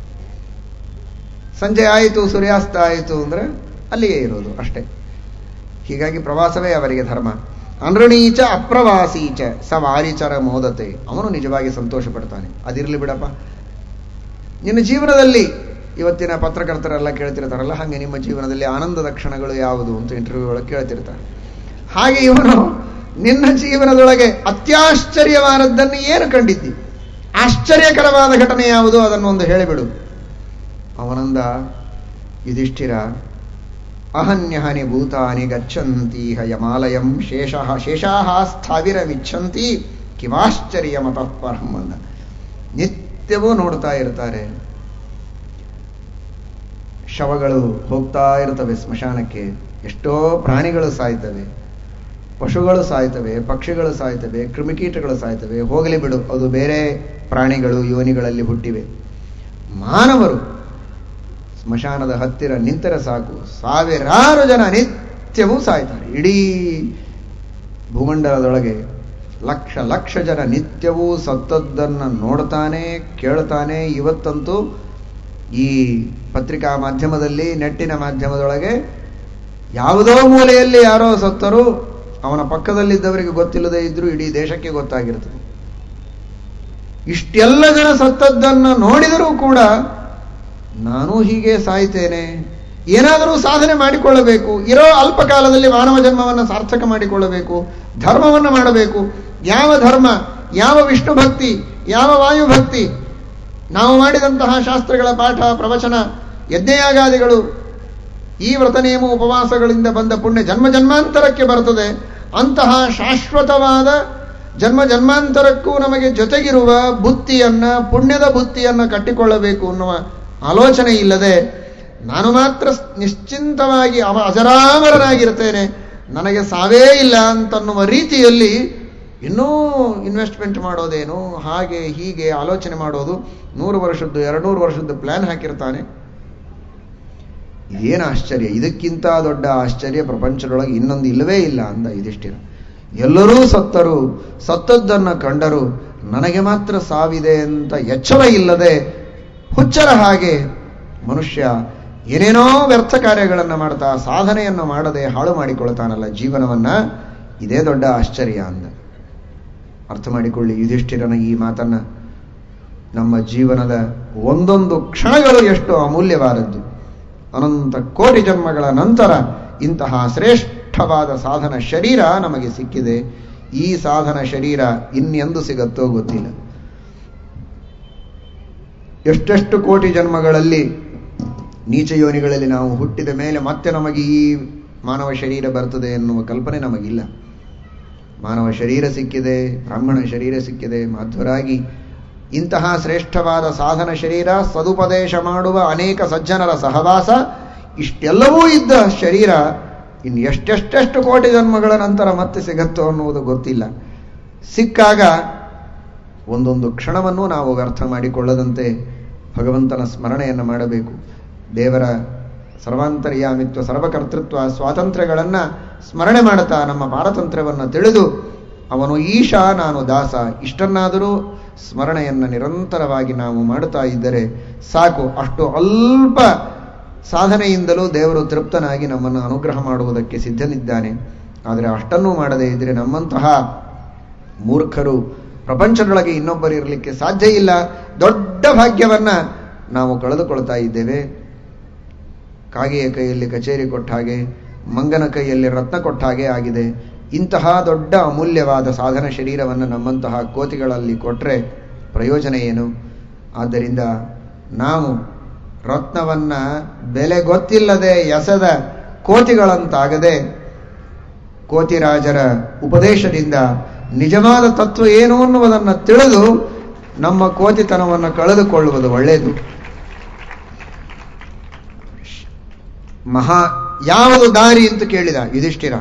ಸಂಜೆ ಆಯಿತು ಸೂರ್ಯಾಸ್ತ ಆಯಿತು ಅಂದ್ರೆ ಅಲ್ಲಿಯೇ ಇರೋದು ಅಷ್ಟೇ ಹೀಗಾಗಿ ಪ್ರವಾಸವೇ ಅವರಿಗೆ ಧರ್ಮ ಅನೃಣೀಚ ಅಪ್ರವಾಸೀಚ ಸ ವಾರಿಚರ ಮೋದತೆ ಅವನು ನಿಜವಾಗಿ ಸಂತೋಷ ಪಡ್ತಾನೆ ಅದಿರ್ಲಿ ಬಿಡಪ್ಪ ನಿನ್ನ ಜೀವನದಲ್ಲಿ ಇವತ್ತಿನ ಪತ್ರಕರ್ತರೆಲ್ಲ ಕೇಳ್ತಿರ್ತಾರಲ್ಲ ಹಾಗೆ ನಿಮ್ಮ ಜೀವನದಲ್ಲಿ ಆನಂದದ ಕ್ಷಣಗಳು ಯಾವುದು ಅಂತ ಇಂಟರ್ವ್ಯೂ ಒಳಗೆ ಕೇಳ್ತಿರ್ತಾರೆ ಹಾಗೆ ಇವನು ನಿನ್ನ ಜೀವನದೊಳಗೆ ಅತ್ಯಾಶ್ಚರ್ಯವಾದದ್ದನ್ನು ಏನು ಕಂಡಿದ್ದಿ ಆಶ್ಚರ್ಯಕರವಾದ ಘಟನೆ ಯಾವುದು ಅದನ್ನು ಒಂದು ಹೇಳಿಬಿಡು ಅವನಂದ ಯುಧಿಷ್ಠಿರ ಅಹನ್ಯಹನಿ ಭೂತಾನಿ ಗಚ್ಚಂತಿ ಹಯಮಾಲಯಂ ಶೇಷಃ ಶೇಷಾಹ ಸ್ಥಾವಿರವಿಚ್ಛಂತಿ ಕಿಮಾಶ್ಚರ್ಯ ಮತಃ ಪರಂ ಅಂದ ನಿತ್ಯವೂ ನೋಡ್ತಾ ಇರ್ತಾರೆ ಶವಗಳು ಹೋಗ್ತಾ ಇರ್ತವೆ ಸ್ಮಶಾನಕ್ಕೆ ಎಷ್ಟೋ ಪ್ರಾಣಿಗಳು ಸಾಯ್ತವೆ ಪಶುಗಳು ಸಾಯ್ತವೆ ಪಕ್ಷಿಗಳು ಸಾಯ್ತವೆ ಕ್ರಿಮಿಕೀಟಗಳು ಸಾಯ್ತವೆ ಹೋಗಲಿ ಬಿಡು ಅದು ಬೇರೆ ಪ್ರಾಣಿಗಳು ಯೋನಿಗಳಲ್ಲಿ ಹುಟ್ಟಿವೆ ಮಾನವರು ಸ್ಮಶಾನದ ಹತ್ತಿರ ನಿಂತರೆ ಸಾಕು ಸಾವಿರಾರು ಜನ ನಿತ್ಯವೂ ಸಾಯ್ತಾರೆ ಇಡೀ ಭೂಮಂಡಲದೊಳಗೆ ಲಕ್ಷ ಲಕ್ಷ ಜನ ನಿತ್ಯವೂ ಸತ್ತದ್ದನ್ನು ನೋಡ್ತಾನೆ ಕೇಳ್ತಾನೆ ಇವತ್ತಂತೂ ಈ ಪತ್ರಿಕಾ ಮಾಧ್ಯಮದಲ್ಲಿ ನೆಟ್ಟಿನ ಮಾಧ್ಯಮದೊಳಗೆ ಯಾವುದೋ ಮೂಲೆಯಲ್ಲಿ ಯಾರೋ ಸತ್ತರೂ ಅವನ ಪಕ್ಕದಲ್ಲಿದ್ದವರಿಗೆ ಗೊತ್ತಿಲ್ಲದೆ ಇದ್ರೂ ಇಡೀ ದೇಶಕ್ಕೆ ಗೊತ್ತಾಗಿರ್ತದೆ ಇಷ್ಟೆಲ್ಲ ಜನ ಸತ್ತದ್ದನ್ನು ನೋಡಿದರೂ ಕೂಡ ನಾನು ಹೀಗೆ ಸಾಯ್ತೇನೆ ಏನಾದರೂ ಸಾಧನೆ ಮಾಡಿಕೊಳ್ಳಬೇಕು ಇರೋ ಅಲ್ಪ ಕಾಲದಲ್ಲಿ ಮಾನವ ಜನ್ಮವನ್ನು ಸಾರ್ಥಕ ಮಾಡಿಕೊಳ್ಳಬೇಕು ಧರ್ಮವನ್ನು ಮಾಡಬೇಕು ಯಾವ ಧರ್ಮ ಯಾವ ವಿಷ್ಣು ಭಕ್ತಿ ಯಾವ ವಾಯು ಭಕ್ತಿ ನಾವು ಮಾಡಿದಂತಹ ಶಾಸ್ತ್ರಗಳ ಪಾಠ ಪ್ರವಚನ ಯಜ್ಞಯಾಗಾದಿಗಳು ಈ ವ್ರತನೇಮ ಉಪವಾಸಗಳಿಂದ ಬಂದ ಪುಣ್ಯ ಜನ್ಮ ಜನ್ಮಾಂತರಕ್ಕೆ ಬರ್ತದೆ ಅಂತಹ ಶಾಶ್ವತವಾದ ಜನ್ಮ ಜನ್ಮಾಂತರಕ್ಕೂ ನಮಗೆ ಜೊತೆಗಿರುವ ಬುತ್ತಿಯನ್ನ ಪುಣ್ಯದ ಬುತ್ತಿಯನ್ನ ಕಟ್ಟಿಕೊಳ್ಳಬೇಕು ಅನ್ನುವ ಆಲೋಚನೆ ಇಲ್ಲದೆ ನಾನು ಮಾತ್ರ ನಿಶ್ಚಿಂತವಾಗಿ ಅವ ಅಜರಾಮರನಾಗಿರ್ತೇನೆ ನನಗೆ ಸಾವೇ ಇಲ್ಲ ಅಂತನ್ನುವ ರೀತಿಯಲ್ಲಿ ಇನ್ನೂ ಇನ್ವೆಸ್ಟ್ಮೆಂಟ್ ಮಾಡೋದೇನು ಹಾಗೆ ಹೀಗೆ ಆಲೋಚನೆ ಮಾಡೋದು ನೂರು ವರ್ಷದ್ದು ಎರಡ್ನೂರು ವರ್ಷದ್ದು ಪ್ಲಾನ್ ಹಾಕಿರ್ತಾನೆ ಇದೇನು ಆಶ್ಚರ್ಯ ಇದಕ್ಕಿಂತ ದೊಡ್ಡ ಆಶ್ಚರ್ಯ ಪ್ರಪಂಚದೊಳಗೆ ಇನ್ನೊಂದು ಇಲ್ಲವೇ ಇಲ್ಲ ಅಂದ ಇದಿಷ್ಟಿರ ಎಲ್ಲರೂ ಸತ್ತರು ಸತ್ತದ್ದನ್ನು ಕಂಡರು ನನಗೆ ಮಾತ್ರ ಸಾವಿದೆ ಅಂತ ಎಚ್ಚರ ಇಲ್ಲದೆ ಹುಚ್ಚರ ಹಾಗೆ ಮನುಷ್ಯ ಏನೇನೋ ವ್ಯರ್ಥ ಕಾರ್ಯಗಳನ್ನು ಮಾಡ್ತಾ ಸಾಧನೆಯನ್ನು ಮಾಡದೆ ಹಾಳು ಮಾಡಿಕೊಳ್ತಾನಲ್ಲ ಜೀವನವನ್ನ ಇದೇ ದೊಡ್ಡ ಆಶ್ಚರ್ಯ ಅಂದ ಅರ್ಥ ಮಾಡಿಕೊಳ್ಳಿ ಯುಧಿಷ್ಠಿರನ ಈ ಮಾತನ್ನ ನಮ್ಮ ಜೀವನದ ಒಂದೊಂದು ಕ್ಷಣಗಳು ಎಷ್ಟು ಅಮೂಲ್ಯವಾದದ್ದು ಅನಂತ ಕೋಟಿ ಜನ್ಮಗಳ ನಂತರ ಇಂತಹ ಶ್ರೇಷ್ಠವಾದ ಸಾಧನ ಶರೀರ ನಮಗೆ ಸಿಕ್ಕಿದೆ ಈ ಸಾಧನ ಶರೀರ ಇನ್ನೆಂದು ಸಿಗತ್ತೋ ಗೊತ್ತಿಲ್ಲ ಎಷ್ಟೆಷ್ಟು ಕೋಟಿ ಜನ್ಮಗಳಲ್ಲಿ ನೀಚ ಯೋನಿಗಳಲ್ಲಿ ನಾವು ಹುಟ್ಟಿದ ಮೇಲೆ ಮತ್ತೆ ನಮಗೆ ಈ ಮಾನವ ಶರೀರ ಬರ್ತದೆ ಎನ್ನುವ ಕಲ್ಪನೆ ನಮಗಿಲ್ಲ ಮಾನವ ಶರೀರ ಸಿಕ್ಕಿದೆ ಬ್ರಾಹ್ಮಣ ಶರೀರ ಸಿಕ್ಕಿದೆ ಮಾಧ್ವರಾಗಿ ಇಂತಹ ಶ್ರೇಷ್ಠವಾದ ಸಾಧನ ಶರೀರ ಸದುಪದೇಶ ಮಾಡುವ ಅನೇಕ ಸಜ್ಜನರ ಸಹವಾಸ ಇಷ್ಟೆಲ್ಲವೂ ಇದ್ದ ಶರೀರ ಇನ್ನು ಎಷ್ಟೆಷ್ಟೆಷ್ಟು ಕೋಟಿ ಜನ್ಮಗಳ ನಂತರ ಮತ್ತೆ ಸಿಗತ್ತೋ ಅನ್ನುವುದು ಗೊತ್ತಿಲ್ಲ ಸಿಕ್ಕಾಗ ಒಂದೊಂದು ಕ್ಷಣವನ್ನು ನಾವು ವ್ಯರ್ಥ ಮಾಡಿಕೊಳ್ಳದಂತೆ ಭಗವಂತನ ಸ್ಮರಣೆಯನ್ನು ಮಾಡಬೇಕು ದೇವರ ಸರ್ವಾಂತರ್ಯಾಮಿತ್ವ ಸರ್ವಕರ್ತೃತ್ವ ಸ್ವಾತಂತ್ರ್ಯಗಳನ್ನು ಸ್ಮರಣೆ ಮಾಡುತ್ತಾ ನಮ್ಮ ಪಾರತಂತ್ರ್ಯವನ್ನು ತಿಳಿದು ಅವನು ಈಶಾ ನಾನು ದಾಸ ಇಷ್ಟನ್ನಾದರೂ ಸ್ಮರಣೆಯನ್ನು ನಿರಂತರವಾಗಿ ನಾವು ಮಾಡುತ್ತಾ ಇದ್ದರೆ ಸಾಕು ಅಷ್ಟು ಅಲ್ಪ ಸಾಧನೆಯಿಂದಲೂ ದೇವರು ತೃಪ್ತನಾಗಿ ನಮ್ಮನ್ನು ಅನುಗ್ರಹ ಮಾಡುವುದಕ್ಕೆ ಸಿದ್ಧನಿದ್ದಾನೆ ಆದರೆ ಅಷ್ಟನ್ನೂ ಮಾಡದೇ ಇದ್ದರೆ ನಮ್ಮಂತಹ ಮೂರ್ಖರು ಪ್ರಪಂಚದೊಳಗೆ ಇನ್ನೊಬ್ಬರು ಇರಲಿಕ್ಕೆ ಸಾಧ್ಯ ಇಲ್ಲ ದೊಡ್ಡ ಭಾಗ್ಯವನ್ನ ನಾವು ಕಳೆದುಕೊಳ್ತಾ ಇದ್ದೇವೆ ಕಾಗೆಯ ಕೈಯಲ್ಲಿ ಕಚೇರಿ ಕೊಟ್ಟ ಹಾಗೆ ಮಂಗನ ಕೈಯಲ್ಲಿ ರತ್ನ ಕೊಟ್ಟ ಹಾಗೆ ಆಗಿದೆ ಇಂತಹ ದೊಡ್ಡ ಅಮೂಲ್ಯವಾದ ಸಾಧನ ಶರೀರವನ್ನು ನಮ್ಮಂತಹ ಕೋತಿಗಳಲ್ಲಿ ಕೊಟ್ಟರೆ ಪ್ರಯೋಜನ ಏನು ಆದ್ದರಿಂದ ನಾವು ರತ್ನವನ್ನ ಬೆಲೆ ಗೊತ್ತಿಲ್ಲದೆ ಎಸೆದ ಕೋತಿಗಳಂತಾಗದೆ ಕೋತಿರಾಜರ ಉಪದೇಶದಿಂದ ನಿಜವಾದ ತತ್ವ ಏನು ಅನ್ನುವುದನ್ನು ತಿಳಿದು ನಮ್ಮ ಕೋತಿತನವನ್ನು ಕಳೆದುಕೊಳ್ಳುವುದು ಒಳ್ಳೆಯದು ಮಹಾ ಯಾವುದು ದಾರಿ ಅಂತ ಕೇಳಿದ ಯುಧಿಷ್ಠಿರ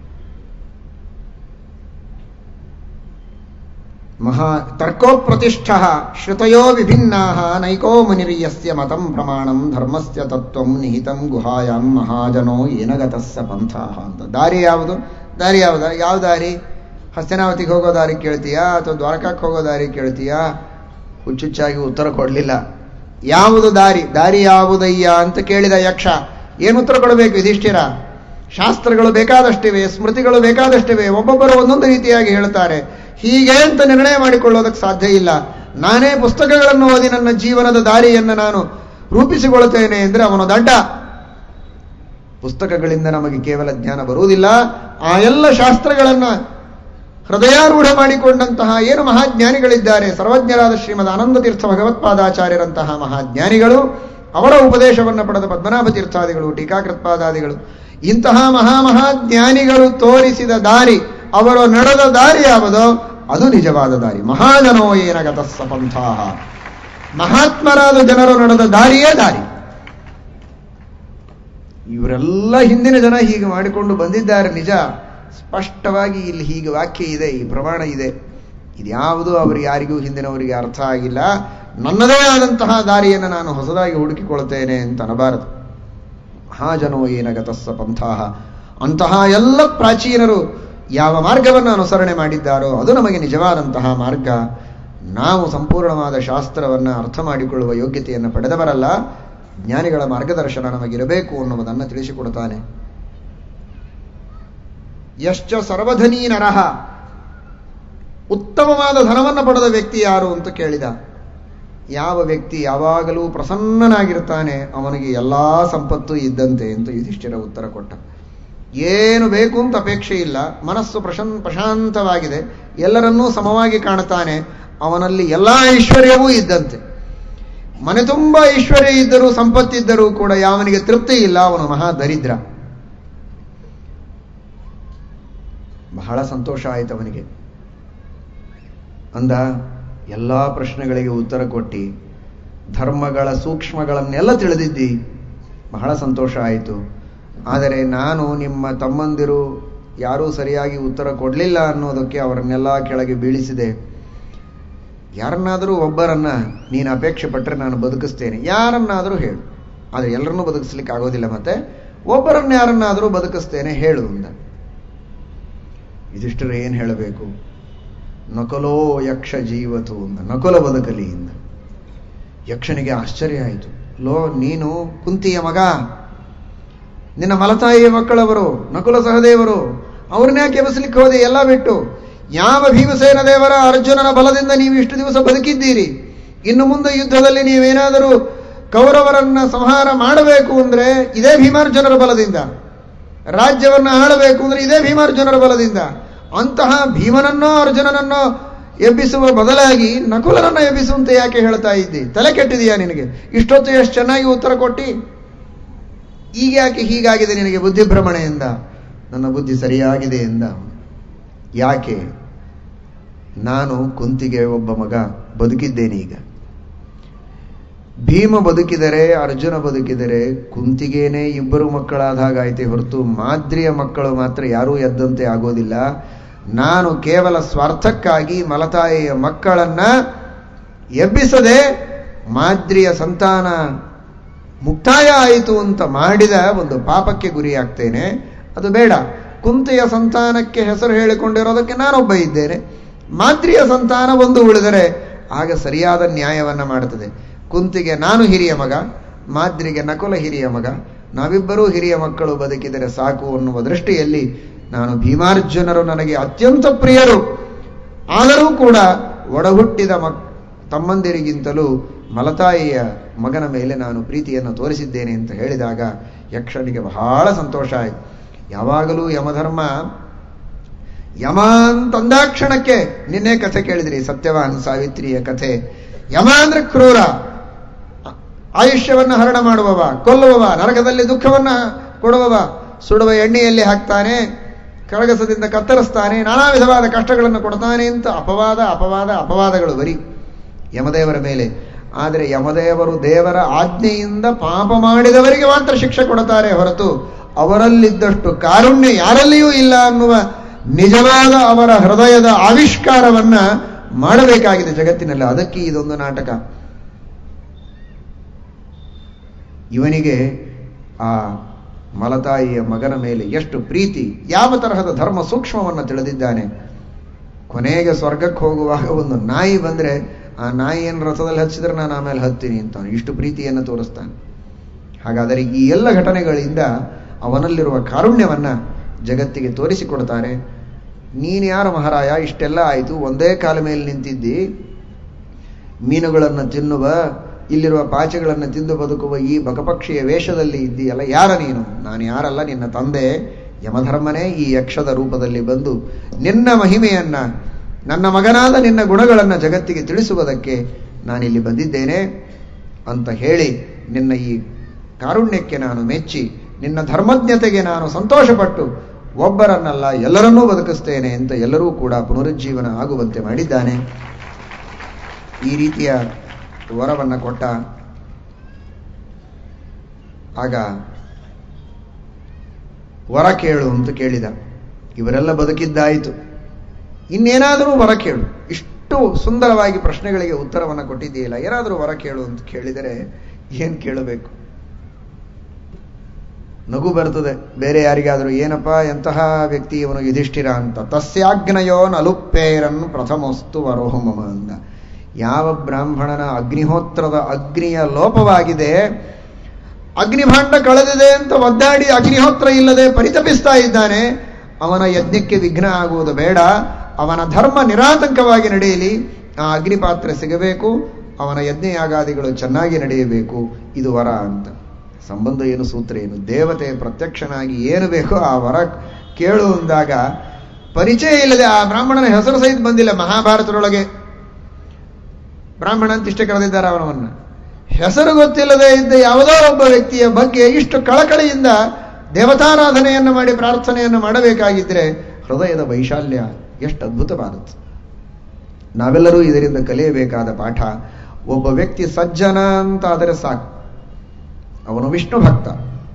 ಮಹಾ ತರ್ಕೋ ಪ್ರತಿಷ್ಠ ಶ್ರುತಯೋ ವಿಭಿನ್ನಾ ನೈಕೋ ಮುನಿರ್ಯಸ್ಯ ಮತಂ ಪ್ರಮಾಣಂ ಧರ್ಮಸ್ಯ ತತ್ವಂ ನಿಹಿತಂ ಗುಹಾಯಾಂ ಮಹಾಜನೋ ಏನಗತಸ್ಸ ಪಂಥ ಅಂತ ದಾರಿ ಯಾವುದು ದಾರಿ ಯಾವ್ದ ಯಾವ ದಾರಿ ಹಸ್ತನಾವತಿಗೆ ಹೋಗೋ ದಾರಿ ಕೇಳ್ತೀಯಾ ಅಥವಾ ದ್ವಾರಕಕ್ಕೆ ಹೋಗೋ ದಾರಿ ಕೇಳ್ತೀಯಾ ಹುಚ್ಚುಚ್ಚಾಗಿ ಉತ್ತರ ಕೊಡಲಿಲ್ಲ ಯಾವುದು ದಾರಿ ದಾರಿ ಯಾವುದಯ್ಯ ಅಂತ ಕೇಳಿದ ಯಕ್ಷ ಏನು ಉತ್ತರ ಕೊಡಬೇಕು ಯುಧಿಷ್ಠಿರ ಶಾಸ್ತ್ರಗಳು ಬೇಕಾದಷ್ಟಿವೆ ಸ್ಮೃತಿಗಳು ಬೇಕಾದಷ್ಟಿವೆ ಒಬ್ಬೊಬ್ಬರು ಒಂದೊಂದು ರೀತಿಯಾಗಿ ಹೇಳ್ತಾರೆ ಹೀಗೆ ಅಂತ ನಿರ್ಣಯ ಮಾಡಿಕೊಳ್ಳೋದಕ್ಕೆ ಸಾಧ್ಯ ಇಲ್ಲ ನಾನೇ ಪುಸ್ತಕಗಳನ್ನು ಓದಿ ನನ್ನ ಜೀವನದ ದಾರಿಯನ್ನು ನಾನು ರೂಪಿಸಿಕೊಳ್ಳುತ್ತೇನೆ ಅಂದರೆ ಅವನು ದಡ್ಡ ಪುಸ್ತಕಗಳಿಂದ ನಮಗೆ ಕೇವಲ ಜ್ಞಾನ ಬರುವುದಿಲ್ಲ ಆ ಎಲ್ಲ ಶಾಸ್ತ್ರಗಳನ್ನು ಹೃದಯಾರೂಢ ಮಾಡಿಕೊಂಡಂತಹ ಏನು ಮಹಾಜ್ಞಾನಿಗಳಿದ್ದಾರೆ ಸರ್ವಜ್ಞರಾದ ಶ್ರೀಮದ್ ಆನಂದ ತೀರ್ಥ ಭಗವತ್ಪಾದಾಚಾರ್ಯರಂತಹ ಮಹಾಜ್ಞಾನಿಗಳು ಅವರ ಉಪದೇಶವನ್ನು ಪಡೆದ ಪದ್ಮನಾಭ ತೀರ್ಥಾದಿಗಳು ಟೀಕಾಕೃತ್ಪಾದಾದಿಗಳು ಇಂತಹ ಮಹಾಮಹಾಜ್ಞಾನಿಗಳು ತೋರಿಸಿದ ದಾರಿ ಅವರು ನಡೆದ ದಾರಿ ಯಾವುದೋ ಅದು ನಿಜವಾದ ದಾರಿ ಮಹಾಜನೋ ಏನ ಗತಸ್ಸ ಪಂಥಾಹ ಮಹಾತ್ಮರಾದ ಜನರು ನಡೆದ ದಾರಿಯೇ ದಾರಿ ಇವರೆಲ್ಲ ಹಿಂದಿನ ಜನ ಹೀಗೆ ಮಾಡಿಕೊಂಡು ಬಂದಿದ್ದಾರೆ ನಿಜ ಸ್ಪಷ್ಟವಾಗಿ ಇಲ್ಲಿ ಹೀಗೆ ವಾಕ್ಯ ಇದೆ ಈ ಪ್ರಮಾಣ ಇದೆ ಇದ್ಯಾವುದು ಅವರು ಯಾರಿಗೂ ಹಿಂದಿನವರಿಗೆ ಅರ್ಥ ಆಗಿಲ್ಲ ನನ್ನದೇ ಆದಂತಹ ದಾರಿಯನ್ನು ನಾನು ಹೊಸದಾಗಿ ಹುಡುಕಿಕೊಳ್ತೇನೆ ಅಂತ ಅನ್ನಬಾರದು ಮಹಾಜನೋ ಏನ ಗತಸ್ಸ ಪಂಥಾಹ ಅಂತಹ ಎಲ್ಲ ಪ್ರಾಚೀನರು ಯಾವ ಮಾರ್ಗವನ್ನು ಅನುಸರಣೆ ಮಾಡಿದ್ದಾರೋ ಅದು ನಮಗೆ ನಿಜವಾದಂತಹ ಮಾರ್ಗ ನಾವು ಸಂಪೂರ್ಣವಾದ ಶಾಸ್ತ್ರವನ್ನು ಅರ್ಥ ಮಾಡಿಕೊಳ್ಳುವ ಯೋಗ್ಯತೆಯನ್ನು ಪಡೆದವರಲ್ಲ ಜ್ಞಾನಿಗಳ ಮಾರ್ಗದರ್ಶನ ನಮಗಿರಬೇಕು ಅನ್ನುವುದನ್ನು ತಿಳಿಸಿಕೊಡುತ್ತಾನೆ ಯಶ್ಚ ಸರ್ವಧನೀ ನರಹ ಉತ್ತಮವಾದ ಧನವನ್ನು ಪಡೆದ ವ್ಯಕ್ತಿ ಯಾರು ಅಂತ ಕೇಳಿದ ಯಾವ ವ್ಯಕ್ತಿ ಯಾವಾಗಲೂ ಪ್ರಸನ್ನನಾಗಿರ್ತಾನೆ ಅವನಿಗೆ ಎಲ್ಲಾ ಸಂಪತ್ತು ಇದ್ದಂತೆ ಅಂತ ಯುಧಿಷ್ಠಿರ ಉತ್ತರ ಕೊಟ್ಟ ಏನು ಬೇಕು ಅಂತ ಅಪೇಕ್ಷೆ ಇಲ್ಲ ಮನಸ್ಸು ಪ್ರಶಾನ್ ಪ್ರಶಾಂತವಾಗಿದೆ ಎಲ್ಲರನ್ನೂ ಸಮವಾಗಿ ಕಾಣುತ್ತಾನೆ ಅವನಲ್ಲಿ ಎಲ್ಲಾ ಐಶ್ವರ್ಯವೂ ಇದ್ದಂತೆ ಮನೆ ತುಂಬ ಐಶ್ವರ್ಯ ಇದ್ದರೂ ಸಂಪತ್ತಿದ್ದರೂ ಕೂಡ ಯಾವನಿಗೆ ತೃಪ್ತಿ ಇಲ್ಲ ಅವನು ಮಹಾ ದರಿದ್ರ ಬಹಳ ಸಂತೋಷ ಆಯಿತು ಅವನಿಗೆ ಅಂದ ಎಲ್ಲ ಪ್ರಶ್ನೆಗಳಿಗೆ ಉತ್ತರ ಕೊಟ್ಟು ಧರ್ಮಗಳ ಸೂಕ್ಷ್ಮಗಳನ್ನೆಲ್ಲ ತಿಳಿದಿದ್ದಿ ಬಹಳ ಸಂತೋಷ ಆಯಿತು ಆದರೆ ನಾನು ನಿಮ್ಮ ತಮ್ಮಂದಿರು ಯಾರೂ ಸರಿಯಾಗಿ ಉತ್ತರ ಕೊಡಲಿಲ್ಲ ಅನ್ನೋದಕ್ಕೆ ಅವರನ್ನೆಲ್ಲ ಕೆಳಗೆ ಬೀಳಿಸಿದೆ ಯಾರನ್ನಾದರೂ ಒಬ್ಬರನ್ನ ನೀನು ಅಪೇಕ್ಷೆ ಪಟ್ಟರೆ ನಾನು ಬದುಕಿಸ್ತೇನೆ ಯಾರನ್ನಾದರೂ ಹೇಳು ಆದರೆ ಎಲ್ಲರನ್ನೂ ಬದುಕಿಸ್ಲಿಕ್ಕೆ ಆಗೋದಿಲ್ಲ ಮತ್ತೆ ಒಬ್ಬರನ್ನ ಯಾರನ್ನಾದರೂ ಬದುಕಿಸ್ತೇನೆ ಹೇಳು ಅಂದ ಇದಿಷ್ಟರ ಏನು ಹೇಳಬೇಕು ನಕಲೋ ಯಕ್ಷ ಜೀವತು ಅಂದ ನಕುಲ ಬದುಕಲಿ ಇಂದ ಯಕ್ಷನಿಗೆ ಆಶ್ಚರ್ಯ ಆಯಿತು ಲೋ ನೀನು ಕುಂತಿಯ ಮಗ ನಿನ್ನ ಮಲತಾಯಿಯ ಮಕ್ಕಳವರು ನಕುಲ ಸಹದೇವರು ಅವ್ರನ್ನ ಯಾಕೆ ಎಬಸಲಿಕ್ಕೆ ಹೋದೆ ಎಲ್ಲ ಬಿಟ್ಟು ಯಾವ ಭೀಮಸೇನ ದೇವರ ಅರ್ಜುನನ ಬಲದಿಂದ ನೀವು ಇಷ್ಟು ದಿವಸ ಬದುಕಿದ್ದೀರಿ ಇನ್ನು ಮುಂದೆ ಯುದ್ಧದಲ್ಲಿ ನೀವೇನಾದರೂ ಕೌರವರನ್ನ ಸಂಹಾರ ಮಾಡಬೇಕು ಅಂದ್ರೆ ಇದೇ ಭೀಮಾರ್ಜುನರ ಬಲದಿಂದ ರಾಜ್ಯವನ್ನ ಆಳಬೇಕು ಅಂದ್ರೆ ಇದೇ ಭೀಮಾರ್ಜುನರ ಬಲದಿಂದ ಅಂತಹ ಭೀಮನನ್ನೋ ಅರ್ಜುನನನ್ನೋ ಎಬ್ಬಿಸುವ ಬದಲಾಗಿ ನಕುಲನನ್ನ ಎಬ್ಬಿಸುವಂತೆ ಯಾಕೆ ಹೇಳ್ತಾ ಇದ್ದಿ ತಲೆ ಕೆಟ್ಟಿದೆಯಾ ನಿನಗೆ ಇಷ್ಟೊತ್ತು ಎಷ್ಟು ಚೆನ್ನಾಗಿ ಉತ್ತರ ಕೊಟ್ಟಿ ಈಗ ಯಾಕೆ ಹೀಗಾಗಿದೆ ನಿನಗೆ ಬುದ್ಧಿಭ್ರಮಣೆಯಿಂದ ನನ್ನ ಬುದ್ಧಿ ಸರಿಯಾಗಿದೆ ಎಂದ ಯಾಕೆ ನಾನು ಕುಂತಿಗೆ ಒಬ್ಬ ಮಗ ಬದುಕಿದ್ದೇನೆ ಈಗ ಭೀಮ ಬದುಕಿದರೆ ಅರ್ಜುನ ಬದುಕಿದರೆ ಕುಂತಿಗೇನೆ ಇಬ್ಬರು ಮಕ್ಕಳಾದ ಹಾಗಾಯ್ತೆ ಹೊರತು ಮಾದ್ರಿಯ ಮಕ್ಕಳು ಮಾತ್ರ ಯಾರೂ ಎದ್ದಂತೆ ಆಗೋದಿಲ್ಲ ನಾನು ಕೇವಲ ಸ್ವಾರ್ಥಕ್ಕಾಗಿ ಮಲತಾಯಿಯ ಮಕ್ಕಳನ್ನ ಎಬ್ಬಿಸದೆ ಮಾದ್ರಿಯ ಸಂತಾನ ಮುಕ್ತಾಯ ಆಯಿತು ಅಂತ ಮಾಡಿದ ಒಂದು ಪಾಪಕ್ಕೆ ಗುರಿಯಾಗ್ತೇನೆ ಅದು ಬೇಡ ಕುಂತೆಯ ಸಂತಾನಕ್ಕೆ ಹೆಸರು ಹೇಳಿಕೊಂಡಿರೋದಕ್ಕೆ ನಾನೊಬ್ಬ ಇದ್ದೇನೆ ಮಾದ್ರಿಯ ಸಂತಾನ ಒಂದು ಉಳಿದರೆ ಆಗ ಸರಿಯಾದ ನ್ಯಾಯವನ್ನ ಮಾಡುತ್ತದೆ ಕುಂತಿಗೆ ನಾನು ಹಿರಿಯ ಮಗ ಮಾದ್ರಿಗೆ ನಕುಲ ಹಿರಿಯ ಮಗ ನಾವಿಬ್ಬರೂ ಹಿರಿಯ ಮಕ್ಕಳು ಬದುಕಿದರೆ ಸಾಕು ಅನ್ನುವ ದೃಷ್ಟಿಯಲ್ಲಿ ನಾನು ಭೀಮಾರ್ಜುನರು ನನಗೆ ಅತ್ಯಂತ ಪ್ರಿಯರು ಆದರೂ ಕೂಡ ಒಡಹುಟ್ಟಿದ ಮಕ್ ತಮ್ಮಂದಿರಿಗಿಂತಲೂ ಮಲತಾಯಿಯ ಮಗನ ಮೇಲೆ ನಾನು ಪ್ರೀತಿಯನ್ನು ತೋರಿಸಿದ್ದೇನೆ ಅಂತ ಹೇಳಿದಾಗ ಯಕ್ಷನಿಗೆ ಬಹಳ ಸಂತೋಷ ಆಯಿತು ಯಾವಾಗಲೂ ಯಮಧರ್ಮ ಯಮ ಅಂತಂದಾಕ್ಷಣಕ್ಕೆ ನಿನ್ನೆ ಕಥೆ ಕೇಳಿದ್ರಿ ಸತ್ಯವಾನ್ ಸಾವಿತ್ರಿಯ ಕಥೆ ಯಮ ಅಂದ್ರೆ ಕ್ರೂರ ಆಯುಷ್ಯವನ್ನ ಹರಣ ಮಾಡುವವ ಕೊಲ್ಲುವವ ನರಕದಲ್ಲಿ ದುಃಖವನ್ನ ಕೊಡುವವ ಸುಡುವ ಎಣ್ಣೆಯಲ್ಲಿ ಹಾಕ್ತಾನೆ ಕರಗಸದಿಂದ ಕತ್ತರಿಸ್ತಾನೆ ನಾನಾ ವಿಧವಾದ ಕಷ್ಟಗಳನ್ನು ಕೊಡ್ತಾನೆ ಅಂತ ಅಪವಾದ ಅಪವಾದ ಅಪವಾದಗಳು ಬರೀ ಯಮದೇವರ ಮೇಲೆ ಆದರೆ ಯಮದೇವರು ದೇವರ ಆಜ್ಞೆಯಿಂದ ಪಾಪ ಮಾಡಿದವರಿಗೆ ಮಾತ್ರ ಶಿಕ್ಷೆ ಕೊಡುತ್ತಾರೆ ಹೊರತು ಅವರಲ್ಲಿದ್ದಷ್ಟು ಕಾರುಣ್ಯ ಯಾರಲ್ಲಿಯೂ ಇಲ್ಲ ಅನ್ನುವ ನಿಜವಾದ ಅವರ ಹೃದಯದ ಆವಿಷ್ಕಾರವನ್ನ ಮಾಡಬೇಕಾಗಿದೆ ಜಗತ್ತಿನಲ್ಲಿ ಅದಕ್ಕೆ ಇದೊಂದು ನಾಟಕ ಇವನಿಗೆ ಆ ಮಲತಾಯಿಯ ಮಗನ ಮೇಲೆ ಎಷ್ಟು ಪ್ರೀತಿ ಯಾವ ತರಹದ ಧರ್ಮ ಸೂಕ್ಷ್ಮವನ್ನು ತಿಳಿದಿದ್ದಾನೆ ಕೊನೆಗೆ ಸ್ವರ್ಗಕ್ಕೆ ಹೋಗುವಾಗ ಒಂದು ನಾಯಿ ಬಂದ್ರೆ ಆ ನಾಯಿಯನ್ನು ರಥದಲ್ಲಿ ಹಚ್ಚಿದ್ರೆ ನಾನು ಆಮೇಲೆ ಹತ್ತೀನಿ ಅಂತ ಇಷ್ಟು ಪ್ರೀತಿಯನ್ನು ತೋರಿಸ್ತಾನೆ ಹಾಗಾದರೆ ಈ ಎಲ್ಲ ಘಟನೆಗಳಿಂದ ಅವನಲ್ಲಿರುವ ಕಾರುಣ್ಯವನ್ನ ಜಗತ್ತಿಗೆ ತೋರಿಸಿಕೊಡ್ತಾರೆ ನೀನು ಯಾರು ಮಹಾರಾಯ ಇಷ್ಟೆಲ್ಲ ಆಯಿತು ಒಂದೇ ಕಾಲ ಮೇಲೆ ನಿಂತಿದ್ದಿ ಮೀನುಗಳನ್ನು ತಿನ್ನುವ ಇಲ್ಲಿರುವ ಪಾಚೆಗಳನ್ನು ತಿಂದು ಬದುಕುವ ಈ ಬಕಪಕ್ಷಿಯ ವೇಷದಲ್ಲಿ ಇದ್ದೀಯಲ್ಲ ಯಾರ ನೀನು ನಾನು ಯಾರಲ್ಲ ನಿನ್ನ ತಂದೆ ಯಮಧರ್ಮನೇ ಈ ಯಕ್ಷದ ರೂಪದಲ್ಲಿ ಬಂದು ನಿನ್ನ ಮಹಿಮೆಯನ್ನ ನನ್ನ ಮಗನಾದ ನಿನ್ನ ಗುಣಗಳನ್ನು ಜಗತ್ತಿಗೆ ತಿಳಿಸುವುದಕ್ಕೆ ನಾನಿಲ್ಲಿ ಬಂದಿದ್ದೇನೆ ಅಂತ ಹೇಳಿ ನಿನ್ನ ಈ ಕಾರುಣ್ಯಕ್ಕೆ ನಾನು ಮೆಚ್ಚಿ ನಿನ್ನ ಧರ್ಮಜ್ಞತೆಗೆ ನಾನು ಸಂತೋಷಪಟ್ಟು ಒಬ್ಬರನ್ನಲ್ಲ ಎಲ್ಲರನ್ನೂ ಬದುಕಿಸ್ತೇನೆ ಅಂತ ಎಲ್ಲರೂ ಕೂಡ ಪುನರುಜ್ಜೀವನ ಆಗುವಂತೆ ಮಾಡಿದ್ದಾನೆ ಈ ರೀತಿಯ ವರವನ್ನ ಕೊಟ್ಟ ಆಗ ವರ ಕೇಳು ಅಂತ ಕೇಳಿದ ಇವರೆಲ್ಲ ಬದುಕಿದ್ದಾಯಿತು ಇನ್ನೇನಾದರೂ ವರ ಕೇಳು ಇಷ್ಟು ಸುಂದರವಾಗಿ ಪ್ರಶ್ನೆಗಳಿಗೆ ಉತ್ತರವನ್ನು ಕೊಟ್ಟಿದ್ದೀಯಲ್ಲ ಏನಾದರೂ ವರ ಕೇಳು ಅಂತ ಕೇಳಿದರೆ ಏನ್ ಕೇಳಬೇಕು ನಗು ಬರ್ತದೆ ಬೇರೆ ಯಾರಿಗಾದರೂ ಏನಪ್ಪ ಎಂತಹ ವ್ಯಕ್ತಿ ಇವನು ಯುಧಿಷ್ಠಿರ ಅಂತ ತಸ್ಯಾಗ್ನಯೋ ನಲುಪ್ಪೇರನ್ ಪ್ರಥಮಸ್ತು ವರೋಹಮಮ ಅಂದ ಯಾವ ಬ್ರಾಹ್ಮಣನ ಅಗ್ನಿಹೋತ್ರದ ಅಗ್ನಿಯ ಲೋಪವಾಗಿದೆ ಅಗ್ನಿಭಾಂಡ ಕಳೆದಿದೆ ಅಂತ ಒದ್ದಾಡಿ ಅಗ್ನಿಹೋತ್ರ ಇಲ್ಲದೆ ಪರಿತಪಿಸ್ತಾ ಇದ್ದಾನೆ ಅವನ ಯಜ್ಞಕ್ಕೆ ವಿಘ್ನ ಆಗುವುದು ಬೇಡ ಅವನ ಧರ್ಮ ನಿರಾತಂಕವಾಗಿ ನಡೆಯಲಿ ಆ ಅಗ್ನಿಪಾತ್ರ ಸಿಗಬೇಕು ಅವನ ಯಜ್ಞಯಾಗಾದಿಗಳು ಚೆನ್ನಾಗಿ ನಡೆಯಬೇಕು ಇದು ವರ ಅಂತ ಸಂಬಂಧ ಏನು ಸೂತ್ರ ಏನು ದೇವತೆ ಪ್ರತ್ಯಕ್ಷನಾಗಿ ಏನು ಬೇಕೋ ಆ ವರ ಕೇಳು ಅಂದಾಗ ಪರಿಚಯ ಇಲ್ಲದೆ ಆ ಬ್ರಾಹ್ಮಣನ ಹೆಸರು ಸಹಿತ ಬಂದಿಲ್ಲ ಮಹಾಭಾರತದೊಳಗೆ ಬ್ರಾಹ್ಮಣ ಅಂತ ಇಷ್ಟೇ ಕರೆದಿದ್ದಾರೆ ಅವನವನ್ನ ಹೆಸರು ಗೊತ್ತಿಲ್ಲದೆ ಇದ್ದ ಯಾವುದೋ ಒಬ್ಬ ವ್ಯಕ್ತಿಯ ಬಗ್ಗೆ ಇಷ್ಟು ಕಳಕಳಿಯಿಂದ ದೇವತಾರಾಧನೆಯನ್ನು ಮಾಡಿ ಪ್ರಾರ್ಥನೆಯನ್ನು ಮಾಡಬೇಕಾಗಿದ್ರೆ ಹೃದಯದ ವೈಶಾಲ್ಯ ಎಷ್ಟು ಅದ್ಭುತವಾದದ್ದು ನಾವೆಲ್ಲರೂ ಇದರಿಂದ ಕಲಿಯಬೇಕಾದ ಪಾಠ ಒಬ್ಬ ವ್ಯಕ್ತಿ ಸಜ್ಜನ ಅಂತ ಆದರೆ ಸಾಕು ಅವನು ವಿಷ್ಣು ಭಕ್ತ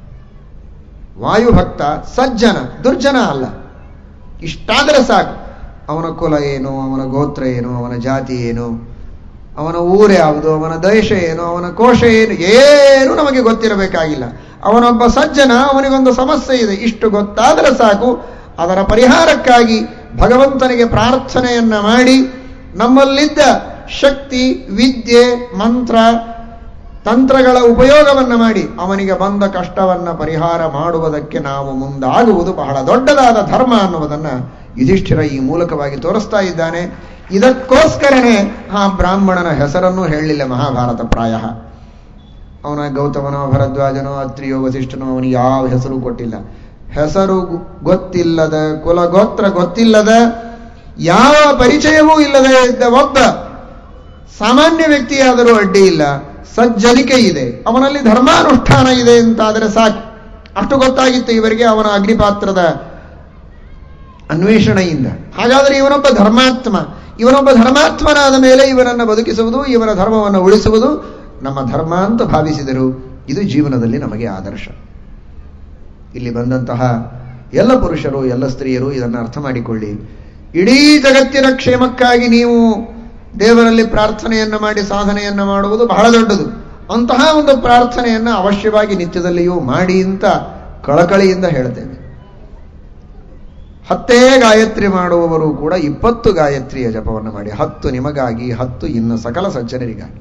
ವಾಯು ಭಕ್ತ ಸಜ್ಜನ ದುರ್ಜನ ಅಲ್ಲ ಇಷ್ಟಾದರೆ ಸಾಕು ಅವನ ಕುಲ ಏನು ಅವನ ಗೋತ್ರ ಏನು ಅವನ ಜಾತಿ ಏನು ಅವನ ಊರು ಯಾವುದು ಅವನ ದೇಶ ಏನು ಅವನ ಕೋಶ ಏನು ಏನು ನಮಗೆ ಗೊತ್ತಿರಬೇಕಾಗಿಲ್ಲ ಅವನೊಬ್ಬ ಸಜ್ಜನ ಅವನಿಗೊಂದು ಸಮಸ್ಯೆ ಇದೆ ಇಷ್ಟು ಗೊತ್ತಾದರೆ ಸಾಕು ಅದರ ಪರಿಹಾರಕ್ಕಾಗಿ ಭಗವಂತನಿಗೆ ಪ್ರಾರ್ಥನೆಯನ್ನ ಮಾಡಿ ನಮ್ಮಲ್ಲಿದ್ದ ಶಕ್ತಿ ವಿದ್ಯೆ ಮಂತ್ರ ತಂತ್ರಗಳ ಉಪಯೋಗವನ್ನ ಮಾಡಿ ಅವನಿಗೆ ಬಂದ ಕಷ್ಟವನ್ನ ಪರಿಹಾರ ಮಾಡುವುದಕ್ಕೆ ನಾವು ಮುಂದಾಗುವುದು ಬಹಳ ದೊಡ್ಡದಾದ ಧರ್ಮ ಅನ್ನುವುದನ್ನ ಯುಧಿಷ್ಠಿರ ಈ ಮೂಲಕವಾಗಿ ತೋರಿಸ್ತಾ ಇದ್ದಾನೆ ಇದಕ್ಕೋಸ್ಕರನೇ ಆ ಬ್ರಾಹ್ಮಣನ ಹೆಸರನ್ನು ಹೇಳಲಿಲ್ಲ ಮಹಾಭಾರತ ಪ್ರಾಯ ಅವನ ಗೌತಮನೋ ಭರದ್ವಾಜನೋ ಅತ್ರಿಯೋ ವಸಿಷ್ಠನೋ ಅವನಿಗೆ ಯಾವ ಹೆಸರು ಕೊಟ್ಟಿಲ್ಲ ಹೆಸರು ಗೊತ್ತಿಲ್ಲದ ಕುಲ ಗೋತ್ರ ಗೊತ್ತಿಲ್ಲದ ಯಾವ ಪರಿಚಯವೂ ಇಲ್ಲದೆ ಇದ್ದ ಒಬ್ಬ ಸಾಮಾನ್ಯ ವ್ಯಕ್ತಿಯಾದರೂ ಅಡ್ಡಿ ಇಲ್ಲ ಸಜ್ಜನಿಕೆ ಇದೆ ಅವನಲ್ಲಿ ಧರ್ಮಾನುಷ್ಠಾನ ಇದೆ ಅಂತಾದರೆ ಸಾಕು ಅಷ್ಟು ಗೊತ್ತಾಗಿತ್ತು ಇವರಿಗೆ ಅವನ ಅಗ್ನಿಪಾತ್ರದ ಅನ್ವೇಷಣೆಯಿಂದ ಹಾಗಾದರೆ ಇವನೊಬ್ಬ ಧರ್ಮಾತ್ಮ ಇವನೊಬ್ಬ ಧರ್ಮಾತ್ಮನಾದ ಮೇಲೆ ಇವನನ್ನು ಬದುಕಿಸುವುದು ಇವನ ಧರ್ಮವನ್ನು ಉಳಿಸುವುದು ನಮ್ಮ ಧರ್ಮ ಅಂತ ಭಾವಿಸಿದರು ಇದು ಜೀವನದಲ್ಲಿ ನಮಗೆ ಆದರ್ಶ ಇಲ್ಲಿ ಬಂದಂತಹ ಎಲ್ಲ ಪುರುಷರು ಎಲ್ಲ ಸ್ತ್ರೀಯರು ಇದನ್ನು ಅರ್ಥ ಮಾಡಿಕೊಳ್ಳಿ ಇಡೀ ಜಗತ್ತಿನ ಕ್ಷೇಮಕ್ಕಾಗಿ ನೀವು ದೇವರಲ್ಲಿ ಪ್ರಾರ್ಥನೆಯನ್ನು ಮಾಡಿ ಸಾಧನೆಯನ್ನು ಮಾಡುವುದು ಬಹಳ ದೊಡ್ಡದು ಅಂತಹ ಒಂದು ಪ್ರಾರ್ಥನೆಯನ್ನು ಅವಶ್ಯವಾಗಿ ನಿತ್ಯದಲ್ಲಿಯೂ ಮಾಡಿ ಅಂತ ಕಳಕಳಿಯಿಂದ ಹೇಳ್ತೇವೆ ಹತ್ತೇ ಗಾಯತ್ರಿ ಮಾಡುವವರು ಕೂಡ ಇಪ್ಪತ್ತು ಗಾಯತ್ರಿಯ ಜಪವನ್ನು ಮಾಡಿ ಹತ್ತು ನಿಮಗಾಗಿ ಹತ್ತು ಇನ್ನು ಸಕಲ ಸಜ್ಜನರಿಗಾಗಿ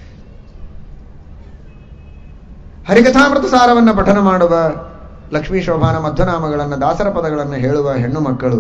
ಹರಿಕಥಾಮೃತ ಸಾರವನ್ನು ಪಠನ ಮಾಡುವ ಲಕ್ಷ್ಮೀ ಶೋಭಾನ ಮಧ್ವನಾಮಗಳನ್ನು ದಾಸರ ಪದಗಳನ್ನು ಹೇಳುವ ಹೆಣ್ಣು ಮಕ್ಕಳು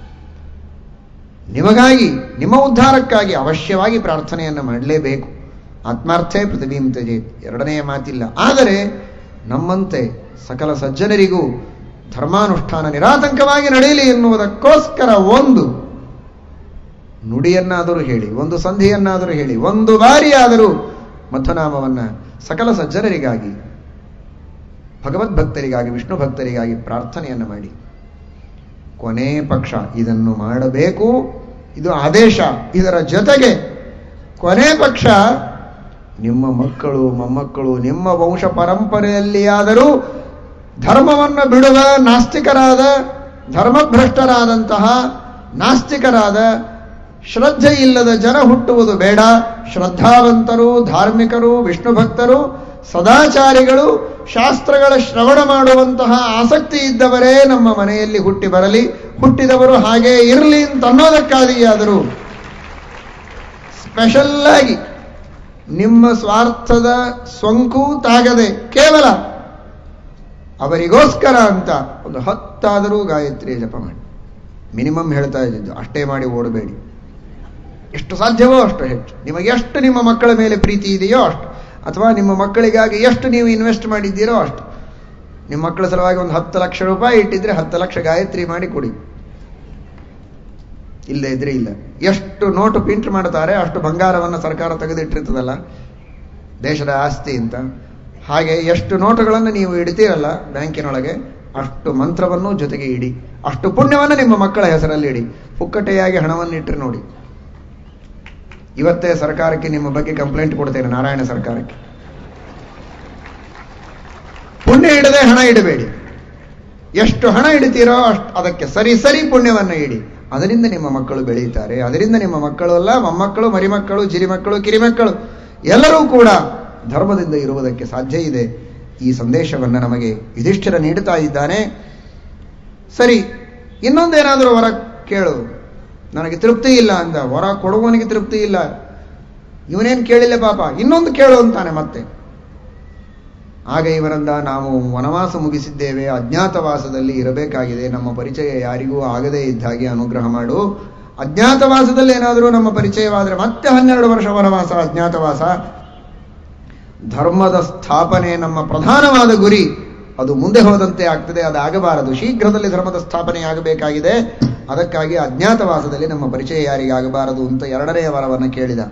ನಿಮಗಾಗಿ ನಿಮ್ಮ ಉದ್ಧಾರಕ್ಕಾಗಿ ಅವಶ್ಯವಾಗಿ ಪ್ರಾರ್ಥನೆಯನ್ನು ಮಾಡಲೇಬೇಕು ಆತ್ಮಾರ್ಥೇ ಪೃಥ್ವೀಂ ತ್ಯಜೇತ್ ಎರಡನೆಯ ಮಾತಿಲ್ಲ ಆದರೆ ನಮ್ಮಂತೆ ಸಕಲ ಸಜ್ಜನರಿಗೂ ಧರ್ಮಾನುಷ್ಠಾನ ನಿರಾತಂಕವಾಗಿ ನಡೆಯಲಿ ಎನ್ನುವುದಕ್ಕೋಸ್ಕರ ಒಂದು ನುಡಿಯನ್ನಾದರೂ ಹೇಳಿ ಒಂದು ಸಂಧಿಯನ್ನಾದರೂ ಹೇಳಿ ಒಂದು ಬಾರಿಯಾದರೂ ಮಧ್ವನಾಮವನ್ನ ಸಕಲ ಸಜ್ಜನರಿಗಾಗಿ ಭಗವದ್ಭಕ್ತರಿಗಾಗಿ ವಿಷ್ಣು ಭಕ್ತರಿಗಾಗಿ ಪ್ರಾರ್ಥನೆಯನ್ನು ಮಾಡಿ ಕೊನೆ ಪಕ್ಷ ಇದನ್ನು ಮಾಡಬೇಕು ಇದು ಆದೇಶ ಇದರ ಜೊತೆಗೆ ಕೊನೆ ಪಕ್ಷ ನಿಮ್ಮ ಮಕ್ಕಳು ಮೊಮ್ಮಕ್ಕಳು ನಿಮ್ಮ ವಂಶ ಪರಂಪರೆಯಲ್ಲಿಯಾದರೂ ಧರ್ಮವನ್ನು ಬಿಡುವ ನಾಸ್ತಿಕರಾದ ಧರ್ಮಭ್ರಷ್ಟರಾದಂತಹ ನಾಸ್ತಿಕರಾದ ಶ್ರದ್ಧೆ ಇಲ್ಲದ ಜನ ಹುಟ್ಟುವುದು ಬೇಡ ಶ್ರದ್ಧಾವಂತರು ಧಾರ್ಮಿಕರು ವಿಷ್ಣು ಭಕ್ತರು ಸದಾಚಾರಿಗಳು ಶಾಸ್ತ್ರಗಳ ಶ್ರವಣ ಮಾಡುವಂತಹ ಆಸಕ್ತಿ ಇದ್ದವರೇ ನಮ್ಮ ಮನೆಯಲ್ಲಿ ಹುಟ್ಟಿ ಬರಲಿ ಹುಟ್ಟಿದವರು ಹಾಗೇ ಇರಲಿ ಅಂತ ಅನ್ನೋದಕ್ಕಾದಿಯಾದರೂ ಸ್ಪೆಷಲ್ ಆಗಿ ನಿಮ್ಮ ಸ್ವಾರ್ಥದ ಸೊಂಕು ತಾಗದೆ ಕೇವಲ ಅವರಿಗೋಸ್ಕರ ಅಂತ ಒಂದು ಹತ್ತಾದರೂ ಗಾಯತ್ರಿ ಜಪ ಮಾಡಿ ಮಿನಿಮಮ್ ಹೇಳ್ತಾ ಇದ್ದಿದ್ದು ಅಷ್ಟೇ ಮಾಡಿ ಓಡಬೇಡಿ ಎಷ್ಟು ಸಾಧ್ಯವೋ ಅಷ್ಟು ಹೆಚ್ಚು ನಿಮಗೆ ಎಷ್ಟು ನಿಮ್ಮ ಮಕ್ಕಳ ಮೇಲೆ ಪ್ರೀತಿ ಇದೆಯೋ ಅಷ್ಟು ಅಥವಾ ನಿಮ್ಮ ಮಕ್ಕಳಿಗಾಗಿ ಎಷ್ಟು ನೀವು ಇನ್ವೆಸ್ಟ್ ಮಾಡಿದ್ದೀರೋ ಅಷ್ಟು ನಿಮ್ಮ ಮಕ್ಕಳ ಸಲುವಾಗಿ ಒಂದು ಹತ್ತು ಲಕ್ಷ ರೂಪಾಯಿ ಇಟ್ಟಿದ್ರೆ ಹತ್ತು ಲಕ್ಷ ಗಾಯತ್ರಿ ಮಾಡಿ ಕೊಡಿ ಇಲ್ಲದೆ ಇದ್ರೆ ಇಲ್ಲ ಎಷ್ಟು ನೋಟು ಪ್ರಿಂಟ್ ಮಾಡ್ತಾರೆ ಅಷ್ಟು ಬಂಗಾರವನ್ನು ಸರ್ಕಾರ ತೆಗೆದಿಟ್ಟಿರ್ತದಲ್ಲ ದೇಶದ ಆಸ್ತಿ ಅಂತ ಹಾಗೆ ಎಷ್ಟು ನೋಟುಗಳನ್ನು ನೀವು ಇಡ್ತೀರಲ್ಲ ಬ್ಯಾಂಕಿನೊಳಗೆ ಅಷ್ಟು ಮಂತ್ರವನ್ನು ಜೊತೆಗೆ ಇಡಿ ಅಷ್ಟು ಪುಣ್ಯವನ್ನು ನಿಮ್ಮ ಮಕ್ಕಳ ಹೆಸರಲ್ಲಿ ಇಡಿ ಪುಕ್ಕಟೆಯಾಗಿ ಹಣವನ್ನು ಇಟ್ಟರೆ ನೋಡಿ ಇವತ್ತೇ ಸರ್ಕಾರಕ್ಕೆ ನಿಮ್ಮ ಬಗ್ಗೆ ಕಂಪ್ಲೇಂಟ್ ಕೊಡ್ತೇನೆ ನಾರಾಯಣ ಸರ್ಕಾರಕ್ಕೆ ಪುಣ್ಯ ಇಡದೆ ಹಣ ಇಡಬೇಡಿ ಎಷ್ಟು ಹಣ ಇಡ್ತೀರೋ ಅಷ್ಟು ಅದಕ್ಕೆ ಸರಿ ಸರಿ ಪುಣ್ಯವನ್ನು ಇಡಿ ಅದರಿಂದ ನಿಮ್ಮ ಮಕ್ಕಳು ಬೆಳೆಯುತ್ತಾರೆ ಅದರಿಂದ ನಿಮ್ಮ ಮಕ್ಕಳು ಅಲ್ಲ ಮೊಮ್ಮಕ್ಕಳು ಮರಿಮಕ್ಕಳು ಜಿರಿಮಕ್ಕಳು ಕಿರಿಮಕ್ಕಳು ಎಲ್ಲರೂ ಕೂಡ ಧರ್ಮದಿಂದ ಇರುವುದಕ್ಕೆ ಸಾಧ್ಯ ಇದೆ ಈ ಸಂದೇಶವನ್ನು ನಮಗೆ ಯುಧಿಷ್ಠಿರ ನೀಡುತ್ತಾ ಇದ್ದಾನೆ ಸರಿ ಇನ್ನೊಂದೇನಾದರೂ ವರ ಕೇಳು ನನಗೆ ತೃಪ್ತಿ ಇಲ್ಲ ಅಂದ ವರ ಕೊಡುವವನಿಗೆ ತೃಪ್ತಿ ಇಲ್ಲ ಇವನೇನು ಕೇಳಿಲ್ಲ ಪಾಪ ಇನ್ನೊಂದು ಕೇಳು ಅಂತಾನೆ ಮತ್ತೆ ಆಗ ಇವರಂದ ನಾವು ವನವಾಸ ಮುಗಿಸಿದ್ದೇವೆ ಅಜ್ಞಾತವಾಸದಲ್ಲಿ ಇರಬೇಕಾಗಿದೆ ನಮ್ಮ ಪರಿಚಯ ಯಾರಿಗೂ ಆಗದೇ ಇದ್ದ ಹಾಗೆ ಅನುಗ್ರಹ ಮಾಡು ಅಜ್ಞಾತವಾಸದಲ್ಲಿ ಏನಾದರೂ ನಮ್ಮ ಪರಿಚಯವಾದರೆ ಮತ್ತೆ ಹನ್ನೆರಡು ವರ್ಷ ವನವಾಸ ಅಜ್ಞಾತವಾಸ ಧರ್ಮದ ಸ್ಥಾಪನೆ ನಮ್ಮ ಪ್ರಧಾನವಾದ ಗುರಿ ಅದು ಮುಂದೆ ಹೋದಂತೆ ಆಗ್ತದೆ ಅದು ಆಗಬಾರದು ಶೀಘ್ರದಲ್ಲಿ ಧರ್ಮದ ಸ್ಥಾಪನೆ ಆಗಬೇಕಾಗಿದೆ ಅದಕ್ಕಾಗಿ ಅಜ್ಞಾತವಾಸದಲ್ಲಿ ನಮ್ಮ ಪರಿಚಯ ಯಾರಿಗೆ ಆಗಬಾರದು ಅಂತ ಎರಡನೆಯ ವರವನ್ನು ಕೇಳಿದ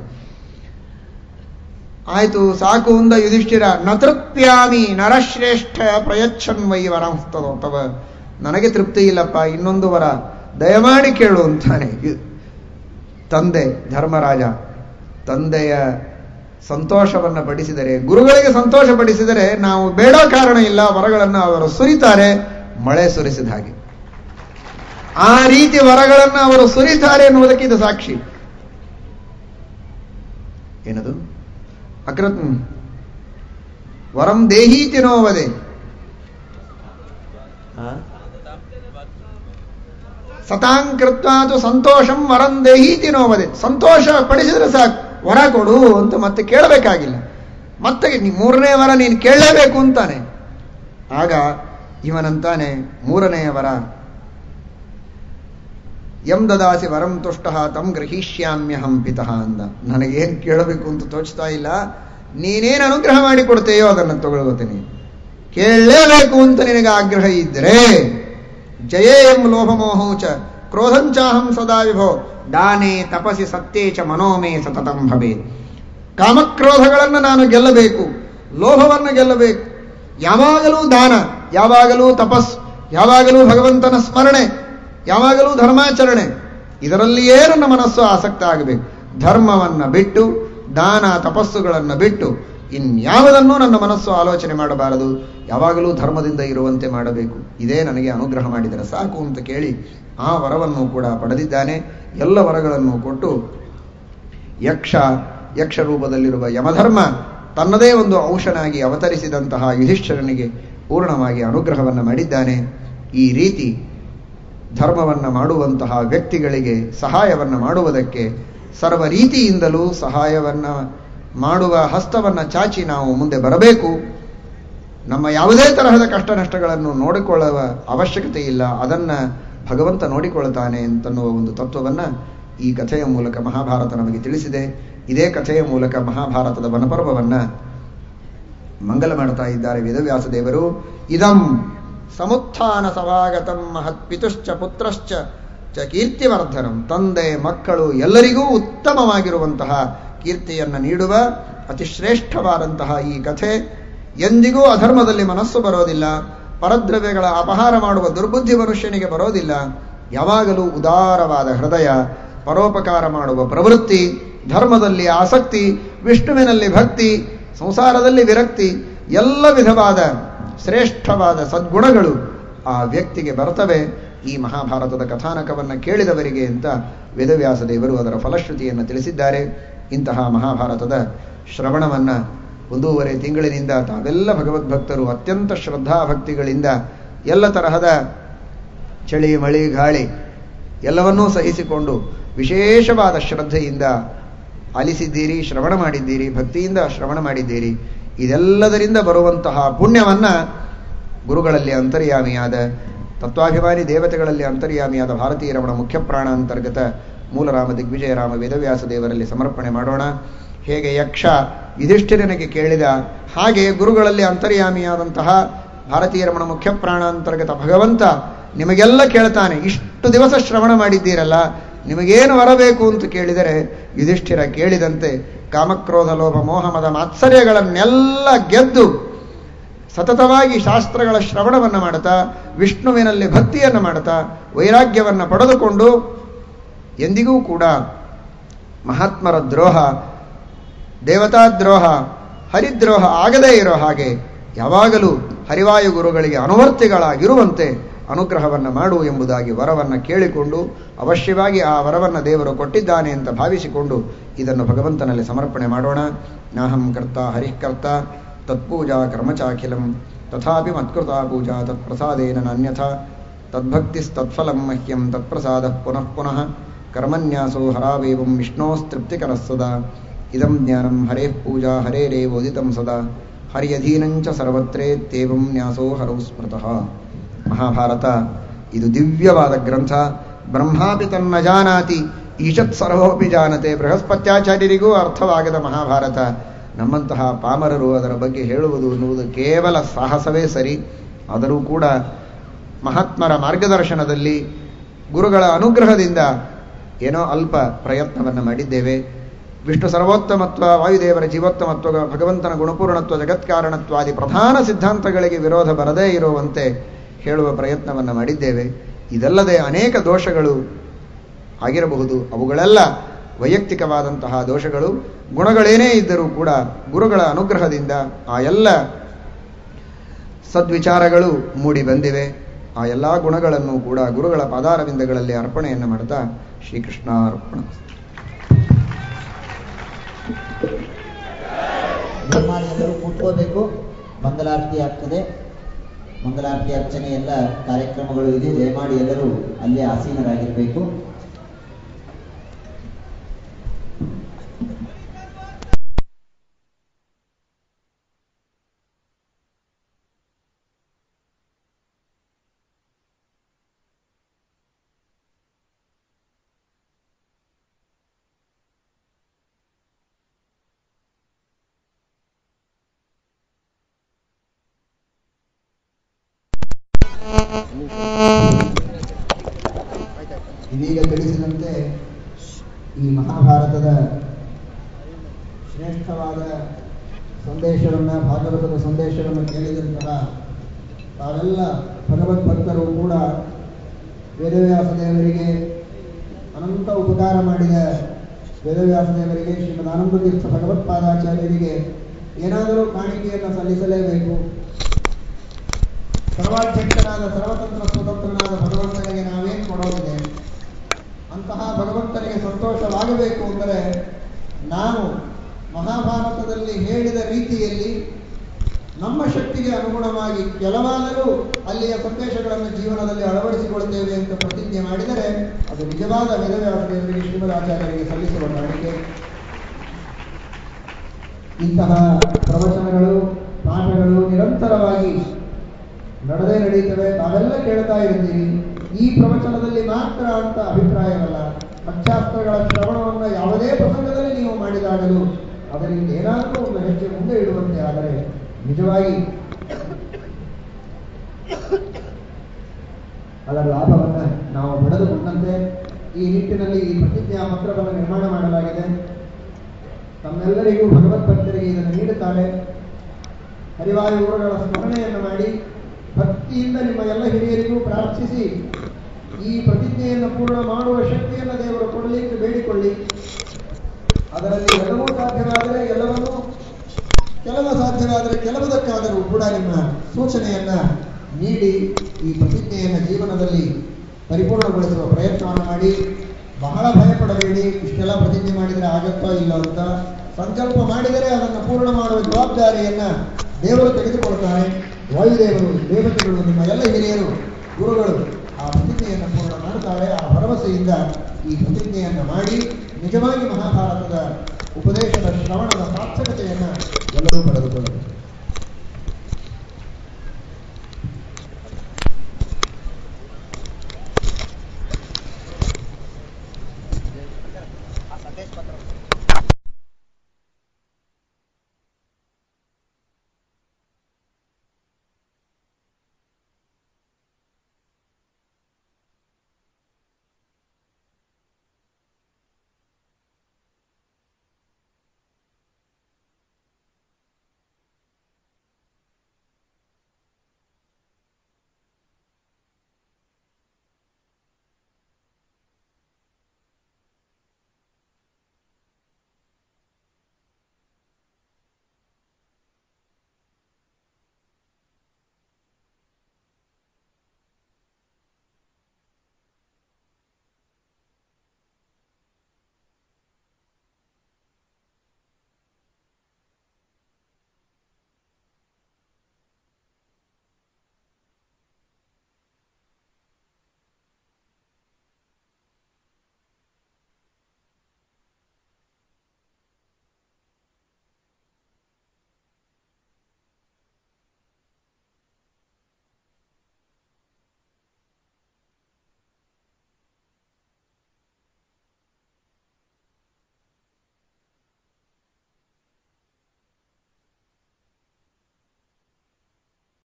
ಆಯ್ತು ಸಾಕು ಅಂದ ಯುಧಿಷ್ಠಿರ ನತೃಪ್ಯಾಮಿ ನರಶ್ರೇಷ್ಠ ಪ್ರಯಚ್ಛನ್ ವೈ ವರಂಸ್ತವ ನನಗೆ ತೃಪ್ತಿ ಇಲ್ಲಪ್ಪ ಇನ್ನೊಂದು ವರ ದಯಮಾಡಿ ಕೇಳು ಅಂತಾನೆ ತಂದೆ ಧರ್ಮರಾಜ ತಂದೆಯ ಸಂತೋಷವನ್ನು ಪಡಿಸಿದರೆ ಗುರುಗಳಿಗೆ ಸಂತೋಷ ಪಡಿಸಿದರೆ ನಾವು ಬೇಡ ಕಾರಣ ಇಲ್ಲ ವರಗಳನ್ನು ಅವರು ಸುರಿತಾರೆ ಮಳೆ ಸುರಿಸಿದ ಹಾಗೆ ಆ ರೀತಿ ವರಗಳನ್ನು ಅವರು ಸುರಿತಾರೆ ಎನ್ನುವುದಕ್ಕೆ ಇದು ಸಾಕ್ಷಿ ಏನದು ಅಕೃತ್ ವರಂ ದೇಹೀತಿ ನೋವದೆ ಸತಾಂಕೃತ್ವಾತು ಸಂತೋಷಂ ವರಂ ದೇಹೀತಿ ನೋವದೆ ಸಂತೋಷ ಪಡಿಸಿದ್ರೆ ಸಾಕು ವರ ಕೊಡು ಅಂತ ಮತ್ತೆ ಕೇಳಬೇಕಾಗಿಲ್ಲ ಮತ್ತೆ ಮೂರನೇ ವರ ನೀನು ಕೇಳಲೇಬೇಕು ಅಂತಾನೆ ಆಗ ಇವನಂತಾನೆ ಮೂರನೆಯ ವರ ಎಂ ದದಾಸಿ ವರಂ ತುಷ್ಟ ತಂ ಗ್ರಹಿಷ್ಯಾಮ್ಯಹಂ ಪಿತಃ ಅಂದ ನನಗೇನು ಕೇಳಬೇಕು ಅಂತ ತೋಚ್ತಾ ಇಲ್ಲ ನೀನೇನು ಅನುಗ್ರಹ ಮಾಡಿ ಕೊಡ್ತೇಯೋ ಅದನ್ನು ತಗೊಳ್ಕೋತೀನಿ ಕೇಳಲೇಬೇಕು ಅಂತ ನಿನಗೆ ಆಗ್ರಹ ಇದ್ರೆ ಜಯೇ ಎಂ ಲೋಭಮೋಹೌಚ ಕ್ರೋಧಂಚಾಹಂ ಸದಾ ವಿಭೋ ದಾನೆ ತಪಸಿ ಸತ್ಯೇ ಚ ಮನೋಮೇ ಸತತಂ ಭವೇ ಕಾಮಕ್ರೋಧಗಳನ್ನು ನಾನು ಗೆಲ್ಲಬೇಕು ಲೋಭವನ್ನು ಗೆಲ್ಲಬೇಕು ಯಾವಾಗಲೂ ದಾನ ಯಾವಾಗಲೂ ತಪಸ್ ಯಾವಾಗಲೂ ಭಗವಂತನ ಸ್ಮರಣೆ ಯಾವಾಗಲೂ ಧರ್ಮಾಚರಣೆ ಇದರಲ್ಲಿಯೇ ನನ್ನ ಮನಸ್ಸು ಆಸಕ್ತ ಆಗಬೇಕು ಧರ್ಮವನ್ನ ಬಿಟ್ಟು ದಾನ ತಪಸ್ಸುಗಳನ್ನು ಬಿಟ್ಟು ಇನ್ಯಾವುದನ್ನೂ ನನ್ನ ಮನಸ್ಸು ಆಲೋಚನೆ ಮಾಡಬಾರದು ಯಾವಾಗಲೂ ಧರ್ಮದಿಂದ ಇರುವಂತೆ ಮಾಡಬೇಕು ಇದೇ ನನಗೆ ಅನುಗ್ರಹ ಮಾಡಿದರೆ ಸಾಕು ಅಂತ ಕೇಳಿ ಆ ವರವನ್ನು ಕೂಡ ಪಡೆದಿದ್ದಾನೆ ಎಲ್ಲ ವರಗಳನ್ನು ಕೊಟ್ಟು ಯಕ್ಷ ಯಕ್ಷ ರೂಪದಲ್ಲಿರುವ ಯಮಧರ್ಮ ತನ್ನದೇ ಒಂದು ಔಷನಾಗಿ ಅವತರಿಸಿದಂತಹ ಯುಧಿಷ್ಠರನಿಗೆ ಪೂರ್ಣವಾಗಿ ಅನುಗ್ರಹವನ್ನು ಮಾಡಿದ್ದಾನೆ ಈ ರೀತಿ ಧರ್ಮವನ್ನು ಮಾಡುವಂತಹ ವ್ಯಕ್ತಿಗಳಿಗೆ ಸಹಾಯವನ್ನು ಮಾಡುವುದಕ್ಕೆ ಸರ್ವ ರೀತಿಯಿಂದಲೂ ಸಹಾಯವನ್ನ ಮಾಡುವ ಹಸ್ತವನ್ನು ಚಾಚಿ ನಾವು ಮುಂದೆ ಬರಬೇಕು ನಮ್ಮ ಯಾವುದೇ ತರಹದ ಕಷ್ಟ ನಷ್ಟಗಳನ್ನು ನೋಡಿಕೊಳ್ಳುವ ಅವಶ್ಯಕತೆ ಇಲ್ಲ ಅದನ್ನ ಭಗವಂತ ನೋಡಿಕೊಳ್ತಾನೆ ಅಂತನ್ನುವ ಒಂದು ತತ್ವವನ್ನ ಈ ಕಥೆಯ ಮೂಲಕ ಮಹಾಭಾರತ ನಮಗೆ ತಿಳಿಸಿದೆ ಇದೇ ಕಥೆಯ ಮೂಲಕ ಮಹಾಭಾರತದ ವನಪರ್ವವನ್ನ ಮಂಗಲ ಮಾಡ್ತಾ ಇದ್ದಾರೆ ವೇದವ್ಯಾಸ ದೇವರು ಇದಂ ಸಮುತ್ಥಾನ ಸವಾಗತಂ ಮಹತ್ ಪಿತುಶ್ಚ ಪುತ್ರಶ್ಚ ಚ ಕೀರ್ತಿವರ್ಧನಂ ತಂದೆ ಮಕ್ಕಳು ಎಲ್ಲರಿಗೂ ಉತ್ತಮವಾಗಿರುವಂತಹ ಕೀರ್ತಿಯನ್ನು ನೀಡುವ ಅತಿ ಶ್ರೇಷ್ಠವಾದಂತಹ ಈ ಕಥೆ ಎಂದಿಗೂ ಅಧರ್ಮದಲ್ಲಿ ಮನಸ್ಸು ಬರೋದಿಲ್ಲ ಪರದ್ರವ್ಯಗಳ ಅಪಹಾರ ಮಾಡುವ ದುರ್ಬುದ್ಧಿ ಮನುಷ್ಯನಿಗೆ ಬರೋದಿಲ್ಲ ಯಾವಾಗಲೂ ಉದಾರವಾದ ಹೃದಯ ಪರೋಪಕಾರ ಮಾಡುವ ಪ್ರವೃತ್ತಿ ಧರ್ಮದಲ್ಲಿ ಆಸಕ್ತಿ ವಿಷ್ಣುವಿನಲ್ಲಿ ಭಕ್ತಿ ಸಂಸಾರದಲ್ಲಿ ವಿರಕ್ತಿ ಎಲ್ಲ ವಿಧವಾದ ಶ್ರೇಷ್ಠವಾದ ಸದ್ಗುಣಗಳು ಆ ವ್ಯಕ್ತಿಗೆ ಬರ್ತವೆ ಈ ಮಹಾಭಾರತದ ಕಥಾನಕವನ್ನು ಕೇಳಿದವರಿಗೆ ಅಂತ ವೇದವ್ಯಾಸ ದೇವರು ಅದರ ಫಲಶ್ರುತಿಯನ್ನು ತಿಳಿಸಿದ್ದಾರೆ ಇಂತಹ ಮಹಾಭಾರತದ ಶ್ರವಣವನ್ನ ಒಂದೂವರೆ ತಿಂಗಳಿನಿಂದ ತಾವೆಲ್ಲ ಭಗವದ್ಭಕ್ತರು ಅತ್ಯಂತ ಶ್ರದ್ಧಾಭಕ್ತಿಗಳಿಂದ ಎಲ್ಲ ತರಹದ ಚಳಿ ಮಳಿ ಗಾಳಿ ಎಲ್ಲವನ್ನೂ ಸಹಿಸಿಕೊಂಡು ವಿಶೇಷವಾದ ಶ್ರದ್ಧೆಯಿಂದ ಆಲಿಸಿದ್ದೀರಿ ಶ್ರವಣ ಮಾಡಿದ್ದೀರಿ ಭಕ್ತಿಯಿಂದ ಶ್ರವಣ ಮಾಡಿದ್ದೀರಿ ಇದೆಲ್ಲದರಿಂದ ಬರುವಂತಹ ಪುಣ್ಯವನ್ನ ಗುರುಗಳಲ್ಲಿ ಅಂತರ್ಯಾಮಿಯಾದ ತತ್ವಾಭಿಮಾನಿ ದೇವತೆಗಳಲ್ಲಿ ಅಂತರ್ಯಾಮಿಯಾದ ಭಾರತೀಯ ರಮಣ ಮುಖ್ಯ ಪ್ರಾಣ ಅಂತರ್ಗತ ಮೂಲರಾಮ ದಿಗ್ವಿಜಯರಾಮ ವೇದವ್ಯಾಸ ದೇವರಲ್ಲಿ ಸಮರ್ಪಣೆ ಮಾಡೋಣ ಹೇಗೆ ಯಕ್ಷ ಯುಧಿಷ್ಠಿರನಿಗೆ ಕೇಳಿದ ಹಾಗೆ ಗುರುಗಳಲ್ಲಿ ಅಂತರ್ಯಾಮಿಯಾದಂತಹ ಭಾರತೀಯ ರಮಣ ಮುಖ್ಯ ಪ್ರಾಣ ಅಂತರ್ಗತ ಭಗವಂತ ನಿಮಗೆಲ್ಲ ಕೇಳ್ತಾನೆ ಇಷ್ಟು ದಿವಸ ಶ್ರವಣ ಮಾಡಿದ್ದೀರಲ್ಲ ನಿಮಗೇನು ಬರಬೇಕು ಅಂತ ಕೇಳಿದರೆ ಯುಧಿಷ್ಠಿರ ಕೇಳಿದಂತೆ ಕಾಮಕ್ರೋಧ ಲೋಭ ಮೋಹಮದ ಮಾತ್ಸರ್ಯಗಳನ್ನೆಲ್ಲ ಗೆದ್ದು ಸತತವಾಗಿ ಶಾಸ್ತ್ರಗಳ ಶ್ರವಣವನ್ನು ಮಾಡುತ್ತಾ ವಿಷ್ಣುವಿನಲ್ಲಿ ಭಕ್ತಿಯನ್ನು ಮಾಡುತ್ತಾ ವೈರಾಗ್ಯವನ್ನು ಪಡೆದುಕೊಂಡು ಎಂದಿಗೂ ಕೂಡ ಮಹಾತ್ಮರ ದ್ರೋಹ ದೇವತಾ ದ್ರೋಹ ಹರಿದ್ರೋಹ ಆಗದೇ ಇರೋ ಹಾಗೆ ಯಾವಾಗಲೂ ಹರಿವಾಯು ಗುರುಗಳಿಗೆ ಅನುವರ್ತಿಗಳಾಗಿರುವಂತೆ ಅನುಗ್ರಹವನ್ನು ಮಾಡು ಎಂಬುದಾಗಿ ವರವನ್ನು ಕೇಳಿಕೊಂಡು ಅವಶ್ಯವಾಗಿ ಆ ವರವನ್ನು ದೇವರು ಕೊಟ್ಟಿದ್ದಾನೆ ಅಂತ ಭಾವಿಸಿಕೊಂಡು ಇದನ್ನು ಭಗವಂತನಲ್ಲಿ ಸಮರ್ಪಣೆ ಮಾಡೋಣ ನಾಹಂ ಕರ್ತ ಹರಿಃಕರ್ತ ತತ್ಪೂಜಾ ಕರ್ಮಚಾಖಿಲಂ ತಥಾಪಿ ಮತ್ಕೃತಾ ಪೂಜಾ ತತ್ಪ್ರಸಾದೇನ ನಾನ್ಯಥಾ ತದ್ಭಕ್ತಿಸ್ತತ್ಫಲಂ ಮಹ್ಯಂ ತತ್ಪ್ರಸಾದ ಪುನಃ ಪುನಃ ಕರ್ಮನ್ಯಾಸೋ ಹರಾವೇವಂ ವಿಷ್ಣೋಸ್ತೃಪ್ತಿಕರಃ ಸದಾ ಇದಂ ಜ್ಞಾನಂ ಹರೇಃ ಪೂಜಾ ಹರೇರೇವೋದಿತಂ ಸದಾ ಹರ್ಯಧೀನಂಚ ಸರ್ವತ್ರೇತ್ಯೇವಂ ನ್ಯಾಸೋ ಹರೌ ಸ್ಮೃತಃ ಮಹಾಭಾರತ ಇದು ದಿವ್ಯವಾದ ಗ್ರಂಥ ಬ್ರಹ್ಮಾಪಿ ತನ್ನ ಜಾನಾತಿ ಈಶತ್ ಸರ್ವೋಪಿ ಜಾನತೆ ಬೃಹಸ್ಪತ್ಯಾಚಾರ್ಯರಿಗೂ ಅರ್ಥವಾಗದ ಮಹಾಭಾರತ ನಮ್ಮಂತಹ ಪಾಮರರು ಅದರ ಬಗ್ಗೆ ಹೇಳುವುದು ಎನ್ನುವುದು ಕೇವಲ ಸಾಹಸವೇ ಸರಿ ಆದರೂ ಕೂಡ ಮಹಾತ್ಮರ ಮಾರ್ಗದರ್ಶನದಲ್ಲಿ ಗುರುಗಳ ಅನುಗ್ರಹದಿಂದ ಏನೋ ಅಲ್ಪ ಪ್ರಯತ್ನವನ್ನು ಮಾಡಿದ್ದೇವೆ ವಿಷ್ಣು ಸರ್ವೋತ್ತಮತ್ವ ವಾಯುದೇವರ ಜೀವೋತ್ತಮತ್ವ ಭಗವಂತನ ಗುಣಪೂರ್ಣತ್ವ ಜಗತ್ಕಾರಣತ್ವಾದಿ ಪ್ರಧಾನ ಸಿದ್ಧಾಂತಗಳಿಗೆ ವಿರೋಧ ಬರದೇ ಇರುವಂತೆ ಹೇಳುವ ಪ್ರಯತ್ನವನ್ನು ಮಾಡಿದ್ದೇವೆ ಇದಲ್ಲದೆ ಅನೇಕ ದೋಷಗಳು ಆಗಿರಬಹುದು ಅವುಗಳೆಲ್ಲ ವೈಯಕ್ತಿಕವಾದಂತಹ ದೋಷಗಳು ಗುಣಗಳೇನೇ ಇದ್ದರೂ ಕೂಡ ಗುರುಗಳ ಅನುಗ್ರಹದಿಂದ ಆ ಎಲ್ಲ ಸದ್ವಿಚಾರಗಳು ಮೂಡಿ ಬಂದಿವೆ ಆ ಎಲ್ಲ ಗುಣಗಳನ್ನು ಕೂಡ ಗುರುಗಳ ಪಾದಾರವಿಂದಗಳಲ್ಲಿ ಅರ್ಪಣೆಯನ್ನು ಮಾಡ್ತಾ ಶ್ರೀಕೃಷ್ಣ ಅರ್ಪಣ ದಯಮಾಡಿ ಎಲ್ಲರೂ ಕೂತ್ಕೋಬೇಕು ಮಂಗಲಾರತಿ ಆಗ್ತದೆ ಮಂಗಲಾರತಿ ಅರ್ಚನೆ ಎಲ್ಲ ಕಾರ್ಯಕ್ರಮಗಳು ಇದೆ ದಯಮಾಡಿ ಎಲ್ಲರೂ ಅಲ್ಲೇ ಆಸೀನರಾಗಿರಬೇಕು ಇದೀಗ ತಿಳಿಸಿದಂತೆ ಈ ಮಹಾಭಾರತದ ಶ್ರೇಷ್ಠವಾದ ಸಂದೇಶವನ್ನು ಭಾಗವತದ ಸಂದೇಶವನ್ನು ಕೇಳಿದಂತಹ ತಾವೆಲ್ಲ ಭಗವದ್ಭಕ್ತರು ಕೂಡ ವೇದವ್ಯಾಸ ದೇವರಿಗೆ ಅನಂತ ಉಪಕಾರ ಮಾಡಿದ ವೇದವ್ಯಾಸ ದೇವರಿಗೆ ಶ್ರೀಮದ್ ಆನಂದ ತೀರ್ಥ ಭಗವತ್ಪಾದಾಚಾರ್ಯರಿಗೆ ಏನಾದರೂ ಕಾಣಿಕೆಯನ್ನು ಸಲ್ಲಿಸಲೇಬೇಕು ಸರ್ವಾಧ್ಯಕ್ಷನಾದ ಸರ್ವತಂತ್ರ ಸ್ವತಂತ್ರನಾದ ಭಗವಂತನಿಗೆ ನಾವೇನು ಕೊಡೋದಿದೆ ಅಂತಹ ಭಗವಂತನಿಗೆ ಸಂತೋಷವಾಗಬೇಕು ಅಂದರೆ ನಾವು ಮಹಾಭಾರತದಲ್ಲಿ ಹೇಳಿದ ರೀತಿಯಲ್ಲಿ ನಮ್ಮ ಶಕ್ತಿಗೆ ಅನುಗುಣವಾಗಿ ಕೆಲವಾದರೂ ಅಲ್ಲಿಯ ಸಂದೇಶಗಳನ್ನು ಜೀವನದಲ್ಲಿ ಅಳವಡಿಸಿಕೊಳ್ತೇವೆ ಅಂತ ಪ್ರತಿಜ್ಞೆ ಮಾಡಿದರೆ ಅದು ನಿಜವಾದ ವೇದವ್ಯಾಸದೇವರಿಗೆ ಶ್ರೀಮದಾಚಾರ್ಯರಿಗೆ ಸಲ್ಲಿಸುವ ಕಾಣಿಕೆ ಇಂತಹ ಪ್ರವಚನಗಳು ಪಾಠಗಳು ನಿರಂತರವಾಗಿ ನಡೆದೇ ನಡೀತವೆ ತಾವೆಲ್ಲ ಕೇಳ್ತಾ ಇರ್ತೀರಿ ಈ ಪ್ರವಚನದಲ್ಲಿ ಮಾತ್ರ ಅಂತ ಅಭಿಪ್ರಾಯವಲ್ಲ ಪಶ್ಚಾಸ್ತ್ರಗಳ ಶ್ರವಣವನ್ನು ಯಾವುದೇ ಪ್ರಸಂಗದಲ್ಲಿ ನೀವು ಮಾಡಿದಾಗಲೂ ಅದರಿಂದ ಏನಾದರೂ ಒಂದು ಹೆಜ್ಜೆ ಮುಂದೆ ಇಡುವಂತೆ ಆದರೆ ನಿಜವಾಗಿ ಅದರ ಲಾಭವನ್ನು ನಾವು ಪಡೆದುಕೊಂಡಂತೆ ಈ ನಿಟ್ಟಿನಲ್ಲಿ ಈ ಪ್ರತಿಜ್ಞಾ ಪತ್ರವನ್ನು ನಿರ್ಮಾಣ ಮಾಡಲಾಗಿದೆ ತಮ್ಮೆಲ್ಲರಿಗೂ ಭಗವದ್ಭಕ್ತರಿಗೆ ಇದನ್ನು ನೀಡುತ್ತಾರೆ ಹರಿವಾಯು ಊರುಗಳ ಸ್ಮರಣೆಯನ್ನು ಮಾಡಿ ಭಕ್ತಿಯಿಂದ ನಿಮ್ಮ ಎಲ್ಲ ಹಿರಿಯರಿಗೂ ಪ್ರಾರ್ಥಿಸಿ ಈ ಪ್ರತಿಜ್ಞೆಯನ್ನು ಪೂರ್ಣ ಮಾಡುವ ಶಕ್ತಿಯನ್ನು ದೇವರು ಕೊಡಲಿಕ್ಕೆ ಬೇಡಿಕೊಳ್ಳಿ ಅದರಲ್ಲಿ ಎಲ್ಲವೂ ಸಾಧ್ಯವಾದರೆ ಎಲ್ಲವನ್ನೂ ಕೆಲವು ಸಾಧ್ಯವಾದರೆ ಕೆಲವುದಕ್ಕಾದರೂ ಕೂಡ ನಿಮ್ಮ ಸೂಚನೆಯನ್ನ ನೀಡಿ ಈ ಪ್ರತಿಜ್ಞೆಯನ್ನು ಜೀವನದಲ್ಲಿ ಪರಿಪೂರ್ಣಗೊಳಿಸುವ ಪ್ರಯತ್ನವನ್ನು ಮಾಡಿ ಬಹಳ ಭಯಪಡಬೇಡಿ ಇಷ್ಟೆಲ್ಲ ಪ್ರತಿಜ್ಞೆ ಮಾಡಿದರೆ ಆಗತ್ತೋ ಇಲ್ಲೋ ಅಂತ ಸಂಕಲ್ಪ ಮಾಡಿದರೆ ಅದನ್ನು ಪೂರ್ಣ ಮಾಡುವ ಜವಾಬ್ದಾರಿಯನ್ನ ದೇವರು ತೆಗೆದುಕೊಳ್ತಾರೆ ವಾಯುದೇವರು ದೇವತೆಗಳು ನಿಮ್ಮ ಎಲ್ಲ ಹಿರಿಯರು ಗುರುಗಳು ಆ ಪ್ರತಿಜ್ಞೆಯನ್ನು ಪೂರ್ಣ ಮಾಡುತ್ತಾರೆ ಆ ಭರವಸೆಯಿಂದ ಈ ಪ್ರತಿಜ್ಞೆಯನ್ನು ಮಾಡಿ ನಿಜವಾಗಿ ಮಹಾಭಾರತದ ಉಪದೇಶದ ಶ್ರವಣದ ಸಾರ್ಥಕತೆಯನ್ನು ಎಲ್ಲರೂ ಪಡೆದುಕೊಳ್ಳಬೇಕು